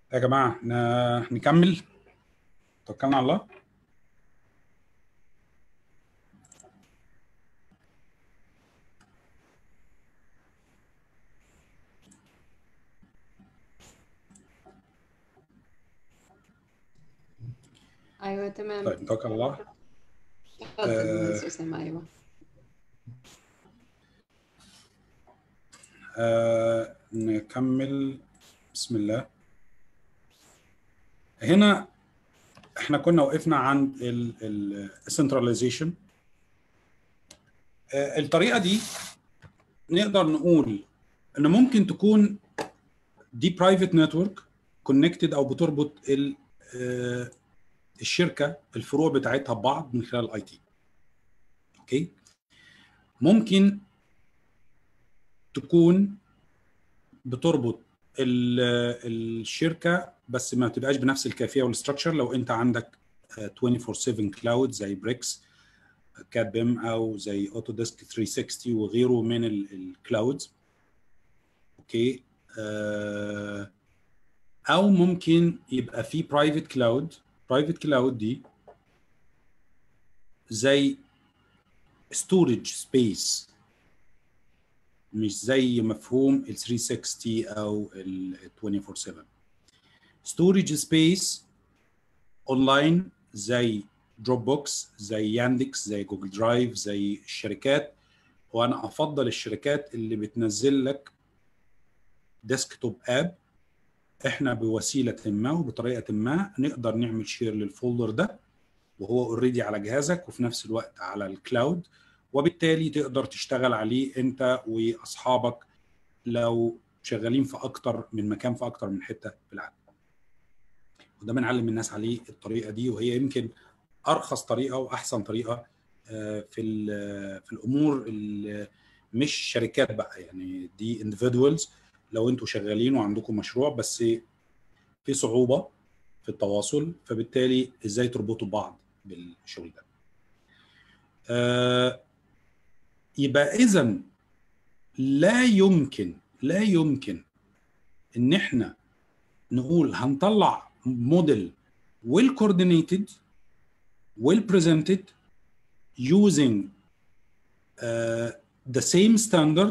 [SPEAKER 3] يا جماعه ن- نكمل توكلنا على الله
[SPEAKER 1] ايوه تمام
[SPEAKER 3] طيب نتوكل على الله
[SPEAKER 1] تفضل مهندس اسامه ايوه
[SPEAKER 3] آه نكمل بسم الله هنا احنا كنا وقفنا عند السنتراليزيشن الطريقه دي نقدر نقول ان ممكن تكون دي برايفت نتورك كونكتد او بتربط ال- آه، الشركه الفروع بتاعتها ببعض من خلال الاي تي اوكي ممكن تكون بتربط ال- الشركه بس ما تبقاش بنفس الكيفيه والاستراكشر لو انت عندك آه، 24/7 كلاود زي بريكس كات بيم او زي اوتوديسك 360 وغيره من الكلاودز اوكي آه، او ممكن يبقى في برايفت كلاود برايفت كلاود دي زي ستورج سبيس مش زي مفهوم ال 360 او ال 24 7 ستورج سبيس اونلاين زي دروب بوكس زي ياندكس زي جوجل درايف زي الشركات وانا افضل الشركات اللي بتنزل لك ديسكتوب اب احنا بوسيله ما وبطريقه ما نقدر نعمل شير للفولدر ده وهو اوريدي على جهازك وفي نفس الوقت على الكلاود وبالتالي تقدر تشتغل عليه انت واصحابك لو شغالين في اكتر من مكان في اكتر من حته في العالم وده بنعلم الناس عليه الطريقه دي وهي يمكن ارخص طريقه واحسن طريقه آه، في ال- في الامور ال- مش شركات بقى يعني دي individuals لو انتوا شغالين وعندكم مشروع بس في صعوبه في التواصل فبالتالي ازاي تربطوا بعض بالشغل ده آه، يبقى اذا لا يمكن لا يمكن ان احنا نقول هنطلع موديل well coordinated well presented using uh, the same standard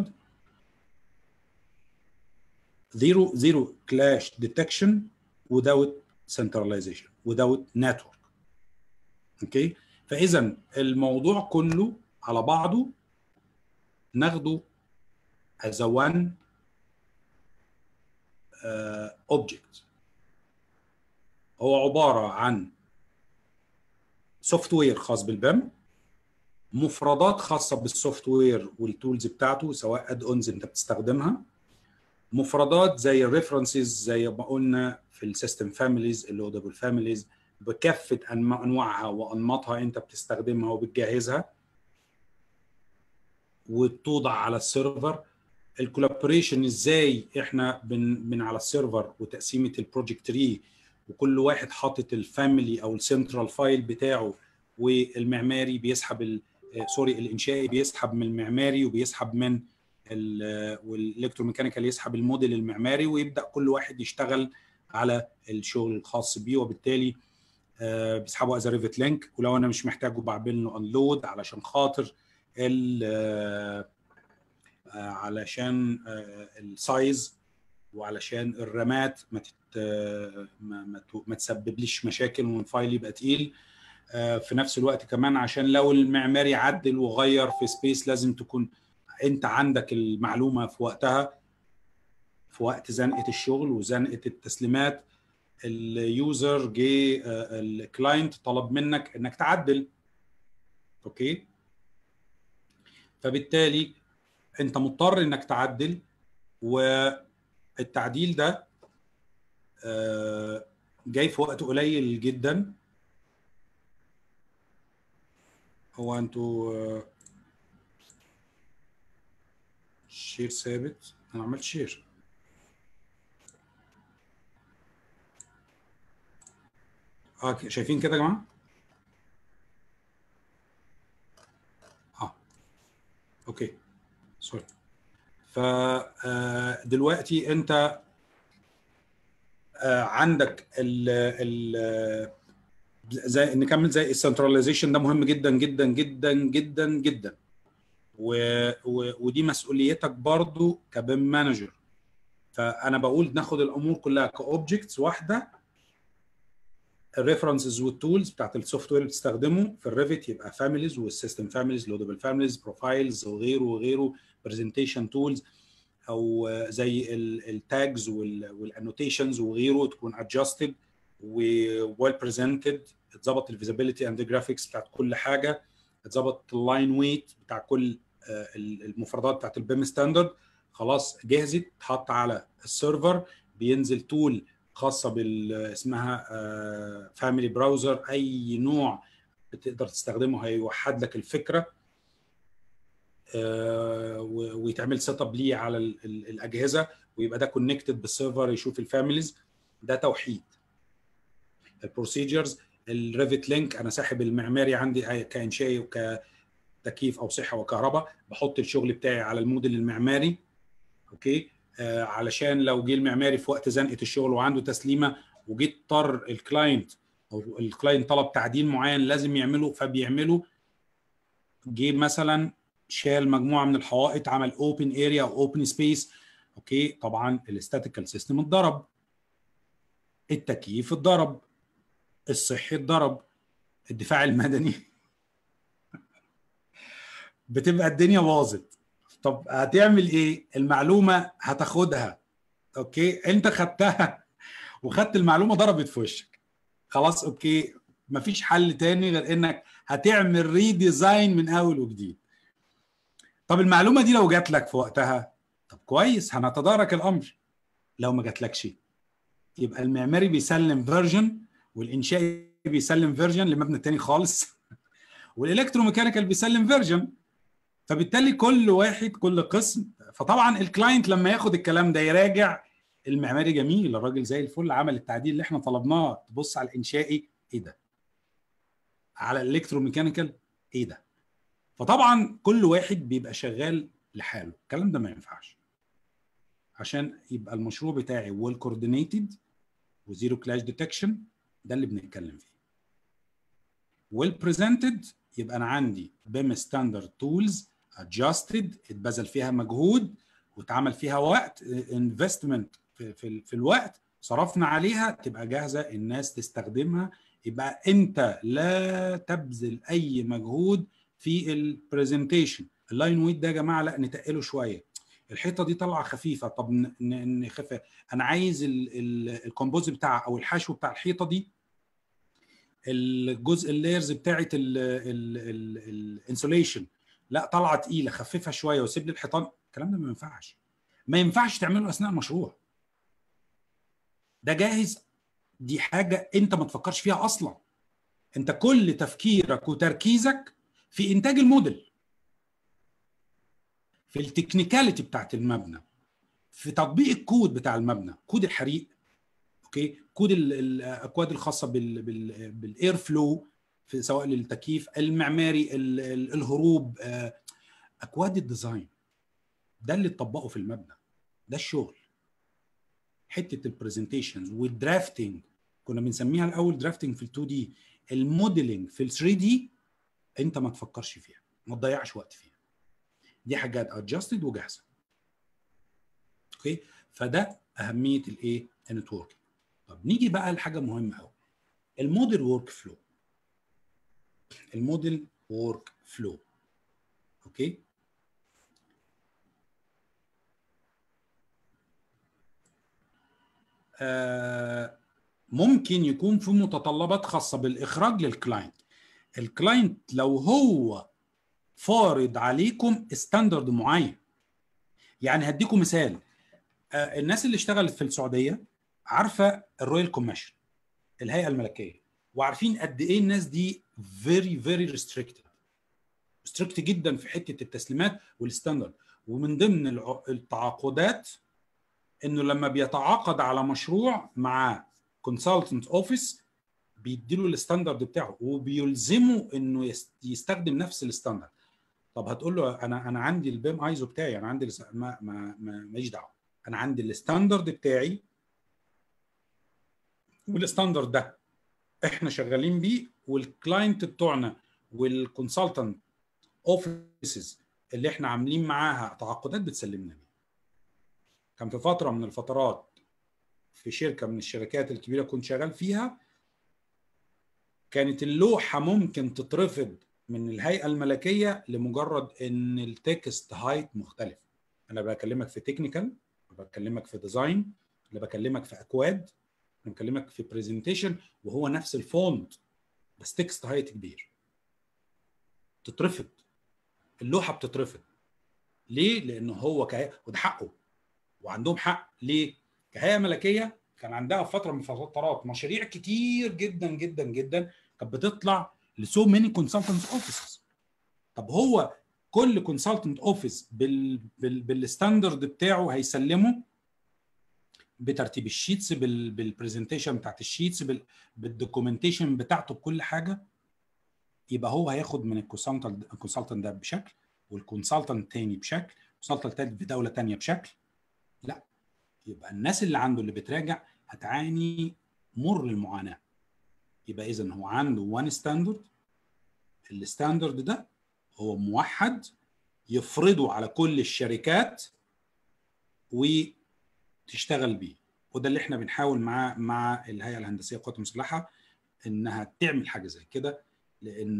[SPEAKER 3] zero zero clash detection without centralization without network اوكي فاذا الموضوع كله على بعضه ناخده as a one uh, object هو عباره عن سوفت وير خاص بالبام مفردات خاصه بالسوفت وير والتولز بتاعته سواء اد اونز انت بتستخدمها مفردات زي الريفرنسز زي ما قلنا في السيستم فاميليز اللودبل فاميليز بكافه أنما- انواعها وانماطها انت بتستخدمها وبتجهزها وتوضع على السيرفر الكولابوريشن ازاي احنا بن من على السيرفر وتقسيمه البروجكت تري وكل واحد حاطط الفاميلي او السنترال فايل بتاعه والمعماري بيسحب ال- آه، سوري الانشائي بيسحب من المعماري وبيسحب من ال- والالكتروميكانيكال يسحب الموديل المعماري ويبدا كل واحد يشتغل على الشغل الخاص بيه وبالتالي آه، بيسحبوا از ريفت لينك ولو انا مش محتاجه بعمل له انلود علشان خاطر ال آه، آه، علشان آه، السايز وعلشان الرامات ما تت آه، ما, ما, ت- ما تسببليش مشاكل والفايل يبقى تقيل آه، في نفس الوقت كمان عشان لو المعماري عدل وغير في سبيس لازم تكون انت عندك المعلومه في وقتها في وقت زنقه الشغل وزنقه التسليمات اليوزر جه آه، الكلاينت طلب منك انك تعدل اوكي فبالتالي انت مضطر انك تعدل والتعديل ده آه، جاي في وقت قليل جدا هو انتوا آه، شير ثابت انا عملت شير اه ك- شايفين كده يا جماعه اه اوكي سوري فدلوقتي انت آه، عندك ال ال زي نكمل زي السنتراليزيشن ده مهم جدا جدا جدا جدا جدا و و ودي مسؤوليتك برضو كبيم مانجر فانا بقول ناخد الامور كلها كاوبجكتس واحده الريفرنسز والتولز بتاعت السوفت وير اللي بتستخدمه في الريفت يبقى فاميليز والسيستم فاميليز لودبل فاميليز بروفايلز وغيره وغيره برزنتيشن تولز او زي التاجز والانوتيشنز وغيره تكون ادجستد وويل بريزنتد اتظبط الفيزابيلتي اند جرافيكس بتاعت كل حاجه اتظبط اللاين ويت بتاع كل آه، المفردات بتاعت البيم ستاندرد خلاص جهزت اتحط على السيرفر بينزل تول خاصه بال اسمها فاميلي براوزر اي نوع بتقدر تستخدمه هيوحد لك الفكره آه، ويتعمل سيت اب ليه على الاجهزه ويبقى ده كونكتد بالسيرفر يشوف الفاميليز ده توحيد البروسيجرز الريفت لينك انا ساحب المعماري عندي كانشائي وكتكييف او صحه وكهرباء بحط الشغل بتاعي على الموديل المعماري اوكي آه علشان لو جه المعماري في وقت زنقه الشغل وعنده تسليمه وجيت اضطر الكلاينت او الكلاينت طلب تعديل معين لازم يعمله فبيعمله جه مثلا شال مجموعه من الحوائط عمل اوبن اريا او اوبن سبيس اوكي طبعا الاستاتيكال سيستم اتضرب التكييف اتضرب الصحي اتضرب الدفاع المدني بتبقى الدنيا باظت طب هتعمل ايه المعلومه هتاخدها اوكي انت خدتها وخدت المعلومه ضربت في وشك خلاص اوكي مفيش حل تاني غير انك هتعمل ريديزاين من اول وجديد طب المعلومه دي لو جات لك في وقتها طب كويس هنتدارك الامر لو ما جاتلكش يبقى المعماري بيسلم فيرجن والانشائي بيسلم فيرجن لمبنى تاني خالص والالكتروميكانيكال بيسلم فيرجن فبالتالي كل واحد كل قسم فطبعا الكلاينت لما ياخد الكلام ده يراجع المعماري جميل الراجل زي الفل عمل التعديل اللي احنا طلبناه تبص على الانشائي ايه ده على الالكتروميكانيكال ايه ده فطبعا كل واحد بيبقى شغال لحاله الكلام ده ما ينفعش عشان يبقى المشروع بتاعي ويل كوردينيتد وزيرو كلاش ديتكشن ده اللي بنتكلم فيه ويل بريزنتد يبقى انا عندي بيم ستاندرد تولز ادجستد اتبذل فيها مجهود واتعمل فيها وقت انفستمنت في, في, في الوقت صرفنا عليها تبقى جاهزه الناس تستخدمها يبقى انت لا تبذل اي مجهود في البرزنتيشن اللاين ويت ده يا جماعه لا نتقله شويه الحيطه دي طالعه خفيفه طب نخف انا عايز الكومبوز بتاع او الحشو بتاع الحيطه دي الجزء اللايرز بتاعه الانسوليشن لا طالعه تقيله خففها شويه وسيب لي الحيطان الكلام ده ما ينفعش ما ينفعش تعمله اثناء المشروع ده جاهز دي حاجه انت ما تفكرش فيها اصلا انت كل تفكيرك وتركيزك في انتاج الموديل في التكنيكاليتي بتاعت المبنى في تطبيق الكود بتاع المبنى كود الحريق اوكي كود الاكواد الخاصه بالاير فلو في سواء للتكييف المعماري الهروب آه، اكواد الديزاين ده اللي تطبقه في المبنى ده الشغل حته البرزنتيشنز والدرافتنج كنا بنسميها الاول درافتنج في ال2 دي الموديلنج في ال3 دي انت ما تفكرش فيها ما تضيعش وقت فيها دي حاجات ادجستد وجاهزه اوكي فده اهميه الايه النتورك طب نيجي بقى لحاجه مهمه قوي الموديل ورك فلو الموديل ورك فلو اوكي آه ممكن يكون في متطلبات خاصه بالاخراج للكلاينت الكلاينت لو هو فارض عليكم ستاندرد معين يعني هديكم مثال آه الناس اللي اشتغلت في السعوديه عارفه الرويال كوميشن الهيئه الملكيه وعارفين قد ايه الناس دي فيري فيري ريستريكتد ريستريكت جدا في حته التسليمات والستاندرد ومن ضمن التعاقدات انه لما بيتعاقد على مشروع مع كونسلتنت اوفيس بيديله الستاندرد بتاعه وبيلزمه انه يستخدم نفس الستاندرد طب هتقول له انا انا عندي البيم ايزو بتاعي انا عندي ما ما ماليش دعوه انا عندي الستاندرد بتاعي والستاندرد ده احنا شغالين بيه والكلاينت بتوعنا والكونسلتنت اوفيسز اللي احنا عاملين معاها تعاقدات بتسلمنا بيه كان في فتره من الفترات في شركه من الشركات الكبيره كنت شغال فيها كانت اللوحه ممكن تترفض من الهيئه الملكيه لمجرد ان التكست هايت مختلف انا بكلمك في تكنيكال بكلمك في ديزاين اللي بكلمك في اكواد انا بكلمك في برزنتيشن وهو نفس الفونت بس تكست هايت كبير تترفض اللوحه بتترفض ليه؟ لان هو كهيئه وده حقه وعندهم حق ليه؟ كهيئه ملكيه كان عندها في فتره من الفترات مشاريع كتير جدا جدا جدا كانت بتطلع لسو ماني كونسلتنت اوفيسز طب هو كل كونسلتنت اوفيس بال بال بالستاندرد بتاعه هيسلمه بترتيب الشيتس بال بالبرزنتيشن بتاعت الشيتس بال بالدوكيومنتيشن بتاعته بكل حاجه يبقى هو هياخد من الكونسلتنت الكونسلتنت ده بشكل والكونسلتنت تاني بشكل الكونسلتنت تالت في دوله تانيه بشكل لا يبقى الناس اللي عنده اللي بتراجع هتعاني مر المعاناه يبقى اذا هو عنده وان ستاندرد الستاندرد ده هو موحد يفرضه على كل الشركات وتشتغل بيه وده اللي احنا بنحاول مع مع الهيئه الهندسيه للقوات المسلحه انها تعمل حاجه زي كده لان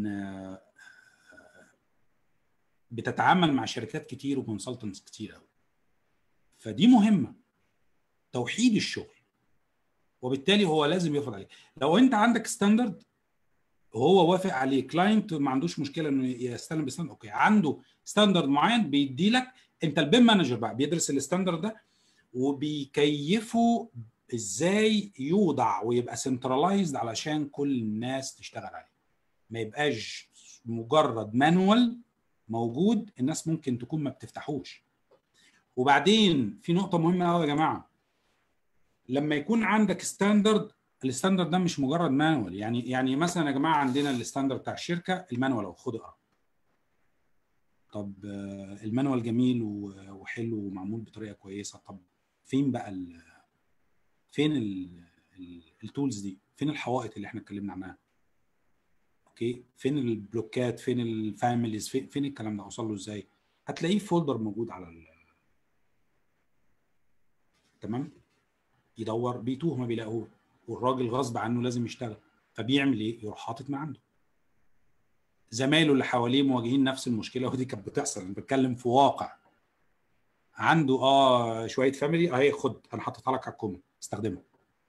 [SPEAKER 3] بتتعامل مع شركات كتير وكونسلتنتس كتير قوي فدي مهمه توحيد الشغل وبالتالي هو لازم يفرض عليه لو انت عندك ستاندرد وهو وافق عليه كلاينت ما عندوش مشكله انه يستلم بستاندرد اوكي عنده ستاندرد معين بيدي لك انت البيم مانجر بقى بيدرس الستاندرد ده وبيكيفه ازاي يوضع ويبقى سنترلايزد علشان كل الناس تشتغل عليه ما يبقاش مجرد مانوال موجود الناس ممكن تكون ما بتفتحوش وبعدين في نقطه مهمه قوي يا جماعه لما يكون عندك ستاندرد الستاندرد ده مش مجرد مانوال يعني يعني مثلا يا جماعه عندنا الستاندرد بتاع الشركه المانوال اهو خد اقرا طب المانوال جميل وحلو ومعمول بطريقه كويسه طب فين بقى ال فين التولز دي فين الحوائط اللي احنا اتكلمنا عنها اوكي فين البلوكات فين الفاميليز فين, فين الكلام ده اوصل له ازاي هتلاقيه فولدر موجود على ال... تمام يدور بيتوه ما بيلاقوه والراجل غصب عنه لازم يشتغل فبيعمل ايه يروح حاطط ما عنده زمايله اللي حواليه مواجهين نفس المشكله ودي كانت بتحصل انا بتكلم في واقع عنده اه شويه فاميلي اهي خد انا حاططها لك على الكومن استخدمها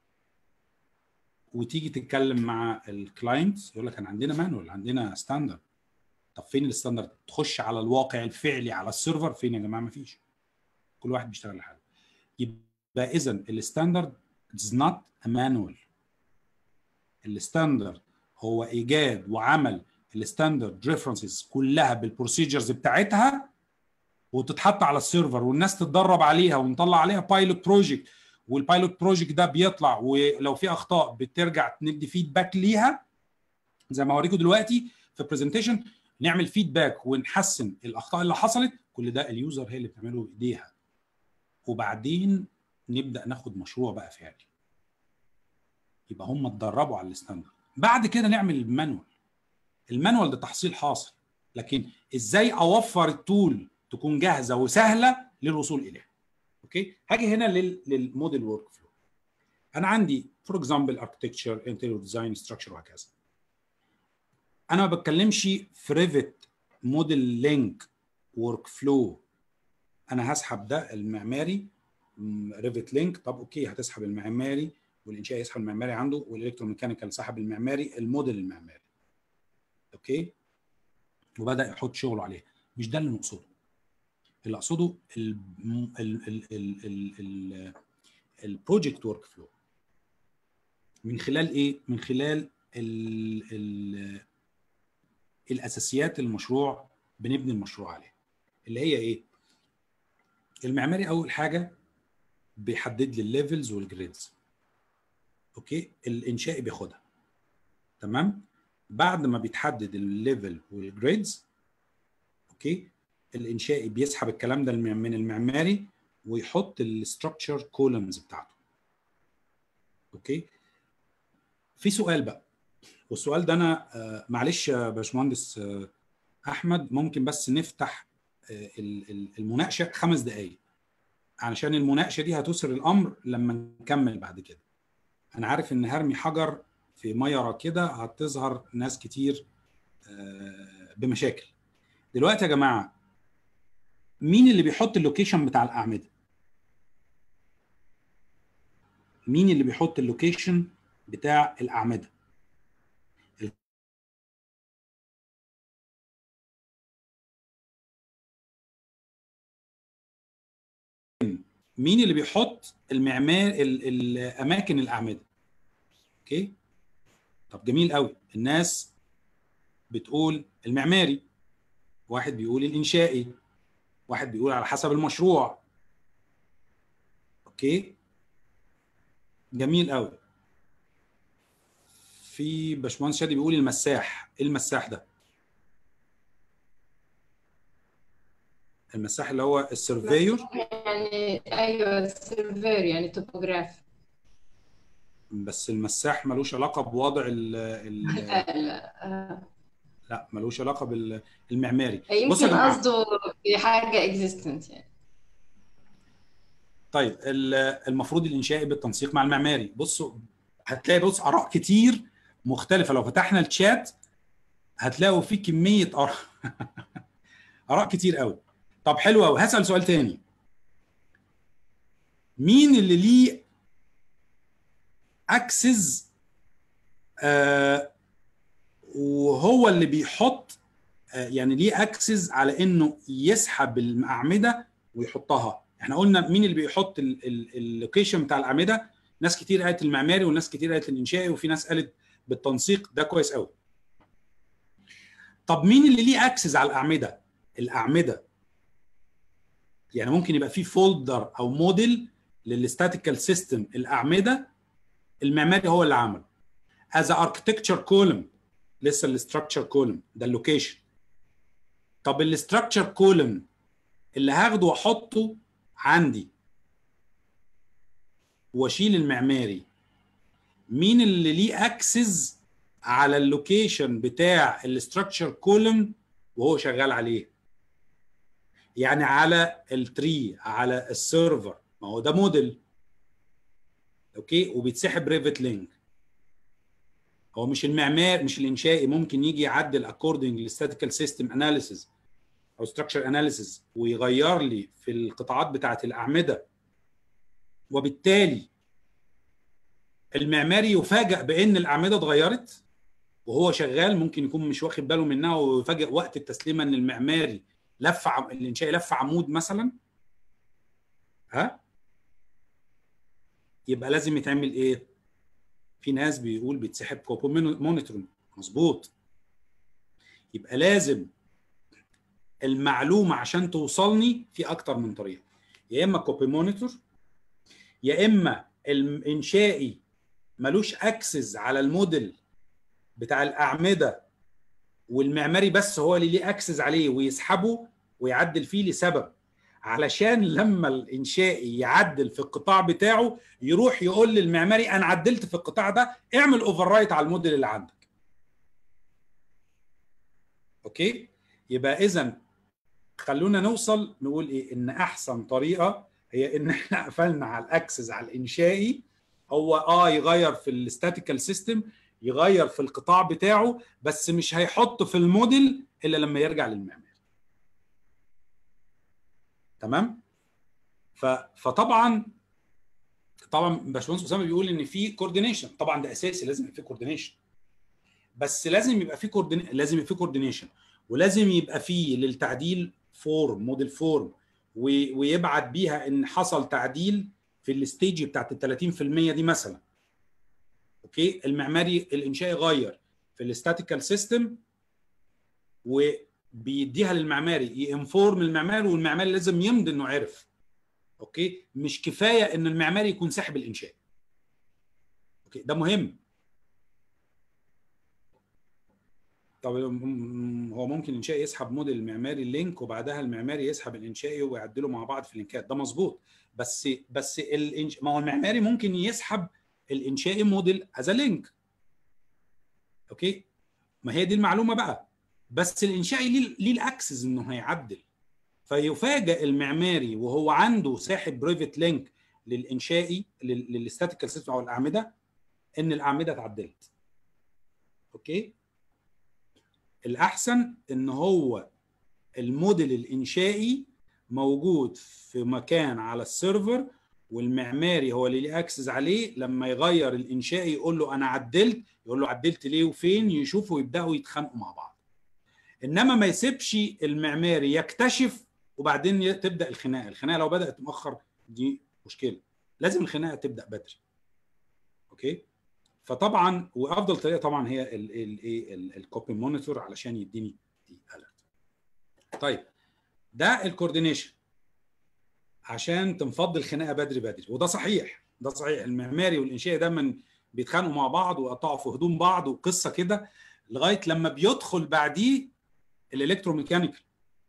[SPEAKER 3] وتيجي تتكلم مع الكلاينتس يقول لك انا عندنا مانوال عندنا ستاندرد طب فين الستاندرد تخش على الواقع الفعلي على السيرفر فين يا جماعه مفيش كل واحد بيشتغل لحاله يبقى اذا الستاندرد is not a manual الستاندرد هو ايجاد وعمل الستاندرد ريفرنسز كلها بالبروسيجرز بتاعتها وتتحط على السيرفر والناس تتدرب عليها ونطلع عليها بايلوت بروجكت والبايلوت بروجكت ده بيطلع ولو في اخطاء بترجع ندي فيدباك ليها زي ما هوريكم دلوقتي في برزنتيشن نعمل فيدباك ونحسن الاخطاء اللي حصلت كل ده اليوزر هي اللي بتعمله بايديها وبعدين نبدا ناخد مشروع بقى فعلي يبقى هم اتدربوا على الستاندرد بعد كده نعمل المانوال المانوال ده تحصيل حاصل لكن ازاي اوفر التول تكون جاهزه وسهله للوصول اليها اوكي هاجي هنا لل... للموديل ورك فلو انا عندي فور اكزامبل اركتكتشر انتيريور ديزاين ستراكشر وهكذا انا ما بتكلمش في ريفت موديل لينك ورك فلو انا هسحب ده المعماري ريفت لينك طب اوكي هتسحب المعماري والانشاء يسحب المعماري عنده والالكتروميكانيكال سحب المعماري الموديل المعماري اوكي وبدا يحط شغله عليه مش ده اللي نقصده اللي اقصده البروجكت ورك فلو من خلال ايه من خلال ال ال الاساسيات المشروع بنبني المشروع عليه اللي هي ايه المعماري اول حاجه بيحدد لي الليفلز والجريدز اوكي الانشائي بياخدها تمام بعد ما بيتحدد الليفل والجريدز اوكي الانشائي بيسحب الكلام ده من المعماري ويحط الستراكشر كولمز بتاعته اوكي في سؤال بقى والسؤال ده انا آه، معلش يا باشمهندس آه، احمد ممكن بس نفتح آه، ال- ال- المناقشه خمس دقائق علشان المناقشه دي هتسر الامر لما نكمل بعد كده انا عارف ان هرمي حجر في ميره كده هتظهر ناس كتير آه، بمشاكل دلوقتي يا جماعه مين اللي بيحط اللوكيشن بتاع الاعمده مين اللي بيحط اللوكيشن بتاع الاعمده مين اللي بيحط المعمار ال- الاماكن الاعمده اوكي طب جميل قوي الناس بتقول المعماري واحد بيقول الانشائي واحد بيقول على حسب المشروع اوكي جميل قوي في باشمهندس شادي بيقول المساح ايه المساح ده المساح اللي هو السيرفيور
[SPEAKER 1] يعني ايوه سيرفير يعني توبوغراف
[SPEAKER 3] بس المساح ملوش علاقه بوضع ال ال
[SPEAKER 1] لا لا آه.
[SPEAKER 3] لا ملوش علاقه بالمعماري بصوا يا
[SPEAKER 1] يمكن
[SPEAKER 3] جماعه
[SPEAKER 1] قصده في حاجه اكزيستنت يعني
[SPEAKER 3] طيب ال- المفروض الانشائي بالتنسيق مع المعماري بصوا هتلاقي بص اراء كتير مختلفه لو فتحنا الشات هتلاقوا فيه كميه اراء اراء كتير قوي طب حلو قوي هسال سؤال تاني مين اللي ليه اكسس آه وهو اللي بيحط آه يعني ليه اكسس على انه يسحب الاعمده ويحطها احنا قلنا مين اللي بيحط ال- ال- اللوكيشن بتاع الاعمده ناس كتير قالت المعماري وناس كتير قالت الانشائي وفي ناس قالت بالتنسيق ده كويس قوي طب مين اللي ليه اكسس على الاعمده الاعمده يعني ممكن يبقى في فولدر او موديل للستاتيكال سيستم الاعمده المعماري هو اللي عمله از اركتكتشر كولوم لسه الاستراكشر كولوم ده اللوكيشن طب الاستراكشر كولوم اللي هاخده واحطه عندي واشيل المعماري مين اللي ليه اكسس على اللوكيشن بتاع الاستراكشر كولوم وهو شغال عليه يعني على التري على السيرفر ما هو ده موديل اوكي وبيتسحب ريفت لينك هو مش المعمار مش الانشائي ممكن يجي يعدل اكوردنج للستاتيكال سيستم اناليسيز او ستراكشر اناليسيز ويغير لي في القطاعات بتاعه الاعمده وبالتالي المعماري يفاجئ بان الاعمده اتغيرت وهو شغال ممكن يكون مش واخد باله منها ويفاجئ وقت التسليمه ان المعماري لف عم... الانشائي لف عمود مثلا ها يبقى لازم يتعمل ايه في ناس بيقول بيتسحب كوبو مونيتورنج مظبوط يبقى لازم المعلومه عشان توصلني في اكتر من طريقه يا اما كوبي مونيتور يا اما الانشائي ملوش اكسس على الموديل بتاع الاعمده والمعماري بس هو اللي ليه اكسس عليه ويسحبه ويعدل فيه لسبب علشان لما الانشائي يعدل في القطاع بتاعه يروح يقول للمعماري انا عدلت في القطاع ده اعمل اوفر رايت على الموديل اللي عندك اوكي يبقى اذا خلونا نوصل نقول ايه ان احسن طريقه هي ان احنا قفلنا على الاكسس على الانشائي هو اه يغير في الستاتيكال سيستم يغير في القطاع بتاعه بس مش هيحط في الموديل الا لما يرجع للمعماري تمام ف... فطبعا طبعا باشمهندس اسامه بيقول ان في كوردينيشن طبعا ده اساسي لازم يبقى في كوردينيشن بس لازم يبقى في كوردين لازم يبقى في كوردينيشن ولازم يبقى في للتعديل فورم موديل فورم و... ويبعت بيها ان حصل تعديل في الستيج بتاعت ال 30% دي مثلا اوكي المعماري الانشائي غير في الاستاتيكال سيستم وبيديها للمعماري ينفورم المعماري والمعماري لازم يمضي انه عرف اوكي مش كفايه ان المعماري يكون ساحب الانشاء اوكي ده مهم طب هو ممكن الانشائي يسحب موديل المعماري اللينك وبعدها المعماري يسحب الانشائي ويعدلوا مع بعض في اللينكات ده مظبوط بس بس الانش... ما هو المعماري ممكن يسحب الانشائي موديل از لينك اوكي ما هي دي المعلومه بقى بس الانشائي ليه ليه الاكسس انه هيعدل فيفاجئ المعماري وهو عنده ساحب برايفت لينك للانشائي للستاتيكال سيستم او الاعمده ان الاعمده اتعدلت اوكي الاحسن ان هو الموديل الانشائي موجود في مكان على السيرفر والمعماري هو اللي ليه اكسس عليه لما يغير الانشائي يقول له انا عدلت يقول له عدلت ليه وفين يشوفوا يبداوا يتخانقوا مع بعض انما ما يسيبش المعماري يكتشف وبعدين تبدا الخناقه الخناقه لو بدات مؤخر دي مشكله لازم الخناقه تبدا بدري اوكي فطبعا وافضل طريقه طبعا هي الايه الكوبي مونيتور علشان يديني دي الرت طيب ده الكوردينيشن عشان تنفض الخناقه بدري بدري وده صحيح ده صحيح المعماري والانشائي دايما بيتخانقوا مع بعض ويقطعوا في هدوم بعض وقصه كده لغايه لما بيدخل بعديه الالكتروميكانيكال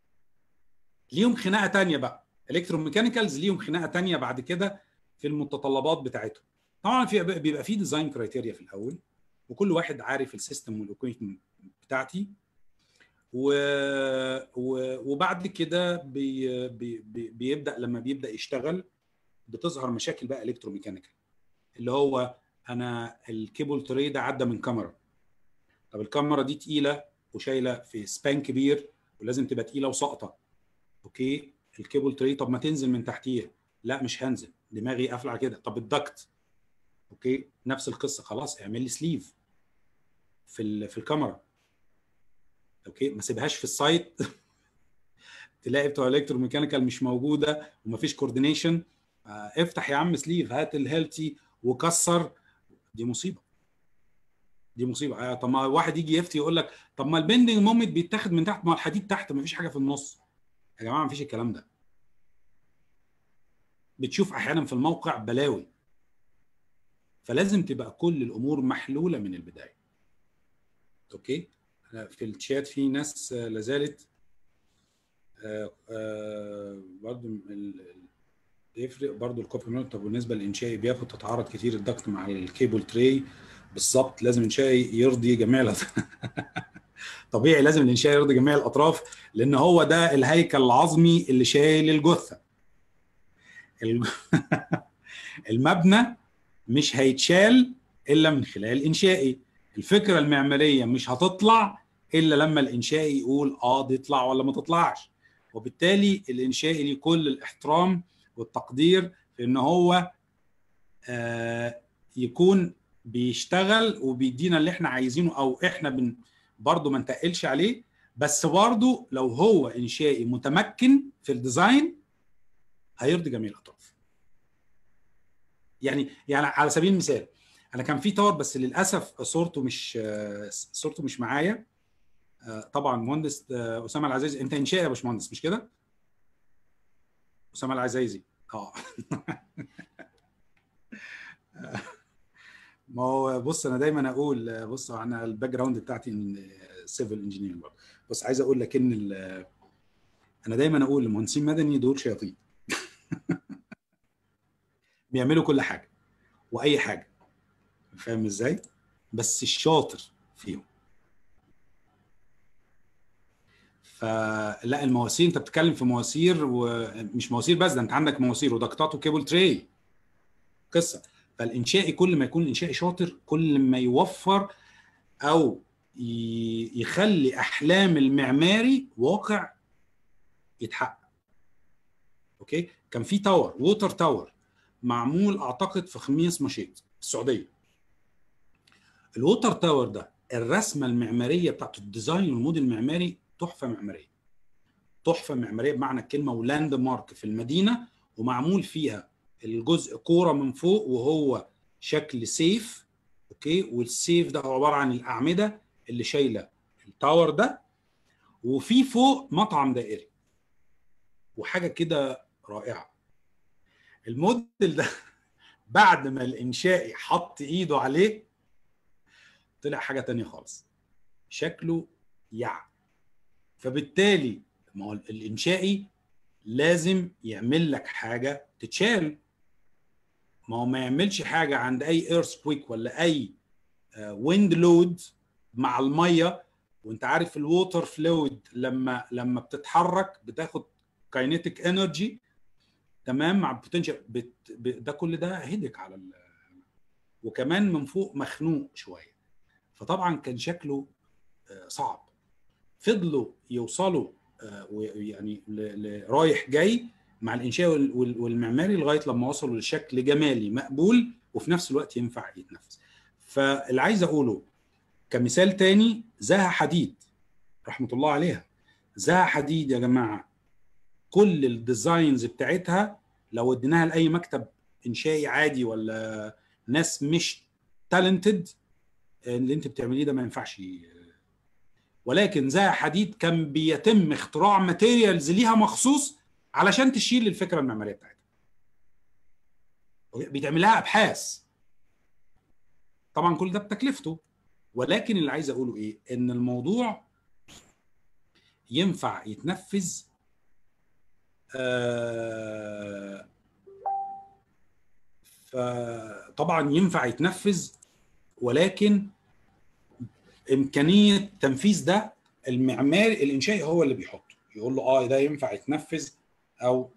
[SPEAKER 3] ليهم خناقه تانية بقى الكتروميكانيكالز ليهم خناقه تانية بعد كده في المتطلبات بتاعتهم طبعا في بيبقى في ديزاين كرايتيريا في الاول وكل واحد عارف السيستم والايكويشن بتاعتي و... و... وبعد كده بي... بي... بيبدا لما بيبدا يشتغل بتظهر مشاكل بقى الكتروميكانيكال اللي هو انا الكيبل تري ده عدى من كاميرا طب الكاميرا دي تقيله وشايله في سبان كبير ولازم تبقى تقيله وساقطه اوكي الكيبل تري طب ما تنزل من تحتيها لا مش هنزل دماغي قافله على كده طب الدكت اوكي نفس القصه خلاص اعمل لي سليف في ال... في الكاميرا اوكي ما سيبهاش في السايت تلاقي بتوع الكتروميكانيكال مش موجوده ومفيش كوردينيشن آه افتح يا عم سليف هات الهيلتي وكسر دي مصيبه دي مصيبه آه طب ما واحد يجي يفتي يقول لك طب ما البندنج مومنت بيتاخد من تحت ما الحديد تحت ما فيش حاجه في النص يا جماعه ما فيش الكلام ده بتشوف احيانا في الموقع بلاوي فلازم تبقى كل الامور محلوله من البدايه اوكي في الشات في ناس لازالت برضه يفرق برضه الكوبي مونيتور طب بالنسبه للانشائي بياخد تتعارض كتير الضغط مع الكيبل تري بالظبط لازم الانشائي يرضي جميع الأطراف طبيعي لازم الانشائي يرضي جميع الاطراف لان هو ده الهيكل العظمي اللي شايل الجثه المبنى مش هيتشال الا من خلال انشائي الفكره المعماريه مش هتطلع الا لما الانشائي يقول اه دي تطلع ولا ما تطلعش وبالتالي الانشائي ليه كل الاحترام والتقدير في ان هو آه يكون بيشتغل وبيدينا اللي احنا عايزينه او احنا بن برضه ما نتقلش عليه بس برضه لو هو انشائي متمكن في الديزاين هيرضي جميع الاطراف يعني يعني على سبيل المثال انا كان في تاور بس للاسف صورته مش صورته مش معايا طبعا مهندس اسامه العزيزي انت انشائي يا باشمهندس مش كده؟ اسامه العزيزي اه ما هو بص انا دايما اقول بص انا الباك جراوند بتاعتي سيفل انجينيرنج برضه بس عايز اقول لك ان انا دايما اقول المهندسين مدني دول شياطين بيعملوا كل حاجه واي حاجه فاهم ازاي بس الشاطر فيهم فلا المواسير انت بتتكلم في مواسير ومش مواسير بس ده انت عندك مواسير ودكتات وكيبل تري قصه فالانشائي كل ما يكون الانشائي شاطر كل ما يوفر او يخلي احلام المعماري واقع يتحقق اوكي كان في تاور ووتر تاور معمول اعتقد في خميس مشيط في السعوديه الووتر تاور ده الرسمه المعماريه بتاعته الديزاين والموديل المعماري تحفه معماريه تحفه معماريه بمعنى الكلمه ولاند مارك في المدينه ومعمول فيها الجزء كوره من فوق وهو شكل سيف اوكي والسيف ده هو عباره عن الاعمده اللي شايله التاور ده وفي فوق مطعم دائري وحاجه كده رائعه الموديل ده بعد ما الانشائي حط ايده عليه طلع حاجه تانية خالص شكله يع فبالتالي ما هو الانشائي لازم يعمل لك حاجه تتشال ما هو ما يعملش حاجه عند اي ايرث كويك ولا اي ويند لود مع الميه وانت عارف الووتر فلويد لما لما بتتحرك بتاخد كاينيتيك انرجي تمام مع البوتنشال بت... ب... ده كل ده هدك على ال... وكمان من فوق مخنوق شويه فطبعا كان شكله آه، صعب فضلوا يوصلوا آه، يعني ل... ل... رايح جاي مع الانشاء وال... وال- والمعماري لغايه لما وصلوا لشكل جمالي مقبول وفي نفس الوقت ينفع يتنفذ فاللي عايز اقوله كمثال تاني زها حديد رحمه الله عليها زها حديد يا جماعه كل الديزاينز بتاعتها لو اديناها لاي مكتب انشائي عادي ولا ناس مش تالنتد اللي انت بتعمليه ده ما ينفعش ولكن زها حديد كان بيتم اختراع ماتيريالز ليها مخصوص علشان تشيل الفكره المعماريه بتاعتها بيتعمل لها ابحاث طبعا كل ده بتكلفته ولكن اللي عايز اقوله ايه ان الموضوع ينفع يتنفذ آه فطبعا ينفع يتنفذ ولكن امكانيه تنفيذ ده المعماري الانشائي هو اللي بيحطه يقول له اه ده ينفع يتنفذ او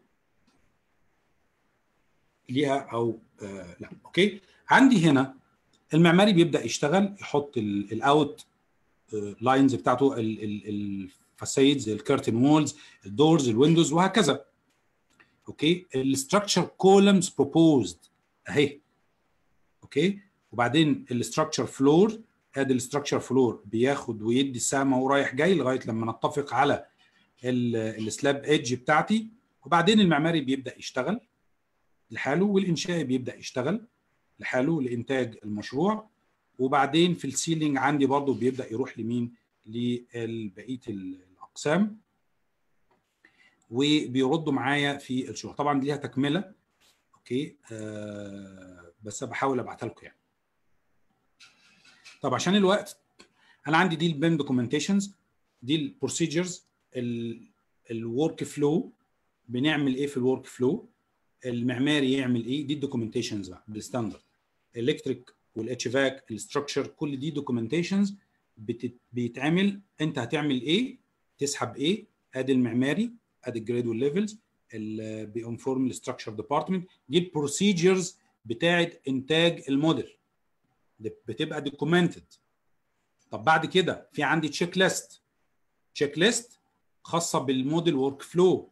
[SPEAKER 3] ليها او آه لا اوكي عندي هنا المعماري بيبدا يشتغل يحط الاوت لاينز بتاعته الفاسيدز الكيرتن وولز الدورز الويندوز وهكذا اوكي الستراكشر كولمز بروبوزد اهي اوكي وبعدين الستراكشر فلور ادي الستراكشر فلور بياخد ويدي سامه ورايح جاي لغايه لما نتفق على السلاب ايدج بتاعتي وبعدين المعماري بيبدا يشتغل لحاله والانشائي بيبدا يشتغل لحاله لانتاج المشروع وبعدين في السيلينج عندي برضو بيبدا يروح لمين لبقيه الاقسام وبيردوا معايا في الشغل طبعا دي ليها تكمله اوكي آه بس بحاول ابعتها لكم يعني طب عشان الوقت انا عندي دي البيم دوكيومنتيشنز دي البروسيجرز الورك فلو بنعمل ايه في الورك فلو المعماري يعمل ايه دي الدوكيومنتيشنز بقى بالستاندرد الكتريك والاتش فاك الستراكشر كل دي دوكيومنتيشنز بيتعمل انت هتعمل ايه تسحب ايه ادي المعماري ادي الجريد والليفلز بينفورم الستراكشر ديبارتمنت دي البروسيجرز بتاعه انتاج الموديل بتبقى دوكيومنتد طب بعد كده في عندي تشيك ليست تشيك ليست خاصه بالموديل ورك فلو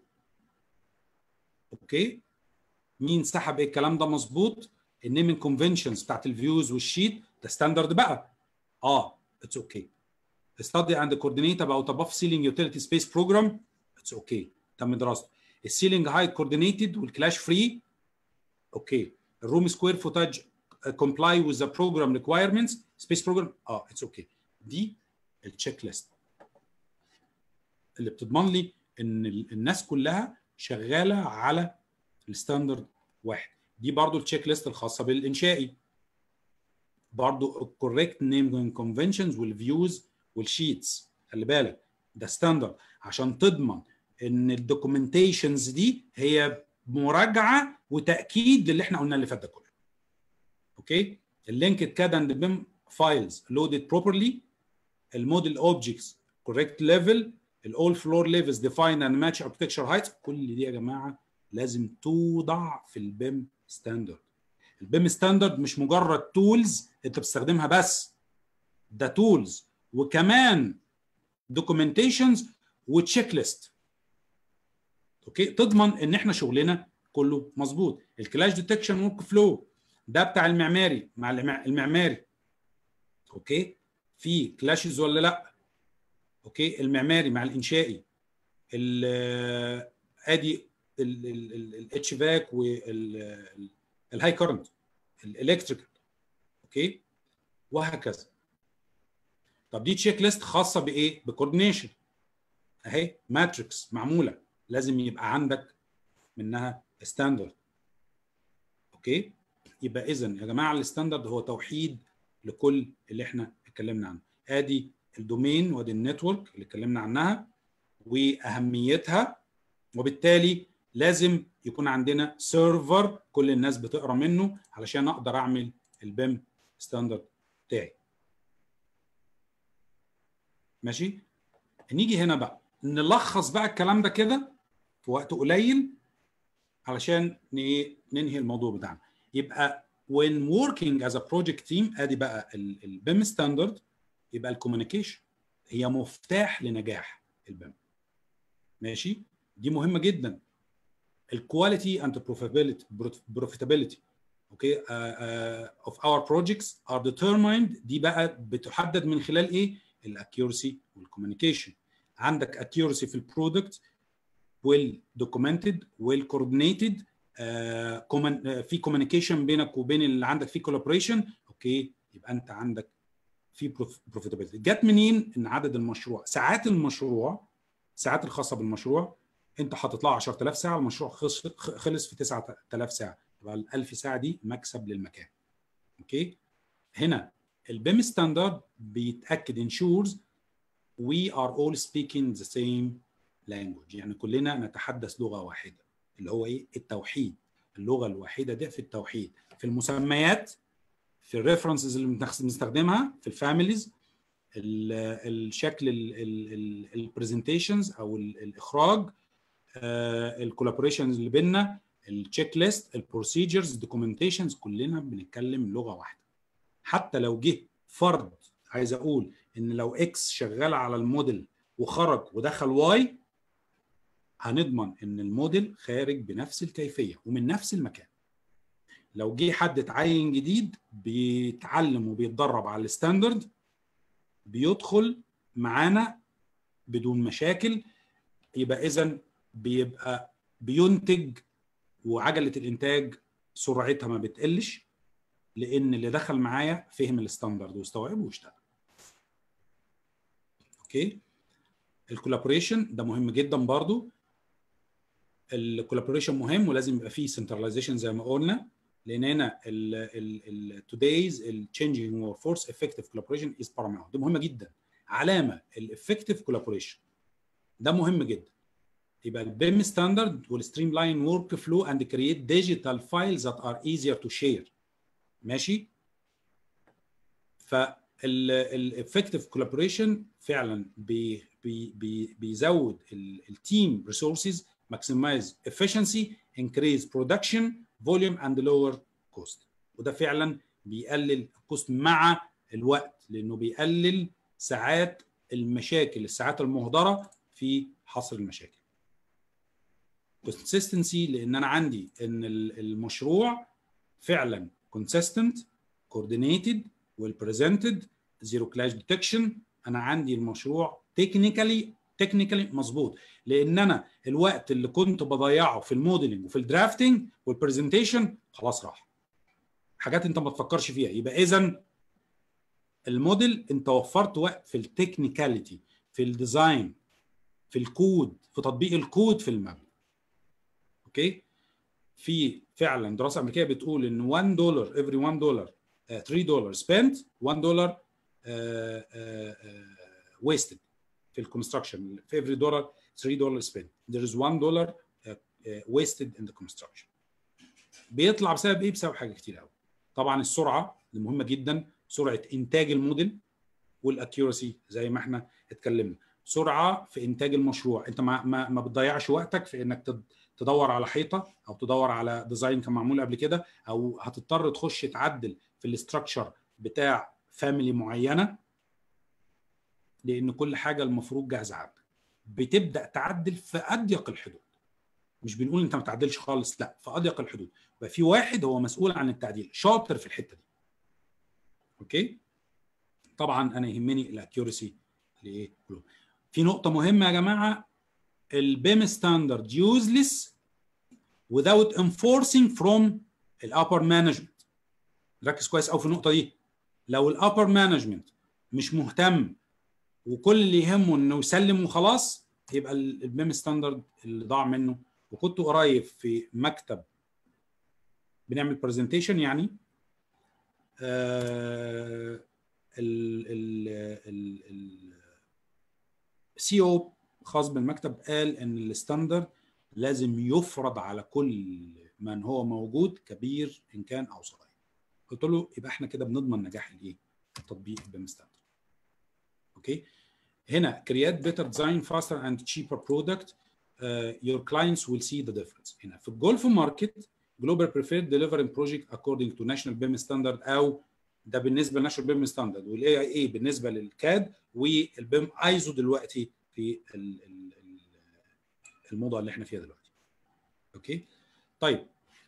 [SPEAKER 3] اوكي مين سحب ايه الكلام ده مظبوط النيمنج كونفنشنز بتاعت الفيوز والشيت ده ستاندرد بقى اه اتس اوكي study and coordinate about above ceiling utility space program اتس اوكي تم دراسته السيلينج هايت كوردينيتد والكلاش فري اوكي الروم سكوير فوتاج comply with the program requirements space program اه اتس اوكي دي التشيك ليست اللي بتضمن لي ان الناس كلها شغاله على الستاندرد واحد دي برضو التشيك ليست الخاصه بالانشائي برضو الكوريكت نيم كونفنشنز والفيوز والشيتس خلي بالك ده ستاندرد عشان تضمن ان الدوكيومنتيشنز دي هي مراجعه وتاكيد للي احنا قلنا اللي فات ده كله اوكي اللينك كاد اند بيم فايلز لودد بروبرلي الموديل اوبجكتس كوريكت ليفل الاول فلور ليفلز ديفاين اند ماتش اركتكشر هايتس كل دي يا جماعه لازم توضع في البيم ستاندرد البيم ستاندرد مش مجرد تولز انت بتستخدمها بس ده تولز وكمان دوكيومنتيشنز وتشيك ليست اوكي تضمن ان احنا شغلنا كله مظبوط الكلاش ديتكشن ورك فلو ده بتاع المعماري مع المعماري اوكي في كلاشز ولا لا اوكي المعماري مع الانشائي ادي الاتش فاك والهاي كارنت الالكتريكال اوكي وهكذا طب دي تشيك ليست خاصه بايه بكوردينيشن اهي ماتريكس معموله لازم يبقى عندك منها ستاندرد اوكي يبقى اذا يا جماعه الستاندرد هو توحيد لكل اللي احنا اتكلمنا عنه ادي الدومين وادي النتورك اللي اتكلمنا عنها واهميتها وبالتالي لازم يكون عندنا سيرفر كل الناس بتقرا منه علشان اقدر اعمل البيم ستاندرد بتاعي ماشي نيجي هنا بقى نلخص بقى الكلام ده كده في وقت قليل علشان ننهي الموضوع بتاعنا يبقى when working as a project team ادي بقى البيم ستاندرد يبقى الكوميونيكيشن هي مفتاح لنجاح البيم ماشي دي مهمه جدا الكواليتي اند بروفيتابيلتي اوكي اوف اور بروجكتس ار ديترمايند دي بقى بتحدد من خلال ايه الاكيورسي والكوميونيكيشن عندك اكيورسي في البرودكت ويل دوكيومنتد ويل كوردينيتد في كوميونيكيشن بينك وبين اللي عندك في كولابوريشن اوكي يبقى انت عندك في بروفيتابيلتي جت منين ان عدد المشروع ساعات المشروع ساعات الخاصه بالمشروع انت حاطط لها 10000 ساعه المشروع خلص في 9000 ساعه يبقى ال 1000 ساعه دي مكسب للمكان اوكي هنا البيم ستاندرد بيتاكد انشورز we are all speaking the same language يعني كلنا نتحدث لغه واحده اللي هو ايه التوحيد اللغه الوحيده ده في التوحيد في المسميات في الريفرنسز اللي بنستخدمها في الفاميليز الشكل البرزنتيشنز او الاخراج الكولابوريشنز اللي بيننا التشيك ليست البروسيجرز الدوكيومنتيشنز كلنا بنتكلم لغه واحده حتى لو جه فرد عايز اقول ان لو اكس شغال على الموديل وخرج ودخل واي هنضمن ان الموديل خارج بنفس الكيفيه ومن نفس المكان لو جه حد اتعين جديد بيتعلم وبيتدرب على الستاندرد بيدخل معانا بدون مشاكل يبقى اذا بيبقى بينتج وعجله الانتاج سرعتها ما بتقلش لان اللي دخل معايا فهم الستاندرد واستوعبه واشتغل اوكي الكولابوريشن ده مهم جدا برضو الكولابوريشن مهم ولازم يبقى فيه سنتراليزيشن زي ما قلنا لان هنا ال today's changing workforce effective collaboration is paramount دي مهمه جدا علامه الافكتيف كولابوريشن ده مهم جدا يبقى البيم ستاندرد will streamline work flow and create digital files that are easier to share ماشي فالافكتيف كولابوريشن فعلا بي بي بي بيزود التيم ريسورسز maximize efficiency increase production volume and lower cost وده فعلا بيقلل الكوست مع الوقت لانه بيقلل ساعات المشاكل الساعات المهدره في حصر المشاكل consistency لان انا عندي ان المشروع فعلا consistent coordinated well presented zero clash detection انا عندي المشروع technically تكنيكالي مظبوط لان انا الوقت اللي كنت بضيعه في الموديلنج وفي الدرافتنج والبرزنتيشن خلاص راح حاجات انت ما تفكرش فيها يبقى اذا الموديل انت وفرت وقت في التكنيكاليتي في الديزاين في الكود في تطبيق الكود في المبنى اوكي في فعلا دراسه امريكيه بتقول ان 1 دولار every 1 دولار 3 دولار spent 1 دولار wasted في الكونستراكشن في every دولار 3 دولار spent there is 1 دولار wasted in the construction بيطلع بسبب ايه؟ بسبب حاجه كتير قوي طبعا السرعه اللي مهمه جدا سرعه انتاج الموديل والاكيورسي زي ما احنا اتكلمنا سرعه في انتاج المشروع انت ما ما, ما بتضيعش وقتك في انك تدور على حيطه او تدور على ديزاين كان معمول قبل كده او هتضطر تخش تعدل في الاستراكشر بتاع فاميلي معينه لان كل حاجه المفروض جاهزه عندك بتبدا تعدل في اضيق الحدود مش بنقول انت ما تعدلش خالص لا في اضيق الحدود يبقى في واحد هو مسؤول عن التعديل شاطر في الحته دي اوكي طبعا انا يهمني الاكيورسي لايه في نقطه مهمه يا جماعه البيم ستاندرد يوزلس without enforcing from الابر مانجمنت ركز كويس قوي في النقطه دي لو الابر مانجمنت مش مهتم وكل اللي يهمه انه يسلم وخلاص يبقى البيم ستاندرد اللي ضاع منه وكنت قريب في مكتب بنعمل برزنتيشن يعني آه ال ال السي او خاص بالمكتب قال ان الستاندرد لازم يفرض على كل من هو موجود كبير ان كان او صغير قلت له يبقى احنا كده بنضمن نجاح الايه التطبيق البيم ستاندرد اوكي هنا create better design faster and cheaper product uh, your clients will see the difference هنا في الجولف ماركت global preferred delivering project according to national BIM standard او ده بالنسبه للناشونال بيم ستاندرد والاي اي اي بالنسبه للكاد والبيم ايزو دلوقتي في ال- ال- ال- الموضه اللي احنا فيها دلوقتي اوكي طيب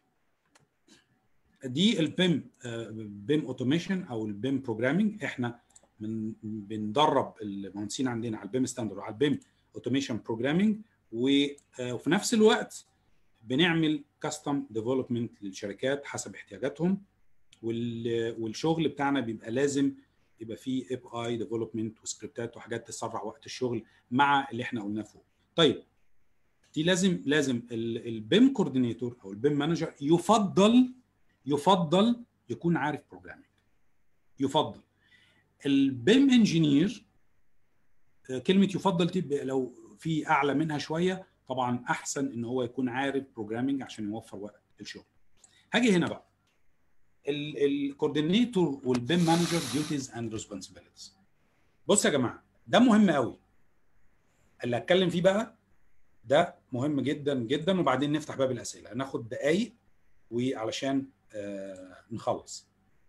[SPEAKER 3] دي البيم بيم اوتوميشن او البيم بروجرامينج احنا من بندرب المهندسين عندنا على البيم ستاندرد وعلى البيم اوتوميشن بروجرامينج وفي نفس الوقت بنعمل كاستم ديفلوبمنت للشركات حسب احتياجاتهم وال- والشغل بتاعنا بيبقى لازم يبقى فيه اي بي اي ديفلوبمنت وسكريبتات وحاجات تسرع وقت الشغل مع اللي احنا قلناه فوق. طيب دي لازم لازم البيم كوردينيتور او البيم مانجر يفضل يفضل يكون عارف بروجرامينج. يفضل البيم انجينير كلمه يفضل تبقى لو في اعلى منها شويه طبعا احسن ان هو يكون عارف بروجرامينج عشان يوفر وقت الشغل. هاجي هنا بقى الكوردينيتور والبيم مانجر ديوتيز اند ريسبونسبيلتيز بص يا جماعه ده مهم قوي اللي هتكلم فيه بقى ده مهم جدا جدا وبعدين نفتح باب الاسئله هناخد دقايق وعلشان آه نخلص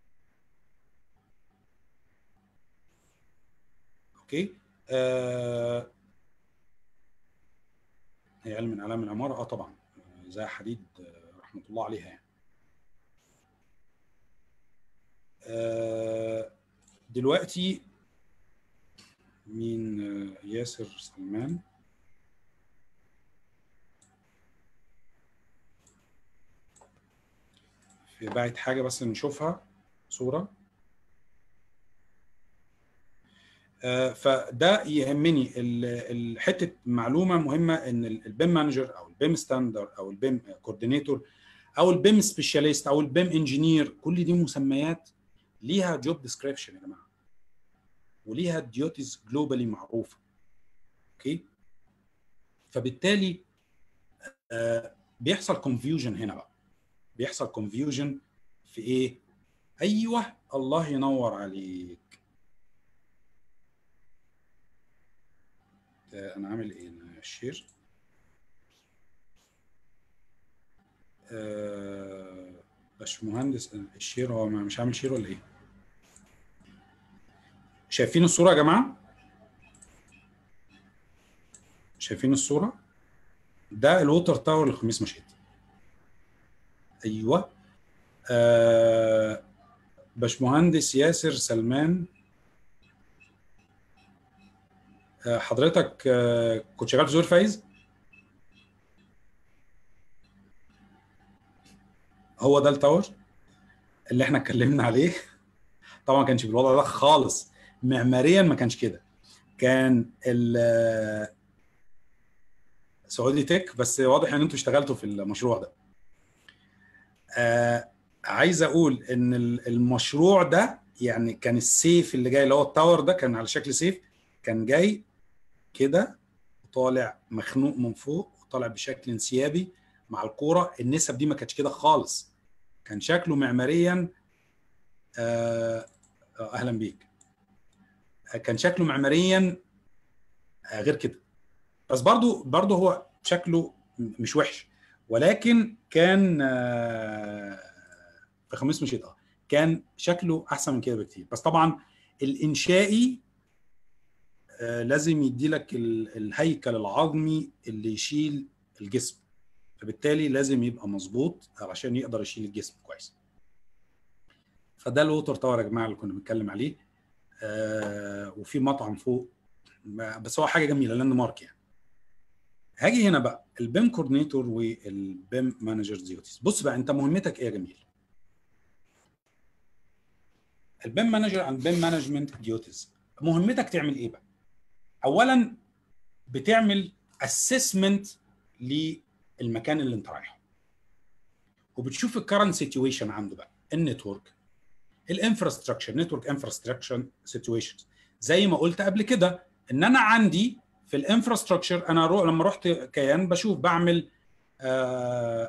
[SPEAKER 3] اوكي آه هي علم من اعلام العماره اه طبعا آه، زي حديد آه، رحمه الله عليها يعني آه، دلوقتي مين آه، ياسر سلمان في باعت حاجة بس نشوفها صورة آه، فده يهمني ال- ال- حته معلومه مهمه ان ال- البيم مانجر او البيم ستاندر او البيم كوردينيتور او البيم سبيشاليست او البيم انجينير كل دي مسميات ليها جوب ديسكريبشن يا جماعه وليها ديوتيز جلوبالي معروفه اوكي فبالتالي آه، بيحصل كونفيوجن هنا بقى بيحصل كونفيوجن في ايه ايوه الله ينور عليك آه، انا عامل ايه انا الشير آه، باشمهندس الشير هو ما- مش عامل شير ولا ايه شايفين الصوره يا جماعه شايفين الصوره ده الووتر تاور لخميس مشيت ايوه آه باشمهندس ياسر سلمان آه حضرتك آه كنت شغال في زور فايز هو ده التاور اللي احنا اتكلمنا عليه طبعا ما كانش بالوضع ده خالص معماريا ما كانش كده كان ال سعودي تك بس واضح ان انتوا اشتغلتوا في المشروع ده آه عايز اقول ان ال- المشروع ده يعني كان السيف اللي جاي اللي هو التاور ده كان على شكل سيف كان جاي كده وطالع مخنوق من فوق وطالع بشكل انسيابي مع الكوره النسب دي ما كانتش كده خالص كان شكله معماريا آه آه، اهلا بيك آه، كان شكله معماريا آه، غير كده بس برضو برضو هو شكله م- مش وحش ولكن كان آه، في خميس مشيت اه كان شكله احسن من كده بكتير بس طبعا الانشائي آه، لازم يدي لك الهيكل العظمي اللي يشيل الجسم فبالتالي لازم يبقى مظبوط علشان يقدر يشيل الجسم كويس فده الووتر تاور يا جماعه اللي كنا بنتكلم عليه آه وفي مطعم فوق ما- بس هو حاجه جميله لاند مارك يعني هاجي هنا بقى البيم كوردينيتور والبيم مانجر ديوتيز بص بقى انت مهمتك ايه يا جميل البيم مانجر اند بيم مانجمنت ديوتيز مهمتك تعمل ايه بقى اولا بتعمل اسسمنت للمكان اللي انت رايحه وبتشوف الكرنت سيتويشن عنده بقى النتورك الانفراستراكشر نتورك انفراستراكشر سيتويشنز زي ما قلت قبل كده ان انا عندي في الانفراستراكشر انا رو... لما رحت كيان بشوف بعمل آه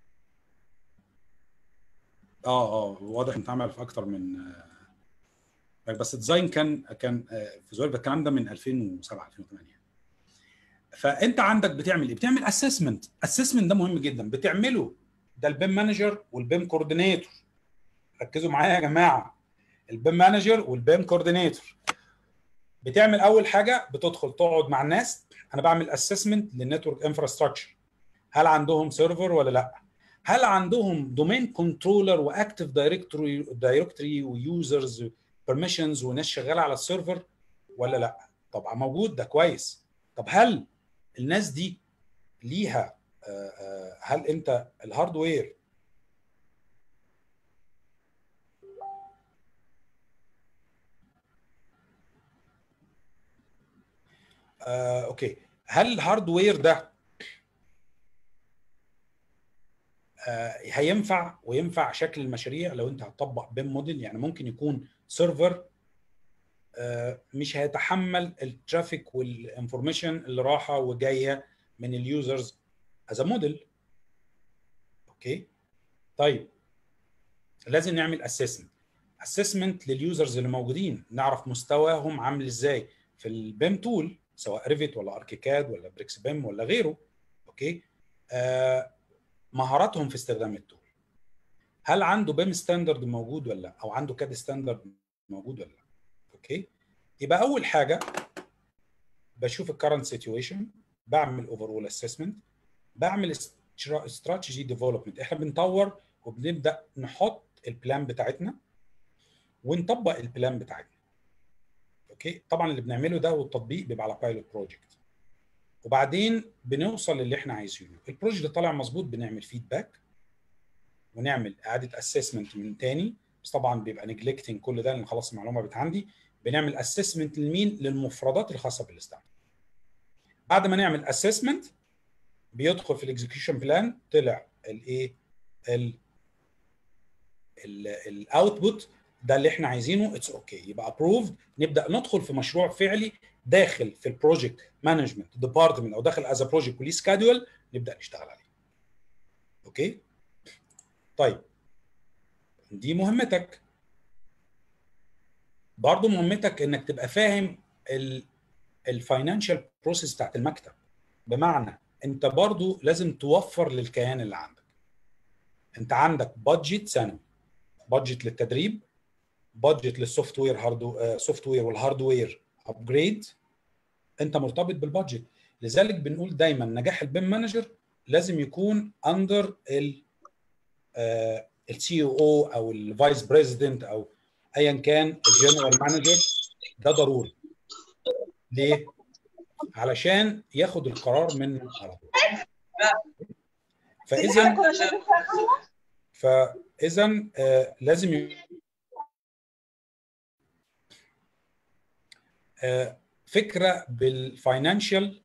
[SPEAKER 3] اه اه واضح انت عمل في اكتر من آه بس الديزاين كان كان في زويل الكلام ده من 2007 2008 فانت عندك بتعمل ايه؟ بتعمل اسسمنت، اسسمنت ده مهم جدا بتعمله ده البيم مانجر والبيم كوردينيتور ركزوا معايا يا جماعه البيم مانجر والبيم كوردينيتور بتعمل اول حاجه بتدخل تقعد مع الناس انا بعمل اسسمنت للنتورك انفراستراكشر هل عندهم سيرفر ولا لا هل عندهم دومين كنترولر واكتف دايركتوري دايركتوري ويوزرز بيرميشنز وناس شغاله على السيرفر ولا لا طبعا موجود ده كويس طب هل الناس دي ليها هل انت الهاردوير آه، اوكي هل الهاردوير ده آه، هينفع وينفع شكل المشاريع لو انت هتطبق بيم موديل يعني ممكن يكون سيرفر آه، مش هيتحمل الترافيك والانفورميشن اللي راحه وجايه من اليوزرز از موديل اوكي طيب لازم نعمل اسسمنت اسسمنت لليوزرز اللي موجودين نعرف مستواهم عامل ازاي في البيم تول سواء ريفيت ولا اركيكاد ولا بريكس بيم ولا غيره اوكي آه مهاراتهم في استخدام التول هل عنده بيم ستاندرد موجود ولا لا او عنده كاد ستاندرد موجود ولا لا اوكي يبقى اول حاجه بشوف الكرنت سيتويشن بعمل اوفرول اسسمنت بعمل استراتيجي ديفلوبمنت احنا بنطور وبنبدا نحط البلان بتاعتنا ونطبق البلان بتاعتنا اوكي طبعا اللي بنعمله ده والتطبيق بيبقى على بايلوت بروجكت وبعدين بنوصل للي احنا عايزينه البروجكت طالع مظبوط بنعمل فيدباك ونعمل اعاده اسسمنت من تاني بس طبعا بيبقى نجلكتنج كل ده لان خلاص المعلومه بت عندي بنعمل اسسمنت لمين للمفردات الخاصه بالاستعمال بعد ما نعمل اسسمنت بيدخل في الاكزكيوشن بلان طلع الايه الاوتبوت ده اللي احنا عايزينه اتس اوكي okay. يبقى ابروفد نبدا ندخل في مشروع فعلي داخل في البروجكت مانجمنت ديبارتمنت او داخل از بروجكت وليه سكادول نبدا نشتغل عليه اوكي طيب دي مهمتك برضه مهمتك انك تبقى فاهم الفاينانشال بروسيس بتاعت المكتب بمعنى انت برضه لازم توفر للكيان اللي عندك انت عندك بادجت سنوي بادجت للتدريب بادجت للسوفت وير هاردو سوفت وير والهاردوير ابجريد انت مرتبط بالبادجت لذلك بنقول دايما نجاح البيم مانجر لازم يكون اندر ال السي او او الفايس بريزيدنت او ايا كان الجنرال مانجر ده ضروري ليه؟ علشان ياخد القرار منه على طول فاذا فاذا آه لازم ي... آه فكره بالفاينانشال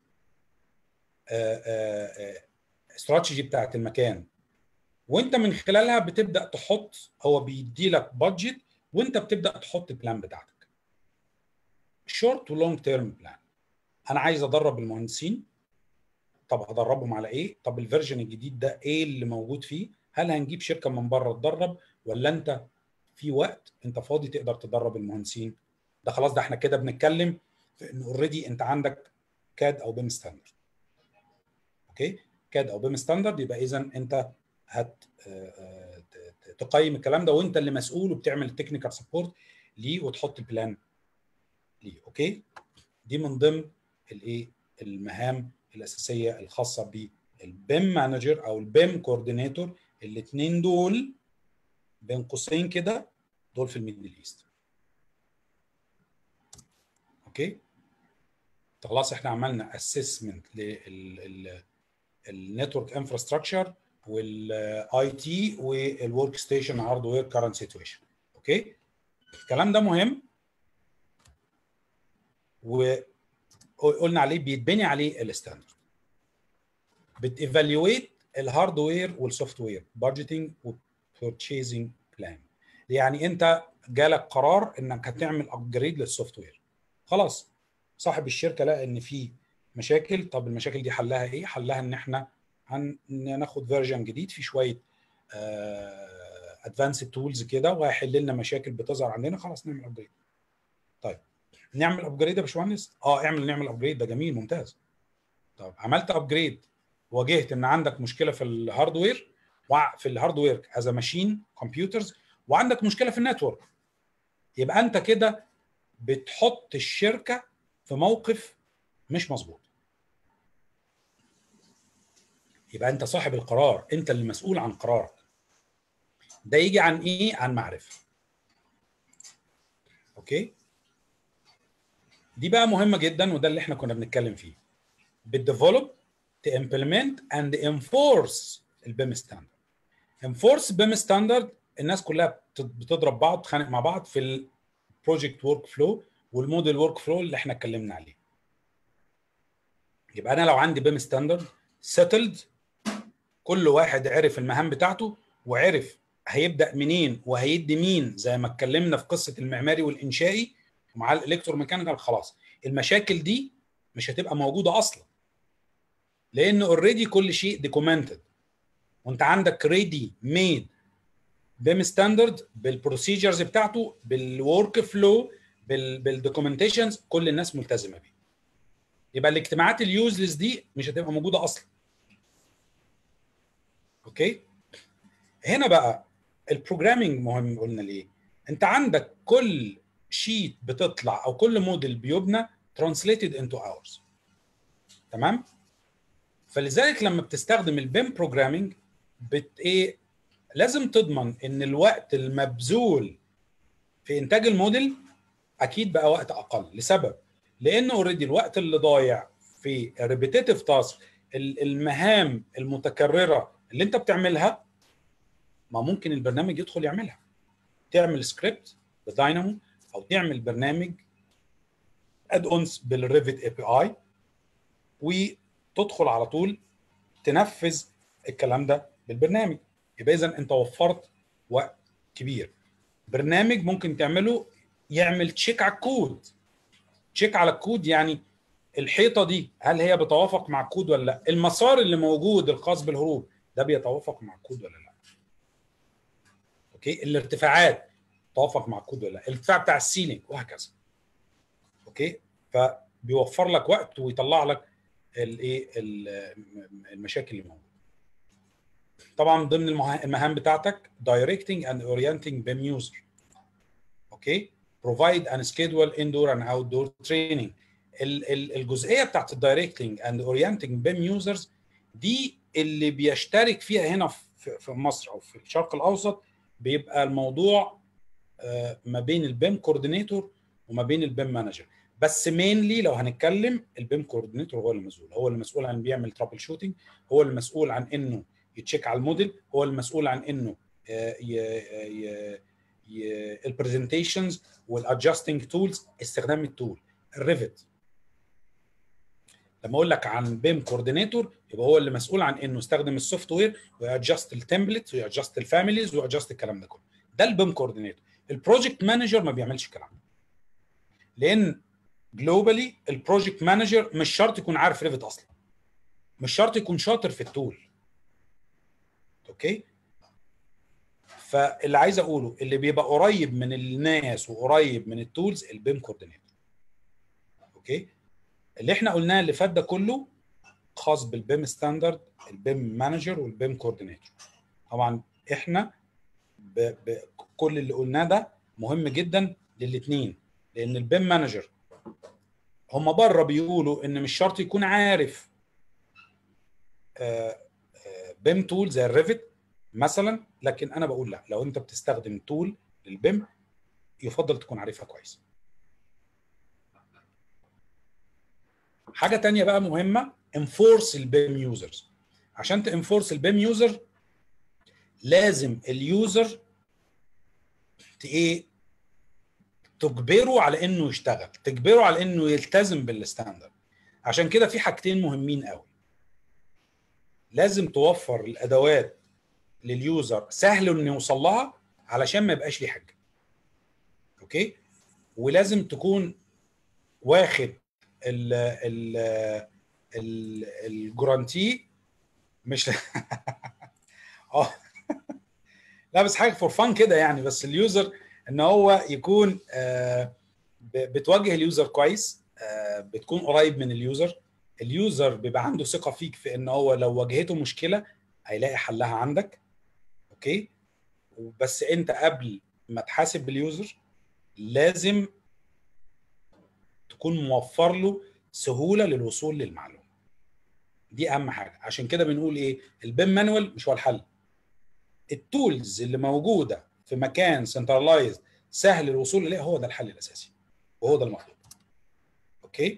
[SPEAKER 3] استراتيجي بتاعت المكان وانت من خلالها بتبدا تحط هو بيدي لك بادجت وانت بتبدا تحط البلان بتاعتك شورت ولونج تيرم بلان انا عايز ادرب المهندسين طب هدربهم على ايه طب الفيرجن الجديد ده ايه اللي موجود فيه هل هنجيب شركه من بره تدرب ولا انت في وقت انت فاضي تقدر تدرب المهندسين ده خلاص ده احنا كده بنتكلم في ان اوريدي انت عندك كاد او بيم ستاندرد اوكي كاد او بيم ستاندرد يبقى اذا انت هت تقيم الكلام ده وانت اللي مسؤول وبتعمل التكنيكال سبورت ليه وتحط البلان ليه اوكي دي من ضمن الايه المهام الاساسيه الخاصه بالبيم مانجر او البيم كوردينيتور الاثنين دول بين قوسين كده دول في الميدل ايست اوكي خلاص احنا عملنا اسسمنت للنتورك انفراستراكشر والاي تي والورك ستيشن هاردوير كارنت سيتويشن اوكي الكلام ده مهم وقلنا عليه بيتبني عليه الستاندرد بتيفالويت الهاردوير والسوفت وير بادجيتنج وبرتشيزنج بلان يعني انت جالك قرار انك هتعمل ابجريد للسوفت وير خلاص صاحب الشركه لقى ان في مشاكل طب المشاكل دي حلها ايه حلها ان احنا هناخد فيرجن جديد في شويه ادفانسد تولز كده وهيحل لنا مشاكل بتظهر عندنا خلاص نعمل ابجريد طيب نعمل ابجريد يا باشمهندس اه اعمل نعمل ابجريد ده جميل ممتاز طب عملت ابجريد واجهت ان عندك مشكله في الهاردوير في الهاردوير از ماشين كمبيوترز وعندك مشكله في النتورك يبقى انت كده بتحط الشركه في موقف مش مظبوط يبقى انت صاحب القرار انت اللي مسؤول عن قرارك ده يجي عن ايه عن معرفه اوكي دي بقى مهمه جدا وده اللي احنا كنا بنتكلم فيه بتديفلوب تimplement and enforce البيم ستاندرد enforce بيم ستاندرد الناس كلها بتضرب بعض تتخانق مع بعض في البروجكت ورك فلو والموديل ورك فلو اللي احنا اتكلمنا عليه يبقى انا لو عندي بيم ستاندرد سيتلد كل واحد عرف المهام بتاعته وعرف هيبدا منين وهيدي مين زي ما اتكلمنا في قصه المعماري والانشائي ومع الالكتروميكانيكال خلاص المشاكل دي مش هتبقى موجوده اصلا لان اوريدي كل شيء دوكيومنتد وانت عندك ريدي ميد بيم ستاندرد بالبروسيجرز بتاعته بالورك فلو بالدوكيومنتيشنز كل الناس ملتزمه بيه يبقى الاجتماعات اليوزلس دي مش هتبقى موجوده اصلا اوكي هنا بقى البروجرامينج مهم قلنا ليه انت عندك كل شيت بتطلع او كل موديل بيبنى translated into hours تمام فلذلك لما بتستخدم البيم بروجرامينج بت ايه لازم تضمن ان الوقت المبذول في انتاج الموديل اكيد بقى وقت اقل لسبب لان اوريدي الوقت اللي ضايع في ريبيتيتيف تاسك المهام المتكرره اللي انت بتعملها ما ممكن البرنامج يدخل يعملها تعمل سكريبت بداينامو او تعمل برنامج اد اونز بالريفت اي بي اي وتدخل على طول تنفذ الكلام ده بالبرنامج يبقى اذا انت وفرت وقت كبير برنامج ممكن تعمله يعمل تشيك على الكود تشيك على الكود يعني الحيطه دي هل هي بتوافق مع الكود ولا لا المسار اللي موجود الخاص بالهروب ده بيتوافق مع الكود ولا لا اوكي الارتفاعات توافق مع الكود ولا لا الارتفاع بتاع السيلينج وهكذا اوكي فبيوفر لك وقت ويطلع لك الايه المشاكل اللي موجوده طبعا ضمن المهام بتاعتك directing and orienting BIM user اوكي provide and schedule indoor and outdoor training الجزئيه بتاعت الدايركتنج اند اورينتنج بيم يوزرز دي اللي بيشترك فيها هنا في مصر او في الشرق الاوسط بيبقى الموضوع ما بين البيم كوردينيتور وما بين البيم مانجر بس مينلي لو هنتكلم البيم كوردينيتور هو المسؤول هو المسؤول عن بيعمل ترابل شوتنج هو المسؤول عن انه يتشيك على الموديل هو المسؤول عن انه البرزنتيشنز والادجستنج تولز استخدام التول الريفت لما اقول لك عن بيم كوردينيتور يبقى هو اللي مسؤول عن انه يستخدم السوفت وير ويادجست التمبلت ويادجست الفاميليز ويادجست الكلام ده كله ده البيم كوردينيتور البروجكت مانجر ما بيعملش الكلام ده لان جلوبالي البروجكت مانجر مش شرط يكون عارف ريفت اصلا مش شرط يكون شاطر في التول اوكي فاللي عايز اقوله اللي بيبقى قريب من الناس وقريب من التولز البيم كوردينيتور اوكي اللي احنا قلناه اللي فات ده كله خاص بالبيم ستاندرد البيم مانجر والبيم كوردينيتور طبعا احنا ب... ب... كل اللي قلناه ده مهم جدا للاثنين لان البيم مانجر هم بره بيقولوا ان مش شرط يكون عارف بيم تول زي الريفت مثلا لكن انا بقول لا لو انت بتستخدم تول للبيم يفضل تكون عارفها كويس حاجه تانية بقى مهمه انفورس البيم يوزرز عشان تنفورس البيم يوزر لازم اليوزر ايه تجبره على انه يشتغل تجبره على انه يلتزم بالستاندرد عشان كده في حاجتين مهمين قوي لازم توفر الادوات لليوزر سهل انه يوصل لها علشان ما يبقاش ليه حاجه اوكي ولازم تكون واخد ال ال ال الجرانتي مش اه لا بس حاجه فور فان كده يعني بس اليوزر ان هو يكون آه ب ب- بتواجه اليوزر كويس آه، بتكون قريب من اليوزر اليوزر بيبقى عنده ثقه فيك في ان هو لو واجهته مشكله هيلاقي حلها عندك اوكي بس انت قبل ما تحاسب اليوزر لازم تكون موفر له سهوله للوصول للمعلومه دي اهم حاجه عشان كده بنقول ايه البيم مانوال مش هو الحل التولز اللي موجوده في مكان سنترلايز سهل الوصول اليه هو ده الحل الاساسي وهو ده المطلوب اوكي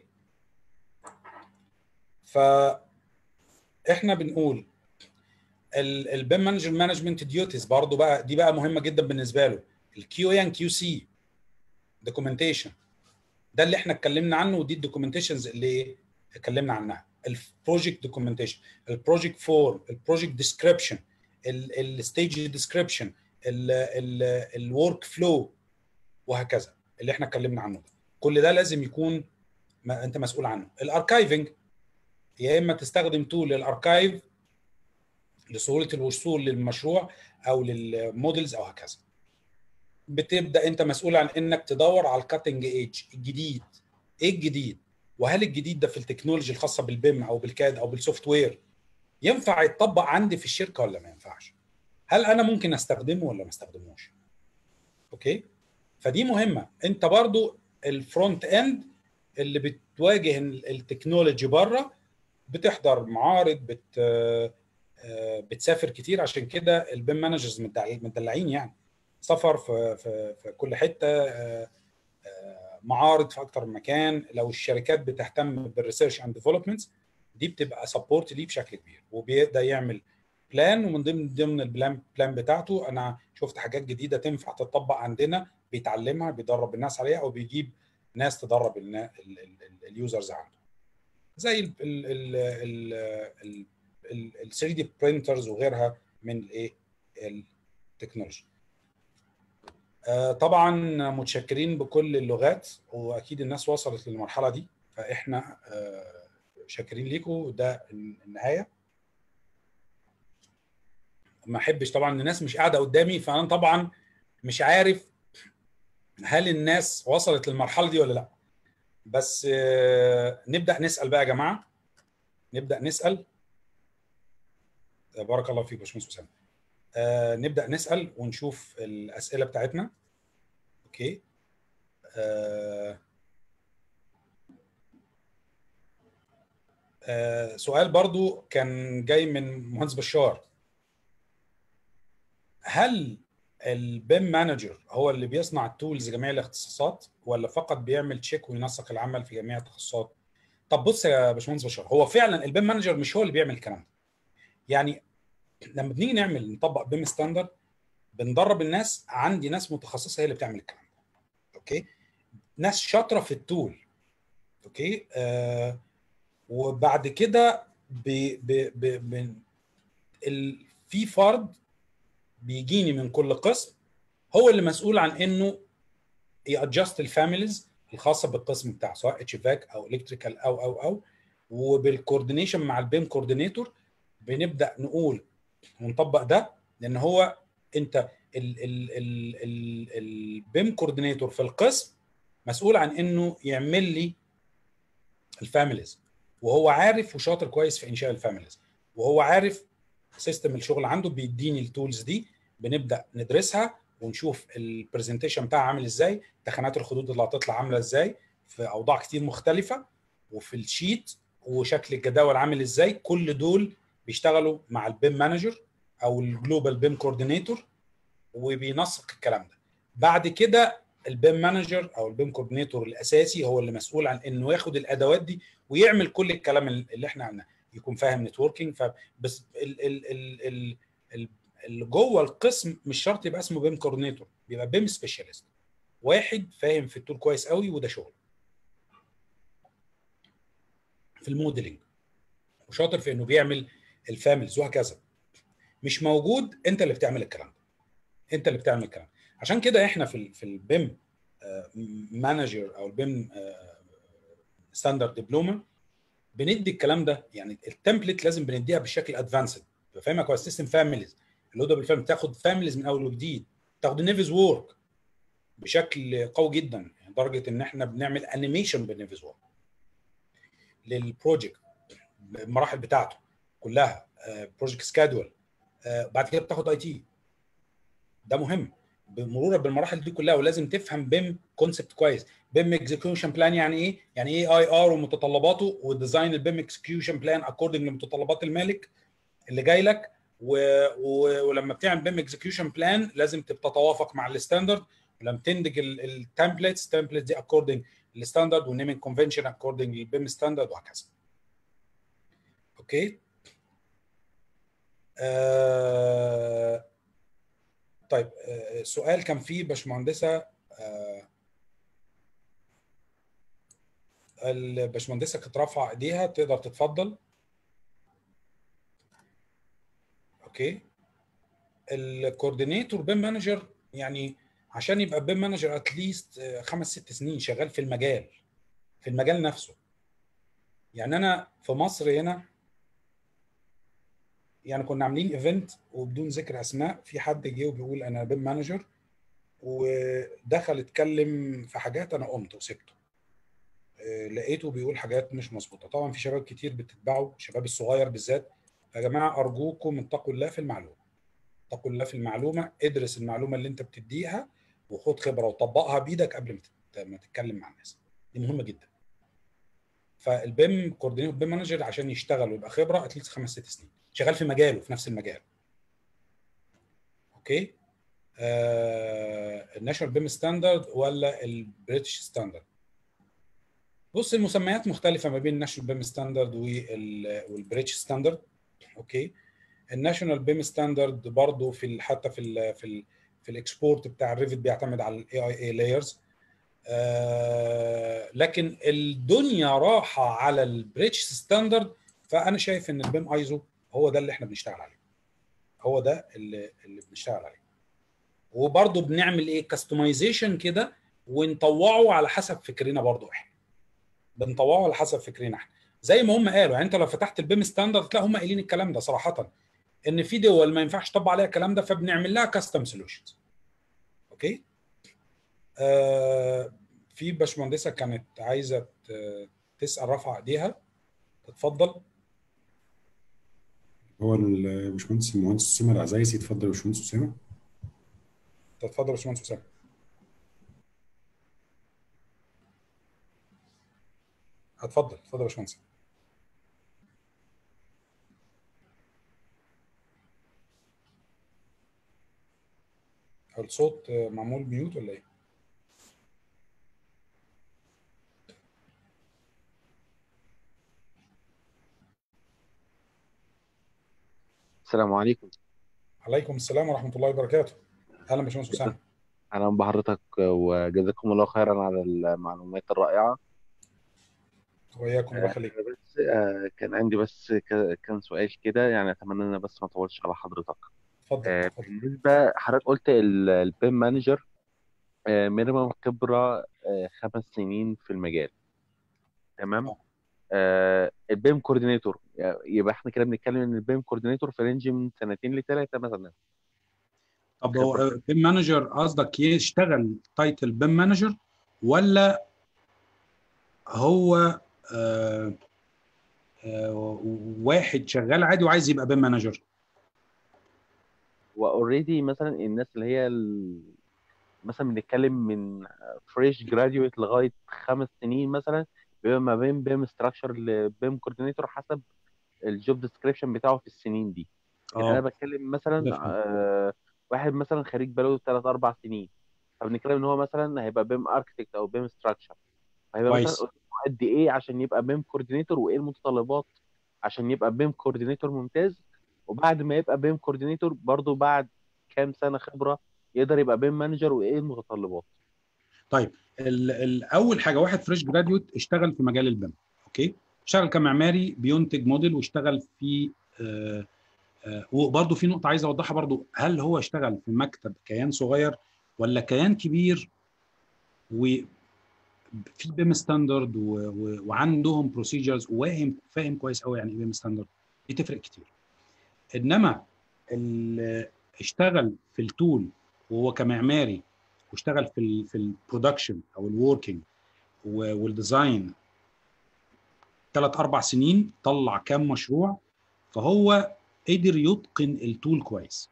[SPEAKER 3] ف احنا بنقول البيم مانجر مانجمنت ديوتيز برضه بقى دي بقى مهمه جدا بالنسبه له الكيو اي ان كيو سي دوكيومنتيشن ده اللي احنا اتكلمنا عنه ودي الدوكيومنتيشنز اللي اتكلمنا عنها البروجكت دوكيومنتيشن البروجكت فورم البروجكت ديسكريبشن الستيج ديسكريبشن الورك فلو وهكذا اللي احنا اتكلمنا عنه ده كل ده لازم يكون ما انت مسؤول عنه الاركايفنج يا اما تستخدم تول للاركايف لسهوله الوصول للمشروع او للمودلز او هكذا بتبدا انت مسؤول عن انك تدور على الكاتنج ايج الجديد ايه الجديد وهل الجديد ده في التكنولوجي الخاصه بالبيم او بالكاد او بالسوفت وير ينفع يتطبق عندي في الشركه ولا ما ينفعش هل انا ممكن استخدمه ولا ما استخدموش اوكي فدي مهمه انت برضو الفرونت اند اللي بتواجه التكنولوجي بره بتحضر معارض بت بتسافر كتير عشان كده البيم مانجرز مدلعين يعني سفر في في في كل حته معارض في اكتر من مكان لو الشركات بتهتم بالريسيرش اند ديفلوبمنت دي بتبقى سبورت ليه بشكل كبير وبيبدا يعمل بلان ومن ضمن ضمن البلان بلان بتاعته انا شفت حاجات جديده تنفع تطبق عندنا بيتعلمها بيدرب الناس عليها او بيجيب ناس تدرب اليوزرز عنده زي ال ال ال ال 3 دي برينترز وغيرها من الايه التكنولوجي طبعا متشكرين بكل اللغات واكيد الناس وصلت للمرحله دي فاحنا شاكرين ليكم ده النهايه ما احبش طبعا الناس مش قاعده قدامي فانا طبعا مش عارف هل الناس وصلت للمرحله دي ولا لا بس نبدا نسال بقى يا جماعه نبدا نسال بارك الله فيك باشمهندس اسامه آه نبدا نسال ونشوف الاسئله بتاعتنا اوكي آه آه سؤال برضو كان جاي من مهندس بشار هل البيم مانجر هو اللي بيصنع التولز جميع الاختصاصات ولا فقط بيعمل تشيك وينسق العمل في جميع التخصصات طب بص يا باشمهندس بشار هو فعلا البيم مانجر مش هو اللي بيعمل الكلام ده يعني لما بنيجي نعمل نطبق بيم ستاندرد بندرب الناس عندي ناس متخصصه هي اللي بتعمل الكلام ده اوكي ناس شاطره في التول اوكي آه وبعد كده ب ب ب ب ال... في فرد بيجيني من كل قسم هو اللي مسؤول عن انه يادجست الفاميليز الخاصه بالقسم بتاعه سواء اتش فاك او الكتريكال او او او وبالكوردينيشن مع البيم كوردينيتور بنبدا نقول ونطبق ده لان هو انت البيم كوردينيتور في القسم مسؤول عن انه يعمل لي الفاميليز وهو عارف وشاطر كويس في انشاء الفاميليز وهو عارف سيستم الشغل عنده بيديني التولز دي بنبدا ندرسها ونشوف البرزنتيشن بتاعها عامل ازاي تخانات الخدود اللي هتطلع عامله ازاي في اوضاع كتير مختلفه وفي الشيت وشكل الجداول عامل ازاي كل دول بيشتغلوا مع البيم مانجر او الجلوبال بيم كوردينيتور وبينسق الكلام ده بعد كده البيم مانجر او البيم كوردينيتور الاساسي هو اللي مسؤول عن انه ياخد الادوات دي ويعمل كل الكلام اللي احنا عملناه يكون فاهم نتوركينج ف بس ال ال ال ال ال اللي جوه القسم مش شرط يبقى اسمه بيم كوردينيتور بيبقى بيم سبيشاليست واحد فاهم في التول كويس قوي وده شغل في الموديلنج وشاطر في انه بيعمل الفاميلز وهكذا مش موجود انت اللي بتعمل الكلام ده انت اللي بتعمل الكلام عشان كده احنا في في البيم مانجر او البيم ستاندرد دبلومه بندي الكلام ده يعني التمبلت لازم بنديها بالشكل ادفانسد فاهمها كويس سيستم فاميليز اللي هو بالفعل تاخد فاميليز من اول وجديد تاخد النيفز وورك بشكل قوي جدا يعني لدرجه ان احنا بنعمل انيميشن بالنيفيزوال للبروجكت المراحل بتاعته كلها بروجكت سكادول بعد كده بتاخد اي تي ده مهم مرورا بالمراحل دي كلها ولازم تفهم بيم كونسبت كويس بيم اكزيكيوشن بلان يعني ايه يعني ايه اي ار ومتطلباته وديزاين البيم اكزيكيوشن بلان اكوردنج لمتطلبات المالك اللي جاي لك و... و... ولما بتعمل بيم اكزيكيوشن بلان لازم تتوافق مع الستاندرد ولما تندج التمبلتس التمبلتس دي اكوردنج للستاندرد والنيمينج كونفنشن اكوردنج للبيم ستاندرد وهكذا اوكي آه... طيب آه... سؤال كان فيه باشمهندسه آه... الباشمهندسه كانت رافعه ايديها تقدر تتفضل اوكي الكوردينيتور بيم مانجر يعني عشان يبقى بيم مانجر اتليست خمس ست سنين شغال في المجال في المجال نفسه يعني انا في مصر هنا يعني كنا عاملين ايفنت وبدون ذكر اسماء في حد جه وبيقول انا بيم مانجر ودخل اتكلم في حاجات انا قمت وسبته لقيته بيقول حاجات مش مظبوطه طبعا في شباب كتير بتتبعه الشباب الصغير بالذات يا جماعه ارجوكم اتقوا الله في المعلومه اتقوا الله في المعلومه ادرس المعلومه اللي انت بتديها وخد خبره وطبقها بايدك قبل ما تتكلم مع الناس دي مهمه جدا فالبيم كوردينيتور بيم مانجر عشان يشتغل ويبقى خبره اتليست خمس ست سنين شغال في مجاله في نفس المجال اوكي آه الناشونال بيم ستاندرد ولا البريتش ستاندرد بص المسميات مختلفه ما بين الناشونال بيم ستاندرد والبريتش ستاندرد اوكي الناشونال بيم ستاندرد برضه في ال حتى في ال في ال في الاكسبورت بتاع الريفت بيعتمد على الاي اي اي لايرز لكن الدنيا راحه على البريتش ستاندرد فانا شايف ان البيم ايزو هو ده اللي احنا بنشتغل عليه هو ده اللي اللي بنشتغل عليه وبرضه بنعمل ايه كاستمايزيشن كده ونطوعه على حسب فكرنا برضه احنا بنطوعه على حسب فكرنا احنا زي ما هم قالوا يعني انت لو فتحت البيم ستاندرد تلاقي هم قايلين الكلام ده صراحه ان في دول ما ينفعش تطبق عليها الكلام ده فبنعمل لها كاستم سوليوشنز اوكي آه في باشمهندسه كانت عايزه تسال رفع ايديها تتفضل
[SPEAKER 4] هو الباشمهندس المهندس اسامه العزايزي اتفضل يا باشمهندس اسامه
[SPEAKER 3] تتفضل يا باشمهندس اسامه اتفضل اتفضل يا باشمهندس الصوت معمول ميوت ولا ايه؟
[SPEAKER 5] السلام عليكم
[SPEAKER 3] عليكم السلام ورحمه الله وبركاته اهلا باشمهندس اسامه
[SPEAKER 5] اهلا بحضرتك وجزاكم الله خيرا على المعلومات الرائعه
[SPEAKER 3] وإياكم الله يخليك
[SPEAKER 5] بس آه، كان عندي بس ك- كان سؤال كده يعني اتمنى ان أنا بس ما اطولش على حضرتك
[SPEAKER 3] اتفضل
[SPEAKER 5] آه،
[SPEAKER 3] اتفضل
[SPEAKER 5] بالنسبه حضرتك قلت البيم مانجر مينيمم خبره آه، خمس سنين في المجال تمام
[SPEAKER 3] آه.
[SPEAKER 5] آه، البيم كوردينيتور يبقى احنا كده بنتكلم ان البيم كوردينيتور في رينج من سنتين لثلاثه مثلا
[SPEAKER 3] طب هو بيم مانجر قصدك يشتغل تايتل بيم مانجر ولا هو آه آه واحد شغال عادي وعايز يبقى بيم مانجر
[SPEAKER 5] واوريدي مثلا الناس اللي هي ال... مثلا بنتكلم من فريش جراديويت لغايه خمس سنين مثلا بيبقى ما بين بيم ستراكشر لبيم كوردينيتور حسب الجوب ديسكريبشن بتاعه في السنين دي يعني انا
[SPEAKER 3] اه
[SPEAKER 5] بتكلم مثلا
[SPEAKER 3] ده فهمت.
[SPEAKER 5] آه واحد مثلا خريج بقاله ثلاث اربع سنين فبنتكلم ان هو مثلا هيبقى بيم اركتكت او بيم ستراكشر هيبقى
[SPEAKER 3] كويس
[SPEAKER 5] مثلا قد ايه عشان يبقى بيم كوردينيتور وايه المتطلبات عشان يبقى بيم كوردينيتور ممتاز وبعد ما يبقى بيم كوردينيتور برضه بعد كام سنه خبره يقدر يبقى بيم مانجر وايه المتطلبات
[SPEAKER 3] طيب ال- ال- اول حاجه واحد فريش جراديوت اشتغل في مجال البيم اوكي اشتغل كمعماري بينتج موديل واشتغل في آه آه وبرضه في نقطه عايز اوضحها برضه هل هو اشتغل في مكتب كيان صغير ولا كيان كبير وفي بيم ستاندرد و- و- وعندهم بروسيجرز وفاهم فاهم كويس قوي يعني ايه بيم ستاندرد دي تفرق كتير انما اللي اشتغل في التول وهو كمعماري واشتغل في ال في البرودكشن او الوركينج والديزاين ثلاث اربع سنين طلع كام مشروع فهو قدر يتقن التول كويس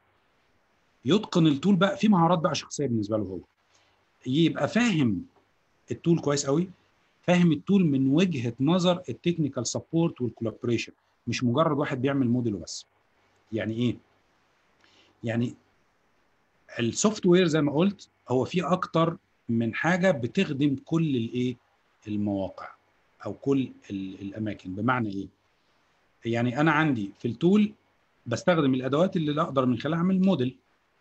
[SPEAKER 3] يتقن التول بقى في مهارات بقى شخصيه بالنسبه له هو يبقى فاهم التول كويس قوي فاهم التول من وجهه نظر التكنيكال سبورت والكولابوريشن مش مجرد واحد بيعمل موديل وبس يعني ايه يعني السوفت وير زي ما قلت هو فيه اكتر من حاجه بتخدم كل الايه المواقع او كل ال- الاماكن بمعنى ايه يعني انا عندي في التول بستخدم الادوات اللي اقدر من خلالها اعمل موديل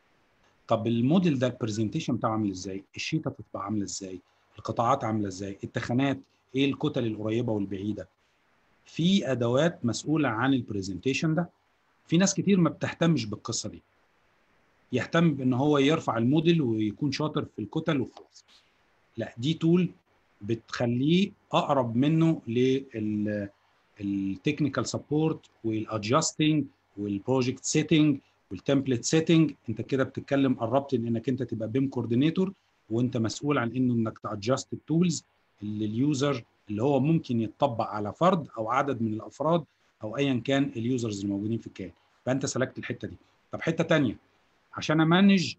[SPEAKER 3] طب الموديل ده البرزنتيشن بتاعه عامل ازاي الشيته بتبقى عامله ازاي القطاعات عامله ازاي التخانات ايه الكتل القريبه والبعيده في ادوات مسؤوله عن البرزنتيشن ده في ناس كتير ما بتهتمش بالقصه دي يهتم بان هو يرفع الموديل ويكون شاطر في الكتل وخلاص لا دي تول بتخليه اقرب منه لل التكنيكال سبورت والادجستنج والبروجكت سيتنج والتمبلت سيتنج انت كده بتتكلم قربت ان انك انت تبقى بيم كوردينيتور وانت مسؤول عن انه انك تادجست التولز اللي اليوزر اللي هو ممكن يتطبق على فرد او عدد من الافراد او ايا كان اليوزرز الموجودين في الكيان فانت سلكت الحته دي طب حته تانية عشان امانج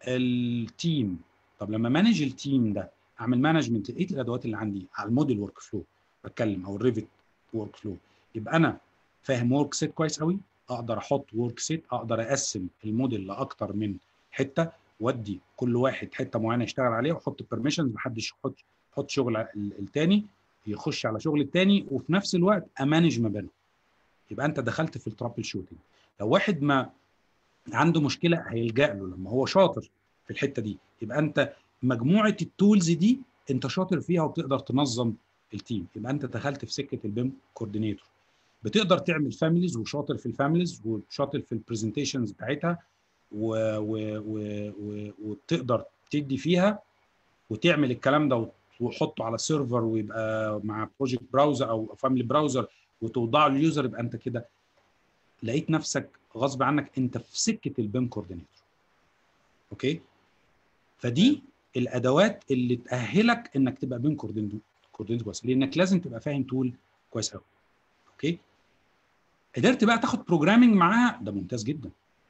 [SPEAKER 3] التيم طب لما مانج التيم ده اعمل مانجمنت ايه الادوات اللي عندي على الموديل ورك فلو بتكلم او الريفت ورك فلو يبقى انا فاهم ورك سيت كويس قوي اقدر احط ورك سيت اقدر اقسم الموديل لاكتر من حته وادي كل واحد حته معينه يشتغل عليها واحط بيرميشنز محدش يحط يحط شغل ال- التاني يخش على شغل التاني وفي نفس الوقت امانج ما بينهم يبقى انت دخلت في الترابل شوتنج لو واحد ما عنده مشكله هيلجا له لما هو شاطر في الحته دي يبقى انت مجموعه التولز دي انت شاطر فيها وبتقدر تنظم التيم يبقى انت دخلت في سكه البيم كوردينيتور بتقدر تعمل فاميليز وشاطر في الفاميليز وشاطر في البرزنتيشنز بتاعتها و و و و وبتقدر تدي فيها وتعمل الكلام ده وتحطه على سيرفر ويبقى مع بروجكت براوزر او فاميلي براوزر وتوضعه لليوزر يبقى انت كده لقيت نفسك غصب عنك انت في سكه البيم كوردينيتور اوكي فدي الادوات اللي تاهلك انك تبقى بيم كوردينيتور كوردينيتور كويس لانك لازم تبقى فاهم تول كويس قوي اوكي قدرت بقى تاخد بروجرامنج معاها ده ممتاز جدا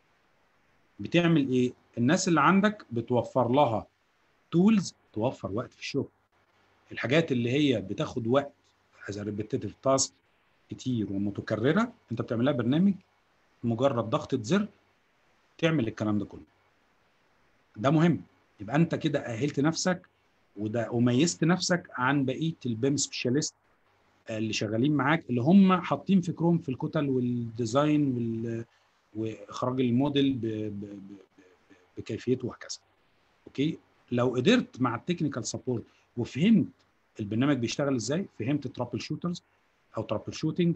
[SPEAKER 3] بتعمل ايه الناس اللي عندك بتوفر لها تولز توفر وقت في الشغل الحاجات اللي هي بتاخد وقت از ريبيتيتيف تاسك كتير ومتكرره انت بتعمل لها برنامج مجرد ضغطه زر تعمل الكلام ده كله ده مهم يبقى انت كده اهلت نفسك وده وميزت نفسك عن بقيه البيم سبيشاليست اللي شغالين معاك اللي هم حاطين فكرهم في الكتل والديزاين وال... واخراج الموديل ب... ب... ب... بكيفيته وهكذا اوكي لو قدرت مع التكنيكال سبورت وفهمت البرنامج بيشتغل ازاي فهمت ترابل شوترز او ترابل شوتنج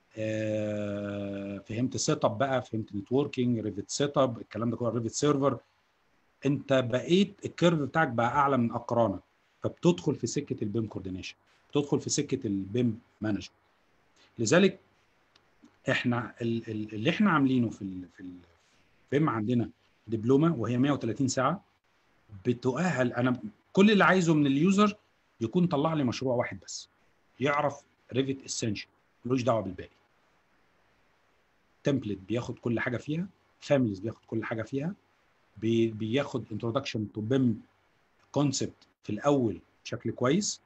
[SPEAKER 3] آه فهمت سيت اب بقى فهمت نتوركينج ريفت سيت اب الكلام ده كله ريفت سيرفر انت بقيت الكيرف بتاعك بقى اعلى من اقرانك فبتدخل في سكه البيم كوردينيشن بتدخل في سكه البيم مانجمنت لذلك احنا ال- ال- اللي احنا عاملينه في ال في البيم عندنا دبلومه وهي 130 ساعه بتؤهل انا كل اللي عايزه من اليوزر يكون طلع لي مشروع واحد بس يعرف ريفت اسينشال ملوش دعوه بالباقي تمبلت بياخد كل حاجه فيها فاميليز بياخد كل حاجه فيها بي بياخد انتروداكشن تو بيم كونسبت في الاول بشكل كويس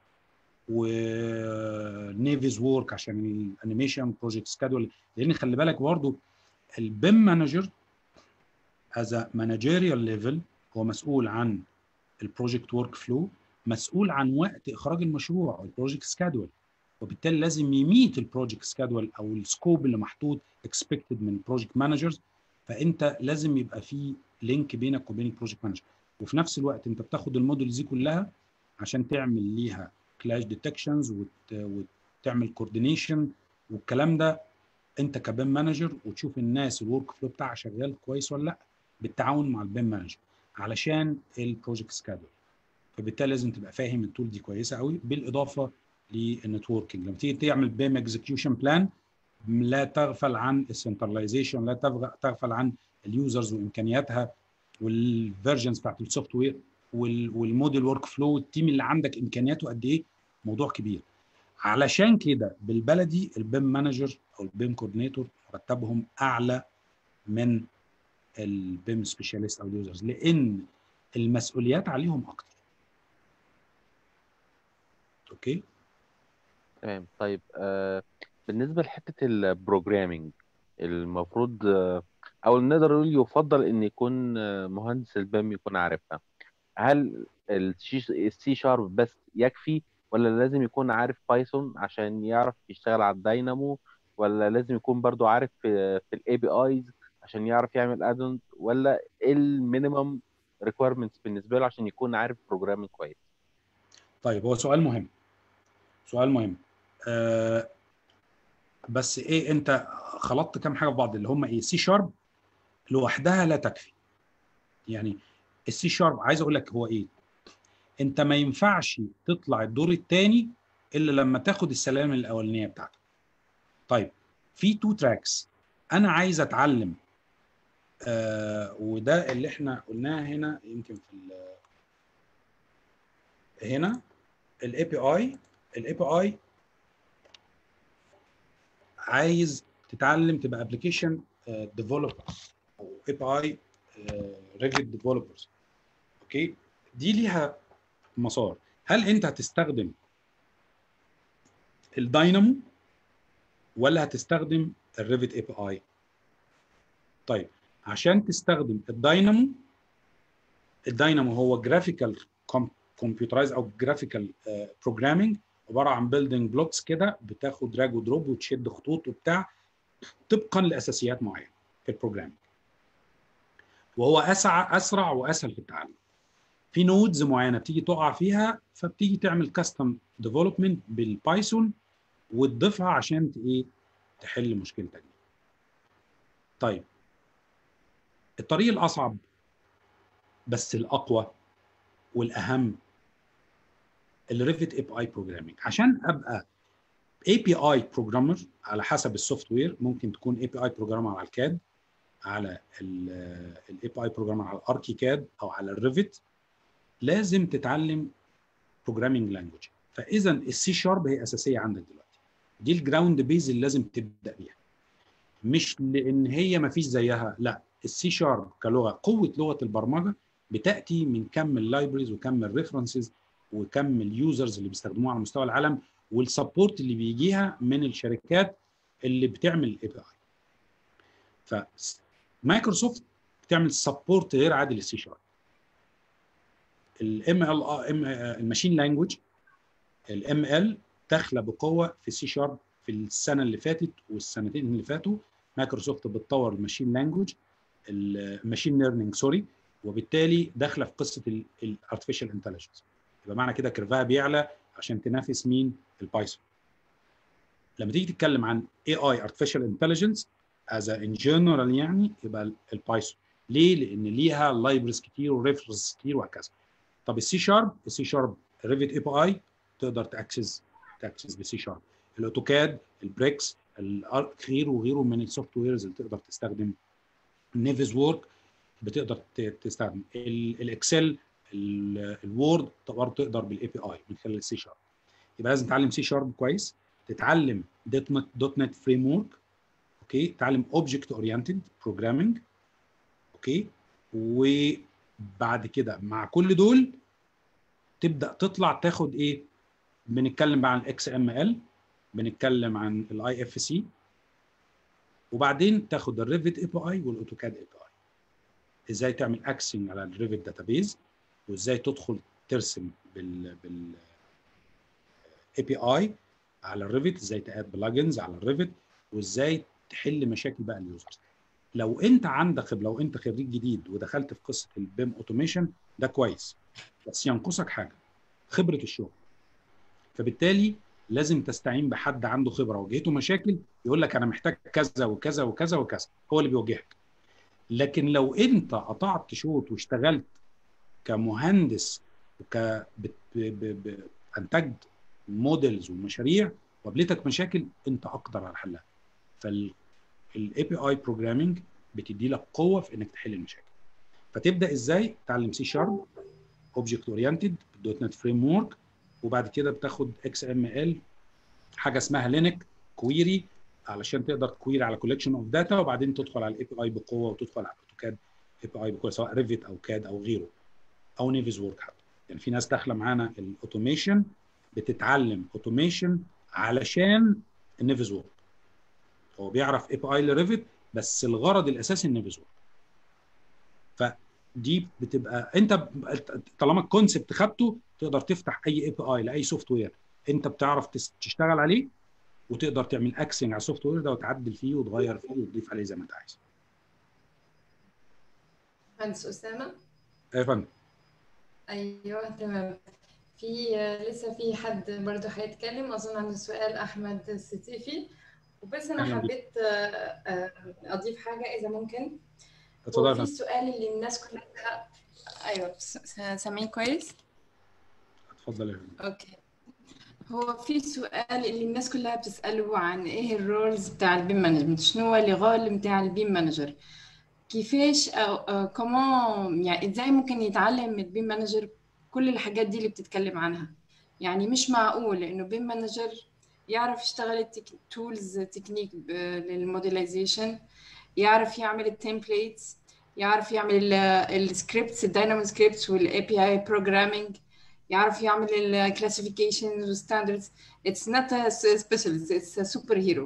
[SPEAKER 3] ونيفيز وورك عشان الانيميشن بروجكت سكادول لان خلي بالك برضه البيم مانجر از مانجيريال ليفل هو مسؤول عن البروجكت ورك فلو مسؤول عن وقت اخراج المشروع او البروجكت سكادول وبالتالي لازم يميت البروجكت سكادول او السكوب اللي محطوط اكسبكتد من البروجكت مانجرز فانت لازم يبقى في لينك بينك وبين البروجكت مانجر وفي نفس الوقت انت بتاخد المودلز دي كلها عشان تعمل ليها كلاش ديتكشنز وتعمل كوردينيشن والكلام ده انت كبيم مانجر وتشوف الناس الورك فلو بتاعها شغال كويس ولا لا بالتعاون مع البيم مانجر علشان البروجكت سكادول فبالتالي لازم تبقى فاهم التول دي كويسه قوي بالاضافه للنتوركينج لما تيجي تعمل بيم اكزكيوشن بلان لا تغفل عن السنترلايزيشن لا تغفل عن اليوزرز وامكانياتها والفيرجنز بتاعت السوفت وير والموديل ورك فلو التيم اللي عندك امكانياته قد ايه موضوع كبير علشان كده بالبلدي البيم مانجر او البيم كوردينيتور مرتبهم اعلى من البيم سبيشاليست او اليوزرز لان المسؤوليات عليهم اكتر اوكي
[SPEAKER 5] تمام طيب آه بالنسبة لحتة البروجرامينج المفروض آه أو نقدر نقول يفضل إن يكون آه، مهندس البيم يكون عارفها هل السي شارب بس يكفي ولا لازم يكون عارف بايثون عشان يعرف يشتغل على الداينامو ولا لازم يكون برضو عارف في, في الاي بي ايز عشان يعرف يعمل ادون ولا ايه المينيمم ريكويرمنتس بالنسبه له عشان يكون عارف بروجرامينج كويس
[SPEAKER 3] طيب هو سؤال مهم سؤال مهم آه بس ايه انت خلطت كام حاجه في بعض اللي هم ايه سي شارب لوحدها لا تكفي يعني السي شارب عايز اقول لك هو ايه انت ما ينفعش تطلع الدور الثاني الا لما تاخد السلالم الاولانيه بتاعتك طيب في تو تراكس انا عايز اتعلم آه وده اللي احنا قلناه هنا يمكن في ال- هنا الاي بي اي الاي بي اي عايز تتعلم تبقى ابلكيشن ديفلوبر او اي بي اي ريفت ديفلوبرز اوكي دي ليها مسار هل انت هتستخدم الداينامو ولا هتستخدم الريفت اي بي اي طيب عشان تستخدم الداينامو الداينامو هو جرافيكال كمبيوترايز او جرافيكال بروجرامينج عباره عن بيلدينج بلوكس كده بتاخد دراج ودروب وتشد خطوط وبتاع طبقا لاساسيات معينه في البروجرامينج وهو اسرع اسرع واسهل في التعلم في نودز معينه بتيجي تقع فيها فبتيجي تعمل كاستم ديفلوبمنت بالبايثون وتضيفها عشان ت- ايه تحل مشكلتك دي طيب الطريق الاصعب بس الاقوى والاهم الريفت اي بي اي بروجرامينج عشان ابقى اي بي اي بروجرامر على حسب السوفت وير ممكن تكون اي بي اي بروجرامر على الكاد على الاي بي اي بروجرامر على الاركي كاد او على الريفت لازم تتعلم بروجرامينج لانجوج فاذا السي شارب هي اساسيه عندك دلوقتي دي الجراوند بيز اللي لازم تبدا بيها مش لان هي ما فيش زيها لا السي شارب كلغه قوه لغه البرمجه بتاتي من كم اللايبرز وكم الريفرنسز وكم اليوزرز اللي بيستخدموها على مستوى العالم والسبورت اللي بيجيها من الشركات اللي بتعمل اي بي اي فمايكروسوفت بتعمل سبورت غير عادي للسي شارب الام ال الماشين لانجوج الام ال داخله بقوه في السي شارب في السنه اللي فاتت والسنتين اللي فاتوا مايكروسوفت بتطور الماشين لانجوج الماشين ليرنينج سوري وبالتالي داخله في قصه الارتفيشال انتليجنس يبقى معنى كده كيرفها بيعلى عشان تنافس مين البايثون لما تيجي تتكلم عن اي اي ارتفيشال انتليجنس از ان جنرال يعني يبقى البايثون ليه؟ لان ليها لايبرز كتير وريفرنس كتير وهكذا طب السي شارب السي شارب ريفت اي بي اي تقدر تاكسس تاكسس بالسي شارب الاوتوكاد البريكس غيره وغيره من السوفت ويرز اللي تقدر تستخدم نيفز وورك بتقدر تستخدم الاكسل الوورد برضه تقدر بالاي بي اي من خلال السي شارب يبقى لازم تتعلم سي شارب كويس تتعلم دوت نت دوت نت فريم ورك اوكي تتعلم اوبجكت اورينتد بروجرامنج اوكي وبعد كده مع كل دول تبدا تطلع تاخد ايه بنتكلم بقى عن الاكس ام ال بنتكلم عن الاي اف سي وبعدين تاخد الريفت اي بي اي والاوتوكاد اي بي اي ازاي تعمل اكسنج على الريفت داتابيز وازاي تدخل ترسم بال بال اي بي اي على الريفت ازاي تاد بلجنز على الريفت وازاي تحل مشاكل بقى اليوزرز لو انت عندك خبره لو انت خريج جديد ودخلت في قصه البيم اوتوميشن ده كويس بس ينقصك حاجه خبره الشغل فبالتالي لازم تستعين بحد عنده خبره واجهته مشاكل يقول لك انا محتاج كذا وكذا وكذا وكذا هو اللي بيوجهك لكن لو انت قطعت شوط واشتغلت كمهندس وك بت... ب... ب... انتجت موديلز ومشاريع وقابلتك مشاكل انت اقدر على حلها فالاي بي اي بروجرامنج بتدي لك قوه في انك تحل المشاكل فتبدا ازاي تعلم سي شارب اوبجكت اورينتد دوت نت فريم ورك وبعد كده بتاخد اكس ام ال حاجه اسمها لينك كويري علشان تقدر تكويري على كولكشن اوف داتا وبعدين تدخل على الاي بي اي بقوه وتدخل على اوتوكاد اي بي اي بقوه سواء ريفيت او كاد او غيره او نيفيز وورك حتى يعني في ناس داخله معانا الاوتوميشن بتتعلم اوتوميشن علشان النيفيز وورك هو بيعرف اي بي اي لريفيت بس الغرض الاساسي النيفيز وورك فدي بتبقى انت ب- طالما الكونسبت خدته تقدر تفتح اي اي بي اي لاي سوفت وير انت بتعرف تس- تشتغل عليه وتقدر تعمل اكسنج على السوفت وير ده وتعدل فيه وتغير فيه وتضيف عليه زي ما انت عايز
[SPEAKER 1] مهندس اسامه
[SPEAKER 3] يا فندم
[SPEAKER 1] ايوه تمام في آه، لسه في حد برضه هيتكلم اظن عنده سؤال احمد الستيفي وبس انا
[SPEAKER 3] أهلاً بيك.
[SPEAKER 1] حبيت آه، آه، اضيف حاجه اذا ممكن
[SPEAKER 3] اتفضل يا
[SPEAKER 1] هو في
[SPEAKER 3] فندم
[SPEAKER 1] سؤال اللي الناس كلها ايوه س- س- سامعين كويس
[SPEAKER 3] اتفضل يا فندم
[SPEAKER 1] اوكي هو في سؤال اللي الناس كلها بتسأله عن ايه الرولز بتاع البيم مانجمنت شنو هو الغول بتاع البيم مانجر كيفاش او أو كمان يعني ازاي ممكن يتعلم من البيم مانجر كل الحاجات دي اللي بتتكلم عنها يعني مش معقول انه بيم مانجر يعرف يشتغل التولز تكنيك للموديلايزيشن يعرف يعمل التمبليتس يعرف يعمل السكريبتس الداينامو سكريبتس والاي بي اي بروجرامينج يعرف يعمل الكلاسيفيكيشن والستاندردز it's not a specialist it's a superhero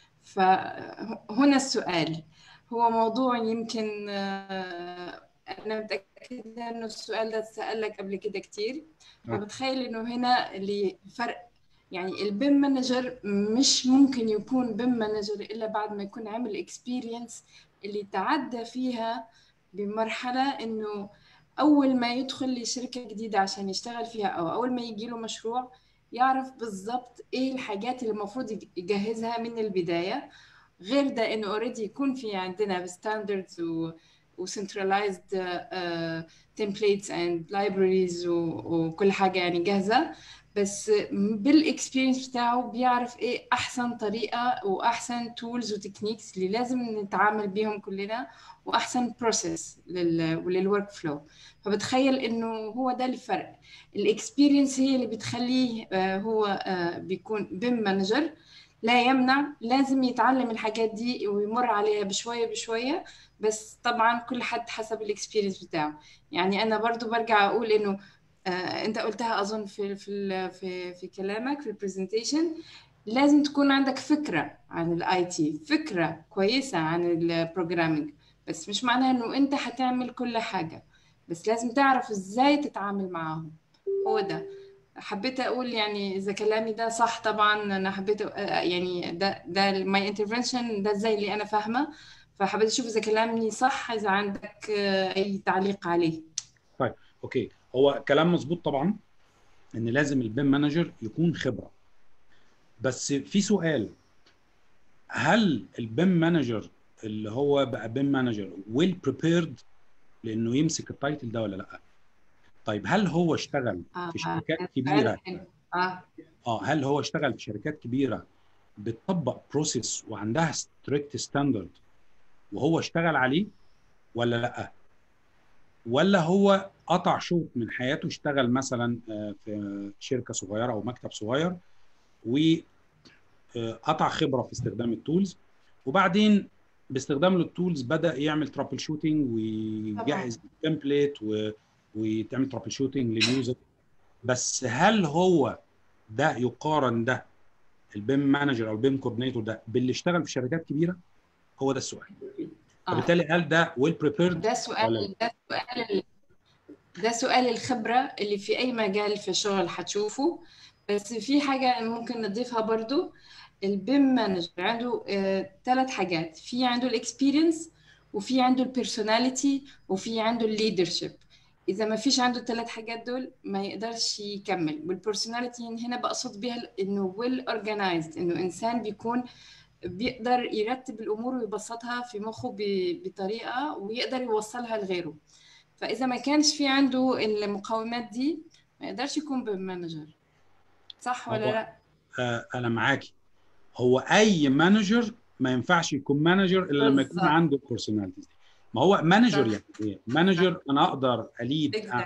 [SPEAKER 1] فهنا السؤال هو موضوع يمكن آه، أنا متأكدة إنه السؤال ده اتسأل لك قبل كده كتير
[SPEAKER 3] آه.
[SPEAKER 1] فبتخيل إنه هنا اللي فرق يعني البيم مانجر مش ممكن يكون بيم مانجر إلا بعد ما يكون عمل اكسبيرينس اللي تعدى فيها بمرحلة إنه أول ما يدخل لشركة جديدة عشان يشتغل فيها أو أول ما يجيله مشروع يعرف بالظبط إيه الحاجات اللي المفروض يجهزها من البداية غير ده إنه اوريدي يكون في عندنا ستاندردز و وسنترلايزد تمبليتس اند لايبراريز وكل حاجة يعني جاهزة بس بالاكسبيرينس بتاعه بيعرف ايه احسن طريقة واحسن تولز وتكنيكس اللي لازم نتعامل بيهم كلنا واحسن بروسيس للورك فلو فبتخيل انه هو ده الفرق الاكسبيرينس هي اللي بتخليه آه، هو آه، بيكون بيم مانجر لا يمنع لازم يتعلم الحاجات دي ويمر عليها بشوية بشوية بس طبعا كل حد حسب الاكسبيرينس بتاعه يعني انا برضو برجع اقول انه آه، انت قلتها اظن في في ال- في في كلامك في البرزنتيشن لازم تكون عندك فكرة عن الاي تي فكرة كويسة عن البروجرامينج بس مش معناها انه انت هتعمل كل حاجة بس لازم تعرف ازاي تتعامل معاهم هو ده حبيت اقول يعني اذا كلامي ده صح طبعا انا حبيت أ- يعني ده ده ماي انترفنشن ده زي اللي انا فاهمه فحبيت اشوف اذا كلامي صح اذا عندك آه، اي تعليق عليه
[SPEAKER 3] اوكي هو كلام مظبوط طبعا ان لازم البيم مانجر يكون خبره بس في سؤال هل البيم مانجر اللي هو بقى بيم مانجر ويل بريبيرد لانه يمسك التايتل ده ولا لا طيب هل هو اشتغل في شركات كبيره
[SPEAKER 1] اه
[SPEAKER 3] اه هل هو اشتغل في شركات كبيره بتطبق بروسيس وعندها ستريكت ستاندرد وهو اشتغل عليه ولا لا ولا هو قطع شوط من حياته اشتغل مثلا آه، في شركه صغيره او مكتب صغير وقطع خبره في استخدام التولز وبعدين باستخدام التولز بدا يعمل ترابل شوتنج ويجهز تمبليت وتعمل ترابل شوتنج لليوزر بس هل هو ده يقارن ده البيم مانجر او البيم كوردينيتور ده باللي اشتغل في شركات كبيره هو ده السؤال
[SPEAKER 1] آه.
[SPEAKER 3] فبالتالي هل ده ويل بريبيرد
[SPEAKER 1] ده سؤال ده سؤال ده سؤال الخبرة اللي في أي مجال في الشغل هتشوفه بس في حاجة ممكن نضيفها برضو البيم مانجر عنده ثلاث حاجات في عنده الاكسبيرينس وفي عنده البيرسوناليتي وفي عنده الليدرشيب إذا ما فيش عنده الثلاث حاجات دول ما يقدرش يكمل والبيرسوناليتي هنا بقصد بيها إنه ويل organized إنه إنسان بيكون بيقدر يرتب الامور ويبسطها في مخه ب- بطريقه ويقدر يوصلها لغيره فاذا ما كانش في عنده المقومات دي ما يقدرش يكون بيم مانجر صح ولا
[SPEAKER 3] هو-
[SPEAKER 1] لا
[SPEAKER 3] آه انا معاكي هو اي مانجر ما ينفعش يكون مانجر الا لما يكون
[SPEAKER 1] بالظبط.
[SPEAKER 3] عنده البيرسوناليتيز دي ما هو مانجر
[SPEAKER 1] صح.
[SPEAKER 3] يعني ايه مانجر انا اقدر اليد
[SPEAKER 1] Exactly.
[SPEAKER 3] اعمل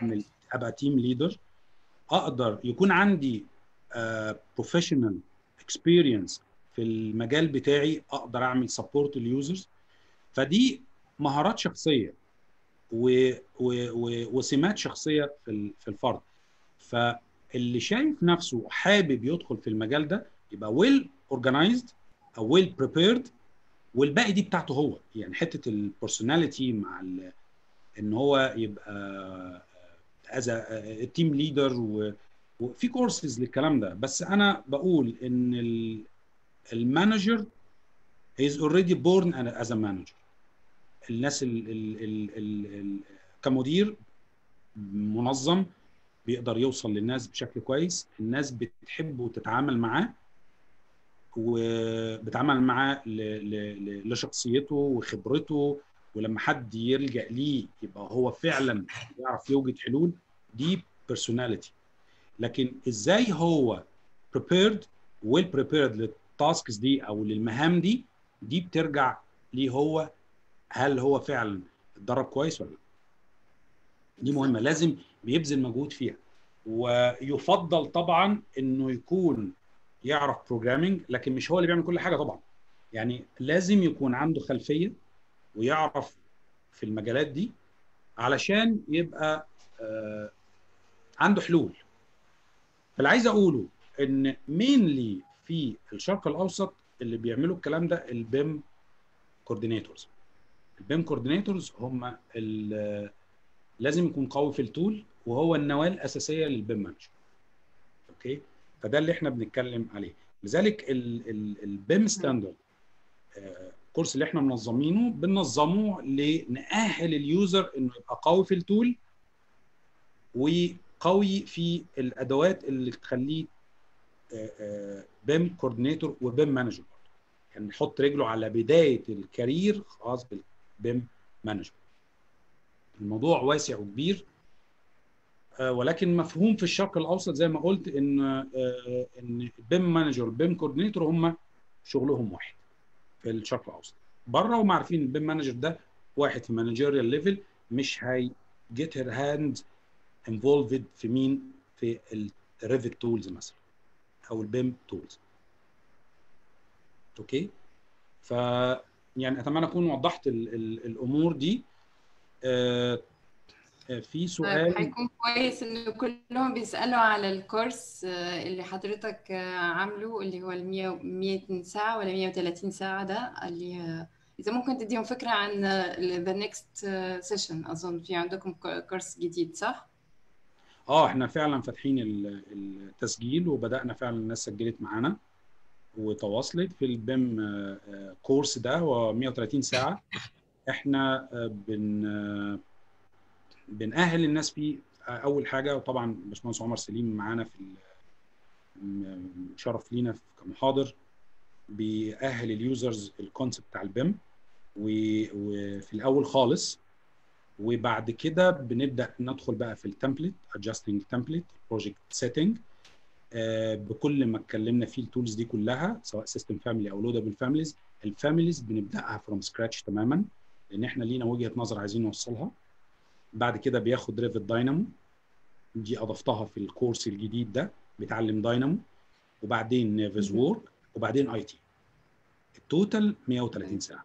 [SPEAKER 3] ابقى تيم ليدر اقدر يكون عندي بروفيشنال اكسبيرينس في المجال بتاعي اقدر اعمل سبورت لليوزرز فدي مهارات شخصيه و و و وسمات شخصيه في ال- في الفرد فاللي شايف نفسه حابب يدخل في المجال ده يبقى ويل اورجنايزد او ويل بريبيرد والباقي دي بتاعته هو يعني حته البرسوناليتي مع ال- ان هو يبقى از تيم ليدر وفي كورسز للكلام ده بس انا بقول ان ال- المانجر is already born as a manager الناس ال ال ال ال ال كمدير منظم بيقدر يوصل للناس بشكل كويس الناس بتحبه وتتعامل معاه وبتعامل معاه ل- ل- ل- لشخصيته وخبرته ولما حد يلجأ ليه يبقى هو فعلا يعرف يوجد حلول دي personality لكن ازاي هو prepared well prepared للتاسكس دي او للمهام دي دي بترجع ليه هو هل هو فعلا اتدرب كويس ولا لا دي مهمه لازم بيبذل مجهود فيها ويفضل طبعا انه يكون يعرف بروجرامينج لكن مش هو اللي بيعمل كل حاجه طبعا يعني لازم يكون عنده خلفيه ويعرف في المجالات دي علشان يبقى آه عنده حلول فاللي عايز اقوله ان مينلي في الشرق الاوسط اللي بيعملوا الكلام ده البيم كوردينيتورز البيم كوردينيتورز هم ال- لازم يكون قوي في التول وهو النواه الاساسيه للبيم مانجر اوكي فده اللي احنا بنتكلم عليه لذلك البيم ستاندرد الكورس اللي احنا منظمينه بننظمه لنأهل اليوزر انه يبقى قوي في التول وقوي في الادوات اللي تخليه بيم كوردينيتور وبيم مانجر يعني يحط رجله على بدايه الكارير خاص بالبيم مانجر الموضوع واسع وكبير آه، ولكن مفهوم في الشرق الاوسط زي ما قلت ان آه، ان البيم مانجر والبيم كوردينيتور هم شغلهم واحد في الشرق الاوسط بره هم عارفين البيم مانجر ده واحد في مانجيريال ليفل مش هي جيت هير هاند انفولفد في مين في الريفت تولز مثلا او البيم تولز اوكي ف يعني اتمنى اكون وضحت ال ال الامور دي آه آه، في
[SPEAKER 1] طيب
[SPEAKER 3] سؤال
[SPEAKER 1] هيكون كويس إن كلهم بيسألوا على الكورس آه، اللي حضرتك آه، عامله اللي هو ال 100 100 ساعة ولا 130 ساعة ده اللي آه، إذا ممكن تديهم فكرة عن آه، the next آه، session أظن في عندكم ك- كورس جديد صح؟
[SPEAKER 3] اه احنا فعلا فاتحين ال- التسجيل وبدانا فعلا الناس سجلت معانا وتواصلت في البيم آه، آه، كورس ده هو 130 ساعه احنا آه، بن آه، بنأهل الناس فيه آه، اول حاجه وطبعا باشمهندس عمر سليم معانا في ال- م- شرف لينا في- كمحاضر بيأهل اليوزرز الكونسبت بتاع البيم و- وفي الاول خالص وبعد كده بنبدا ندخل بقى في التمبلت adjusting template project setting آه، بكل ما اتكلمنا فيه التولز دي كلها سواء سيستم فاميلي او لودابل فاميليز الفاميليز بنبداها فروم سكراتش تماما لان احنا لينا وجهه نظر عايزين نوصلها بعد كده بياخد ريفت داينامو دي اضفتها في الكورس الجديد ده بيتعلم داينامو وبعدين نيفز وورك وبعدين اي تي التوتال 130 ساعه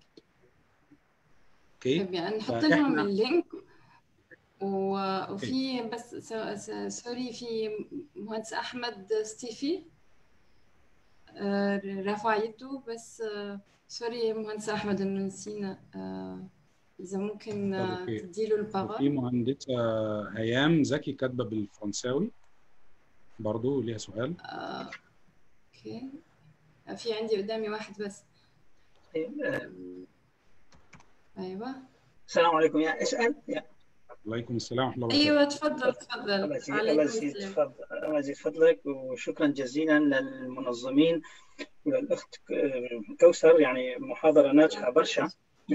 [SPEAKER 3] اوكي
[SPEAKER 1] طيب يعني نحط
[SPEAKER 3] فإحنا-
[SPEAKER 1] لهم اللينك و- وفي بس س- س- سوري في مهندس أحمد ستيفي آه، رفع يده بس آه، سوري مهندس أحمد إنه نسينا آه، إذا ممكن آه،
[SPEAKER 3] أوكي.
[SPEAKER 1] تديله
[SPEAKER 3] وفي
[SPEAKER 1] الباور
[SPEAKER 3] مهندسه هيام زكي كاتبه بالفرنساوي برضو ليها سؤال
[SPEAKER 1] آه، أوكي في عندي قدامي واحد بس أيوه
[SPEAKER 6] السلام عليكم يا اسال يا
[SPEAKER 3] عليكم السلام ورحمه الله وبركاته
[SPEAKER 1] أيوه تفضل تفضل
[SPEAKER 6] الله يزيد
[SPEAKER 1] عليكم
[SPEAKER 6] الله يزيد
[SPEAKER 1] السلام
[SPEAKER 6] فضل- الله يزيد فضلك وشكرا جزيلا للمنظمين وللاخت كوثر يعني محاضره ناجحه برشا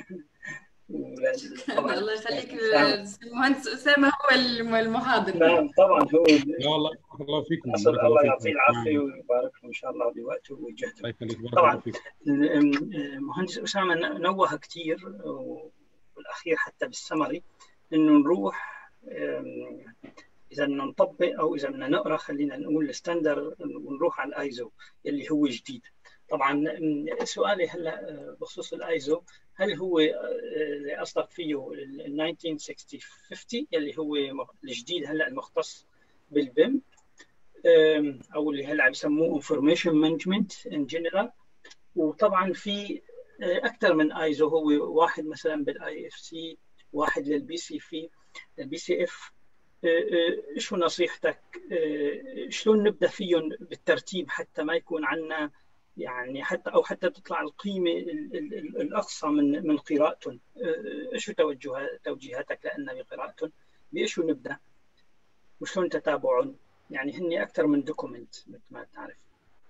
[SPEAKER 6] ولل- طبعا
[SPEAKER 1] الله يخليك
[SPEAKER 6] أسامة.
[SPEAKER 1] المهندس أسامة هو الم- المحاضر
[SPEAKER 6] نعم طبعا هو
[SPEAKER 3] لا والله بارك الله فيكم
[SPEAKER 6] أسأل
[SPEAKER 3] بارك
[SPEAKER 6] الله
[SPEAKER 3] فيكم.
[SPEAKER 6] يعطيه العافيه
[SPEAKER 3] نعم.
[SPEAKER 6] ويبارك له ان شاء الله بوقته
[SPEAKER 3] الله
[SPEAKER 6] وجهده
[SPEAKER 3] يخليك بارك
[SPEAKER 6] طبعاً.
[SPEAKER 3] الله فيكم
[SPEAKER 6] المهندس اسامه نوه كثير والاخير حتى بالسمري انه نروح أم، اذا بدنا نطبق او اذا بدنا نقرا خلينا نقول الستاندر ونروح على الايزو اللي هو جديد طبعا م، سؤالي هلا آه، بخصوص الايزو هل هو آه، اللي قصدك فيه ال 1960 50 اللي هو الجديد هلا المختص بالبيم آم، او اللي هلا بيسموه انفورميشن مانجمنت ان جنرال وطبعا في اكثر من ايزو هو واحد مثلا بالاي اف سي واحد للبي سي في البي سي اف شو نصيحتك آه، شلون نبدا فيهم بالترتيب حتى ما يكون عندنا يعني حتى او حتى تطلع القيمه ال- ال- ال- الاقصى من من قراءتهم آه، شو توجه توجيهاتك لنا بقراءتهم بشو نبدا وشلون تتابعهم يعني هن اكثر من دوكيمنت مثل ما تعرف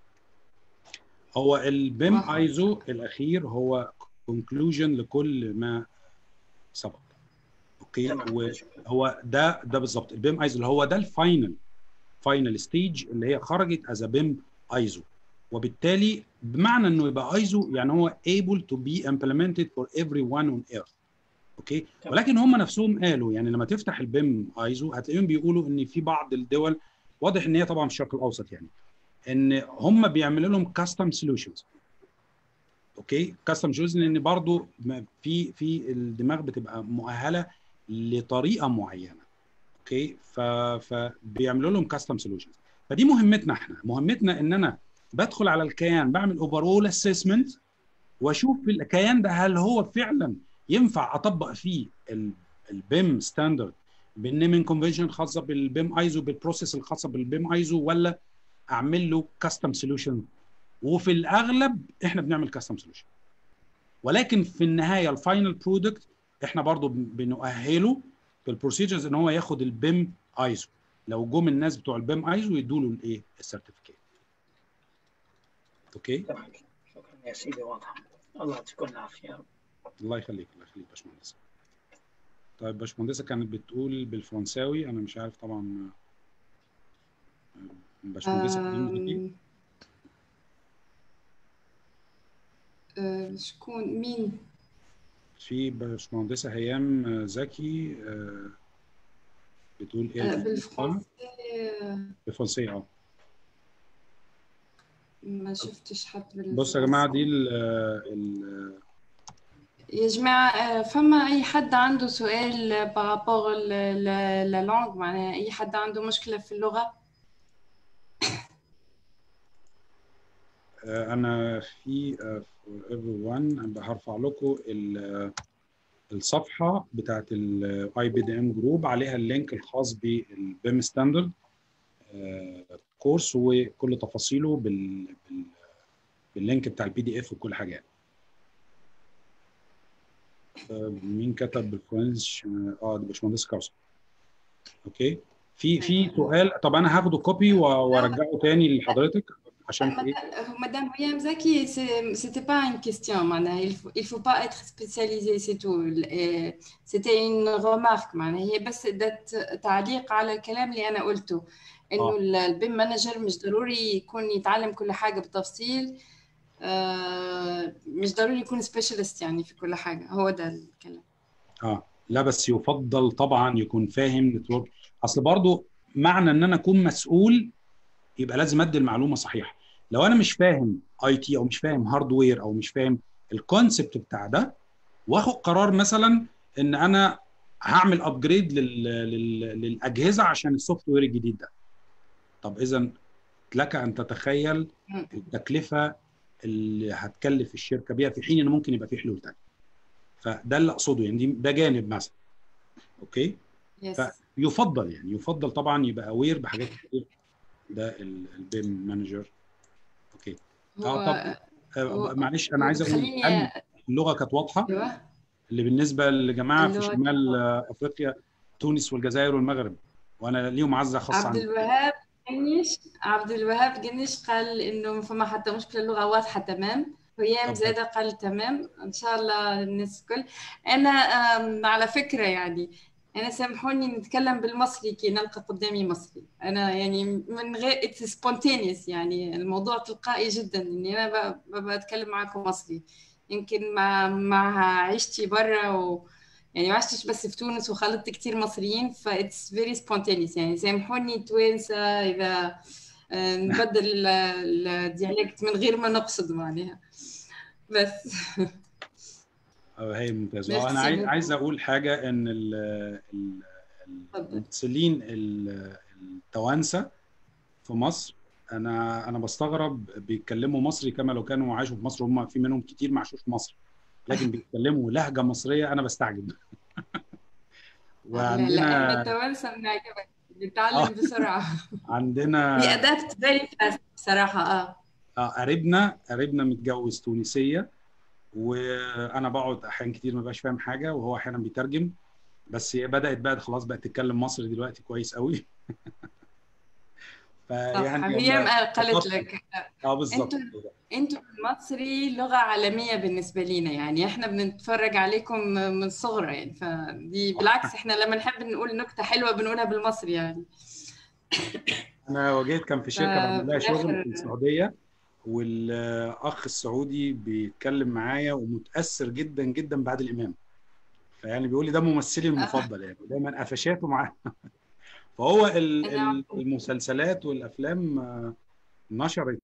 [SPEAKER 3] هو البيم
[SPEAKER 1] واو.
[SPEAKER 3] ايزو الاخير هو كونكلوجن لكل ما سبق اوكي
[SPEAKER 6] تمام
[SPEAKER 3] وهو ده ده بالظبط البيم ايزو اللي هو ده الفاينل فاينل ستيج اللي هي خرجت از بيم ايزو وبالتالي بمعنى انه يبقى ايزو يعني هو able to be implemented for everyone on earth اوكي
[SPEAKER 6] تمام.
[SPEAKER 3] ولكن هم نفسهم قالوا يعني لما تفتح البيم ايزو هتلاقيهم بيقولوا ان في بعض الدول واضح ان هي طبعا في الشرق الاوسط يعني ان هم بيعملوا لهم كاستم سوليوشنز اوكي كاستم سوليوشنز لان برضو ما- في في الدماغ بتبقى مؤهله لطريقه معينه اوكي ف فبيعملوا لهم كاستم سوليوشنز فدي مهمتنا احنا مهمتنا ان انا بدخل على الكيان بعمل اوفرول اسسمنت واشوف في الكيان ده هل هو فعلا ينفع اطبق فيه البيم ستاندرد بالنيمين كونفنشن الخاصه بالبيم ايزو بالبروسيس الخاصه بالبيم ايزو ولا اعمل له كاستم سوليوشن وفي الاغلب احنا بنعمل كاستم سوليوشن ولكن في النهايه الفاينل برودكت احنا برضو بن- بنؤهله في البروسيجرز ان هو ياخد البيم ايزو لو جم الناس بتوع البيم ايزو يدوا له الايه السيرتيفيكيت اوكي
[SPEAKER 6] تمام شكرا يا سيدي واضح الله يعطيكم العافيه يا رب
[SPEAKER 3] الله يخليك الله يخليك باشمهندس طيب باشمهندسه كانت بتقول بالفرنساوي انا مش عارف طبعا باشمهندسه كريم بتقول إيه؟
[SPEAKER 1] أم، أه، شكون مين
[SPEAKER 3] في باشمهندسه هيام زكي آه، بتقول ايه
[SPEAKER 1] أه،
[SPEAKER 3] الفرق؟
[SPEAKER 1] بالفرنسي أه،
[SPEAKER 3] بالفرنسيه اه
[SPEAKER 1] ما شفتش حد
[SPEAKER 3] بصوا يا جماعه دي
[SPEAKER 1] بالفرنسي
[SPEAKER 3] ال ال
[SPEAKER 1] يا جماعة أه، فما أي حد عنده سؤال بارابور لا لونغ معناها أي حد عنده مشكلة في اللغة
[SPEAKER 3] آه، انا في فور ايفري ون هرفع لكم ال- الصفحه بتاعت الاي بي دي ام جروب عليها اللينك الخاص بالبيم ستاندرد كورس وكل تفاصيله بال بال- باللينك بتاع البي دي اف وكل حاجه آه، مين كتب بالفرنش اه ده باشمهندس كوثر اوكي في في سؤال طب انا هاخده كوبي وارجعه تاني لحضرتك عشان في ايه
[SPEAKER 1] Madame William Zaki, c'est- c'était pas une question, معناها. il faut, il faut pas être spécialisé, c'est tout. Et C'était une remarque, معناها. هي بس ادت تعليق على الكلام اللي أنا قلته إنه
[SPEAKER 3] آه.
[SPEAKER 1] البيم مانجر مش ضروري يكون يتعلم كل حاجة بالتفصيل آه، مش ضروري يكون سبيشالست يعني في كل حاجة هو ده الكلام
[SPEAKER 3] اه لا بس يفضل طبعا يكون فاهم نتورك اصل برضو معنى ان انا اكون مسؤول يبقى لازم ادي المعلومه صحيحه لو انا مش فاهم اي تي او مش فاهم هاردوير او مش فاهم الكونسبت بتاع ده واخد قرار مثلا ان انا هعمل ابجريد لل... لل... للاجهزه عشان السوفت وير الجديد ده طب اذا لك ان تتخيل
[SPEAKER 1] مم.
[SPEAKER 3] التكلفه اللي هتكلف الشركه بيها في حين ان ممكن يبقى في حلول تانية فده اللي اقصده يعني دي- ده جانب مثلا اوكي
[SPEAKER 1] يس
[SPEAKER 3] فيفضل يعني يفضل طبعا يبقى اوير بحاجات كتير ده ال- البيم مانجر اوكي
[SPEAKER 1] هو
[SPEAKER 3] اه طب
[SPEAKER 1] هو-
[SPEAKER 3] آه معلش انا عايز اقول
[SPEAKER 1] خليني
[SPEAKER 3] هل اللغه كانت واضحه
[SPEAKER 1] ايوه
[SPEAKER 3] اللي بالنسبه لجماعه في
[SPEAKER 1] اللغة
[SPEAKER 3] شمال
[SPEAKER 1] كانت
[SPEAKER 3] آه، افريقيا تونس والجزائر والمغرب وانا ليهم عزه خاصه
[SPEAKER 1] عبد
[SPEAKER 3] عندي
[SPEAKER 1] الوهاب جنش عبد الوهاب جنش قال انه ما فما حتى مشكله اللغه واضحه تمام هيام
[SPEAKER 3] طب
[SPEAKER 1] زاده قال تمام ان شاء الله الناس الكل انا آم، على فكره يعني انا سامحوني نتكلم بالمصري كي نلقى قدامي مصري انا يعني من غير اتس سبونتينيوس يعني الموضوع تلقائي جدا اني انا ب- ب- بتكلم معاكم مصري يمكن مع مع عيشتي برا و يعني ما عشتش بس في تونس وخلطت كتير مصريين ف it's very spontaneous يعني سامحوني توانسة إذا آه، نبدل ال- الديالكت من غير ما نقصد معناها بس
[SPEAKER 3] آه، هي ممتاز
[SPEAKER 1] ميرسي
[SPEAKER 3] اه انا عايز
[SPEAKER 1] beaucoup.
[SPEAKER 3] عايز اقول حاجه ان ال- ال-
[SPEAKER 1] اتفضل.
[SPEAKER 3] الممثلين ال- التوانسه في مصر انا انا بستغرب بيتكلموا مصري كما لو كانوا عاشوا في مصر هم في منهم كتير ما عاشوش في مصر لكن بيتكلموا لهجه مصريه انا بستعجب
[SPEAKER 1] لا لا
[SPEAKER 3] وعندنا
[SPEAKER 1] التوانسة بنعجبك
[SPEAKER 3] آه.
[SPEAKER 1] بنتعلم بسرعة
[SPEAKER 3] عندنا
[SPEAKER 1] we adapt very fast بصراحة اه
[SPEAKER 3] آه، قريبنا قريبنا متجوز تونسيه وانا بقعد احيان كتير ما بقاش فاهم حاجه وهو احيانا بيترجم بس هي بدات بقى خلاص بقت تتكلم مصري دلوقتي كويس قوي
[SPEAKER 1] صح
[SPEAKER 3] فيعني
[SPEAKER 1] هي
[SPEAKER 3] هم
[SPEAKER 1] ما قالت
[SPEAKER 3] تخطوا.
[SPEAKER 1] لك
[SPEAKER 3] اه بالظبط
[SPEAKER 1] انتوا انتوا المصري لغة عالمية بالنسبة لينا يعني احنا بنتفرج عليكم من صغرنا يعني فدي بالعكس احنا لما نحب نقول نكتة حلوة بنقولها بالمصري يعني
[SPEAKER 3] انا واجهت كان في شركه بعمل لها
[SPEAKER 1] فبالآخر-
[SPEAKER 3] شغل في السعوديه والاخ السعودي بيتكلم معايا ومتاثر جدا جدا بعد الامام فيعني بيقول لي ده ممثلي المفضل يعني دايما قفشاته معاه فهو ال-
[SPEAKER 1] أنا
[SPEAKER 3] ال- المسلسلات والافلام آه، نشرت